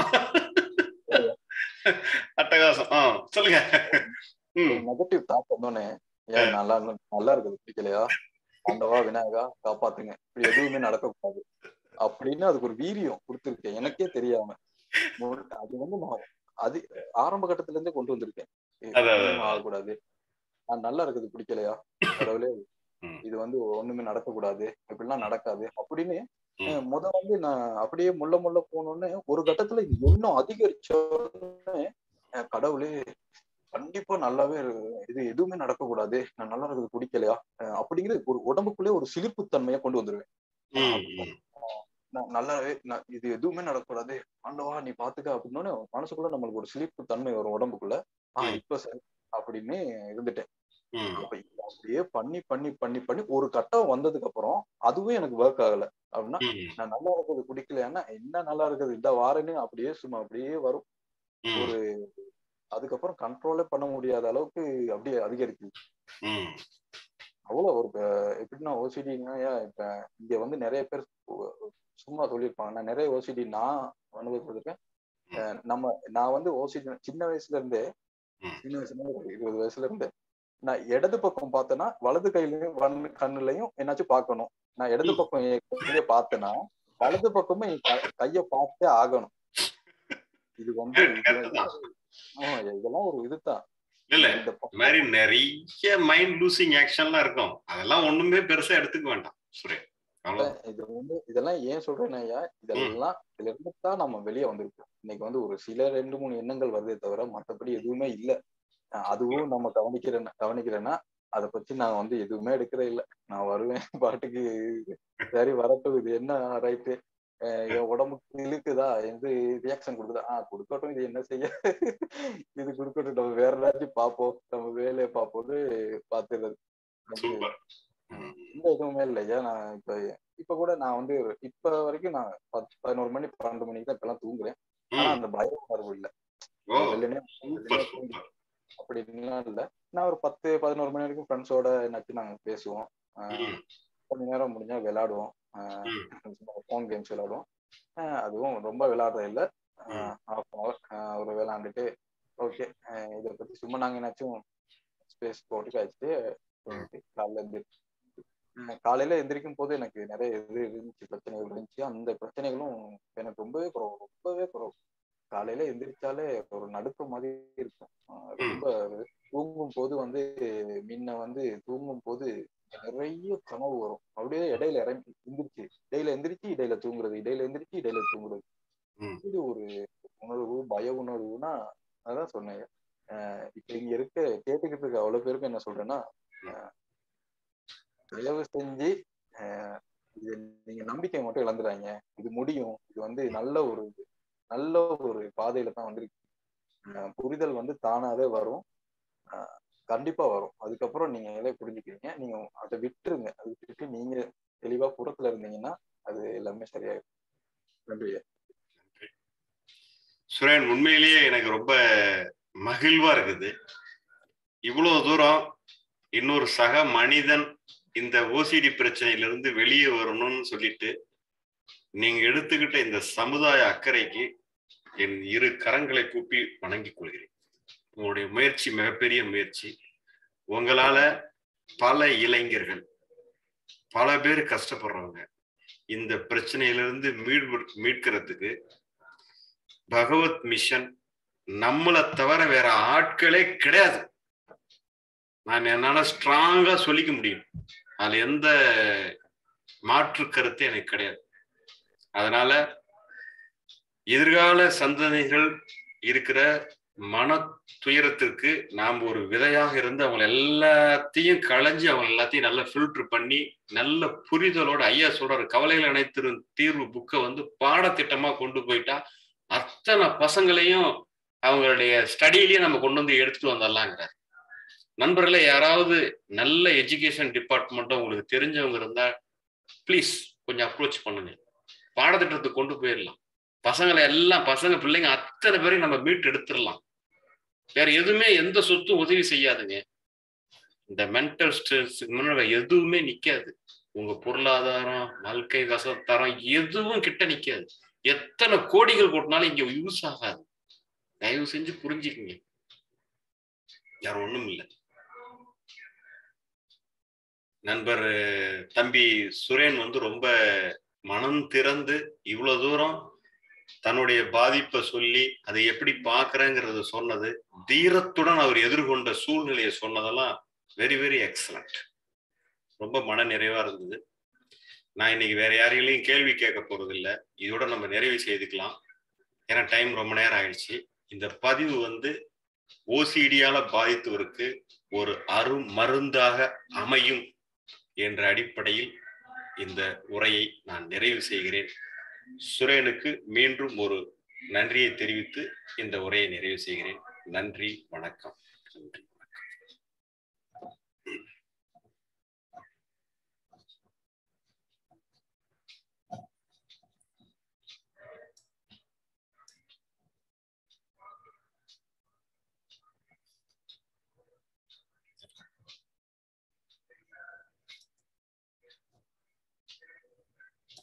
அட்டகாசம் ஆ சொல்லுங்க ம், நெகட்டிவ் தாட் வந்தோடனே ஏன் நல்லா நல்லா இருக்குது பிடிக்கலையா ஆண்டவா விநாயகா காப்பாத்துங்க இப்படி எதுவுமே நடக்கக்கூடாது அப்படின்னு அதுக்கு ஒரு வீரியம் கொடுத்துருக்கேன் எனக்கே தெரியாம மு- அது வந்து நான் அது ஆரம்ப கட்டத்துல இருந்தே கொண்டு வந்திருக்கேன் ஏய், அதான், அதான். ஒண்ணும் ஆகக்கூடாது நான் நல்லா இருக்குது பிடிக்கலையா கடவுளே ம். இது வந்து ஒண்ணுமே நடக்கக்கூடாது இப்படிலாம் நடக்காது அப்படின்னு ம். அஹ் முத வந்து நான் அப்படியே முள்ள முள்ள போனோடனே ஒரு கட்டத்துல இது இன்னும் அதிகரிச்சோடனே அஹ் கடவுளே கண்டிப்பா நல்லாவே இரு- இது எதுவுமே நடக்கக்கூடாது நான் நல்லா இருக்கிறது பிடிக்கலையா அஹ் அப்படிங்கிற ஒரு உடம்புக்குள்ளே ஒரு சிலிப்பு தன்மையை கொண்டு வந்துருவேன் ம், ம். நான் நல்லாவே நான் இது எதுவுமே நடக்கக்கூடாது ஆண்டவா நீ பாத்துக்க அப்படின்னோடனே மனசுக்குள்ள நம்மளுக்கு ஒரு சிலிப்பு தன்மை வரும் உடம்புக்குள்ள ஆஹ் ம். இப்ப சரி அப்படின்னு இருந்துட்டேன் ம், அப்ப இது அப்படியே பண்ணி பண்ணி பண்ணி பண்ணி ஒரு கட்டம் வந்ததுக்கு அப்புறம் அதுவும் எனக்கு ஒர்க் ஆகல அப்படின்னா ம், நான் நல்லா இருக்கிறது பிடிக்கலையானா என்ன நல்லா இருக்குது இந்த வாரன்னு அப்படியே சும்மா அப்படியே வரும் ம், ஒரு அதுக்கப்புறம் கண்ட்ரோலே பண்ண முடியாத அளவுக்கு அப்படியே அதிகரிக்குது ம், அவ்வளவு ஒரு ப- எப்படின்னா ஓசிடினா இப்ப இங்க வந்து நிறைய பேர் சு- சும்மா சொல்லியிருப்பாங்க நான் நிறைய ஓசிடி நான் அனுபவப்பட்டிருக்கேன் அஹ் நம்ம நான் வந்து ஓசிடி சின்ன வயசுல இருந்தே ம். சின்ன வயசுல இருந்து ஒரு இருபது வயசுல இருந்து நான் இடது பக்கம் பார்த்தேன்னா வலது கையிலயும் வன் கண்ணுலயும் என்னாச்சும் பார்க்கணும் நான் இடது ம். பக்கம் என் கையை பார்த்தேன்னா வலது பக்கமும் என் க- கையை பார்த்தே ஆகணும் இது வந்து இது வந்து- ஆமா, இதெல்லாம் ஒரு இதுதான் இல்ல இந்த இந்த மாதிரி நிறைய மைண்ட் லூசிங் ஆக்ஷன்லாம் இருக்கும் அதெல்லாம் ஒண்ணுமே பெருசா எடுத்துக்க வேண்டாம் சுரே அவ்வளவு இது வந்து இதெல்லாம் ஏன் சொல்றேன்னா ஐயா இதெல்லாம் இதுல இருந்து தான் நம்ம வெளியே வந்திருக்கோம் இன்னைக்கு வந்து ஒரு சில ரெண்டு மூணு எண்ணங்கள் வருதே தவிர மற்றபடி எதுவுமே இல்ல அஹ் அதுவும் நம்ம கவனிக்கிறேன் கவனிக்கிறேன்னா அதை பத்தி நான் வந்து எதுவுமே எடுக்கிறே இல்ல நான் வருவேன் பாட்டுக்கு சரி வரட்டும் இது என்ன ரைட்டு என் உடம்புக்கு இழுக்குதா எது ரியாக்ஷன் கொடுக்குதா ஆஹ் கொடுக்கட்டும் இது என்ன செய்ய இது கொடுக்கட்டும் நம்ம வேற ஏதாச்சும் பார்ப்போம் நம்ம வேலையை பார்ப்போம்னு பாத்துறது சூப்பர் எந்த எதுவுமே இல்லையா நான் இப்ப இப்ப கூட நான் வந்து இப்ப வரைக்கும் நான் பத்து பதினோரு மணி பன்னெண்டு மணிக்கு தான் இப்பெல்லாம் தூங்குறேன் ஆனா அந்த பய உணர்வு இல்ல ஓ வெள்ளனே சூப்பர் சூப்பர் அப்படின்லாம் இல்ல நான் ஒரு பத்து பதினோரு மணி வரைக்கும் ஃப்ரெண்ட்ஸோட என்னாச்சும் நாங்க பேசுவோம் ஆஹ் ம், கொஞ்ச நேரம் முடிஞ்சா விளையாடுவோம் ம், ஃபோன் கேம்ஸ் விளையாடுவோம் ஆஹ் அதுவும் ரொம்ப விளையாடுறது இல்ல ம். ஹாஃப் அவர் ஒரு விளையாண்டுட்டு ஓகே இதை பத்தி சும்மா நாங்க என்னாச்சும் ஸ்பேஸ் போட்டு காய்ச்சிட்டு தூங்கிட்டு காலைல எந்திரிச்சு அஹ் காலையில எந்திரிக்கும் போது எனக்கு நிறைய இது இருந்துச்சு பிரச்சனைகள் இருந்துச்சு அந்த பிரச்சனைகளும் எனக்கு ரொம்பவே குறவு ரொம்பவே குறவு காலையில எந்திரிச்சாலே ஒரு நடுக்க மாதிரி இருக்கும் அஹ் ரொம்ப தூங்கும் போது வந்து முன்ன வந்து தூங்கும் போது நிறைய கனவு வரும் அப்படியே இடையில இறங்கி எந்திரிச்சு இடையில எந்திரிச்சு இடையில தூங்குறது இடையில எந்திரிச்சு இடையில தூங்குறது ம். இது ஒரு உணர்வு பய உணர்வுனா அதான் சொன்னேன் அஹ் இப்ப இங்க இருக்க கேட்டுக்கிட்டு இருக்க அவ்வளவு பேருக்கு என்ன சொல்றேன்னா அஹ் தயவு செஞ்சு அஹ் இது நீங்க நம்பிக்கை மட்டும் இழந்துடாங்க இது முடியும் இது வந்து நல்ல ஒரு நல்ல ஒரு பாதையில தான் வந்திருக்கு அஹ் புரிதல் வந்து தானாவே வரும் அஹ் கண்டிப்பா வரும் அதுக்கப்புறம் நீங்க எதை புரிஞ்சுக்கிறீங்க நீங்க அதை விட்டுருங்க அதை விட்டுட்டு நீங்க தெளிவா புறத்துல இருந்தீங்கன்னா அது எல்லாமே சரியாயிடும் நன்றி சுரேன் உண்மையிலேயே எனக்கு ரொம்ப மகிழ்வா இருக்குது இவ்வளவு தூரம் இன்னொரு சக மனிதன் இந்த ஓசிடி பிரச்சனையிலிருந்து வெளியே வரணும்னு சொல்லிட்டு நீங்க எடுத்துக்கிட்ட இந்த சமுதாய அக்கறைக்கு என் இரு கரங்களை கூப்பி வணங்கிக் கொள்கிறேன் உங்களுடைய முயற்சி மிகப்பெரிய முயற்சி உங்களால பல இளைஞர்கள் பல பேர் கஷ்டப்படுறவங்க இந்த பிரச்சனையிலிருந்து மீள் மீட்கிறதுக்கு பகவத் மிஷன் நம்மளை தவிர வேற ஆட்களே கிடையாது நான் என்னால ஸ்ட்ராங்கா சொல்லிக்க முடியும் அதுல எந்த மாற்று கருத்து எனக்கு கிடையாது அதனால எதிர்கால சந்ததிகள் இருக்கிற மன துயரத்திற்கு நாம் ஒரு விதையாக இருந்து அவங்க எல்லாத்தையும் களைஞ்சு அவங்க எல்லாத்தையும் நல்லா ஃபில்டர் பண்ணி நல்ல புரிதலோட ஐயா சொல்றாரு கவலைகள் அனைத்து தீர்வு புக்கை வந்து பாடத்திட்டமா கொண்டு போயிட்டா அத்தனை பசங்களையும் அவங்களுடைய ஸ்டடியிலேயே நம்ம கொண்டு வந்து எடுத்துட்டு வந்துடலாங்கிறார் நண்பர்களே யாராவது நல்ல எஜுகேஷன் டிபார்ட்மெண்ட்டும் உங்களுக்கு தெரிஞ்சவங்க இருந்தா ப்ளீஸ் கொஞ்சம் அப்ரோச் பண்ணுங்க பாடத்திட்டத்துக்கு கொண்டு போயிடலாம் பசங்களை எல்லாம் பசங்க பிள்ளைங்க அத்தனை பேரையும் நம்ம மீட் எடுத்துடலாம் வேற எதுவுமே எந்த சொத்தும் உதவி செய்யாதுங்க இந்த மென்டல் ஸ்ட்ரெஸ் எதுவுமே நிக்காது உங்க பொருளாதாரம் வாழ்க்கை வசத்தரம் எதுவும் கிட்ட நிக்காது எத்தனை கோடிகள் போட்டினாலும் இங்க யூஸ் ஆகாது தயவு செஞ்சு புரிஞ்சுக்குங்க வேற ஒண்ணும் இல்லை நண்பர் தம்பி சுரேன் வந்து ரொம்ப மனம் திறந்து இவ்வளவு தூரம் தன்னுடைய பாதிப்பை சொல்லி அதை எப்படி பாக்குறேங்கிறத சொன்னது தீரத்துடன் அவர் எதிர்கொண்ட சூழ்நிலையை சொன்னதெல்லாம் வெரி வெரி எக்ஸலண்ட் ரொம்ப மன நிறைவா இருந்தது நான் இன்னைக்கு வேற யாரையும் கேள்வி கேட்க போறது இல்லை இதோட நம்ம நிறைவு செய்துக்கலாம் ஏன்னா டைம் ரொம்ப நேரம் ஆயிடுச்சு இந்த பதிவு வந்து ஓசிடியால பாதித்தவருக்கு ஒரு அரு மருந்தாக அமையும் என்ற அடிப்படையில் இந்த உரையை நான் நிறைவு செய்கிறேன் சுரேனுக்கு மீண்டும் ஒரு நன்றியை தெரிவித்து இந்த உரையை நிறைவு செய்கிறேன் நன்றி வணக்கம் நன்றி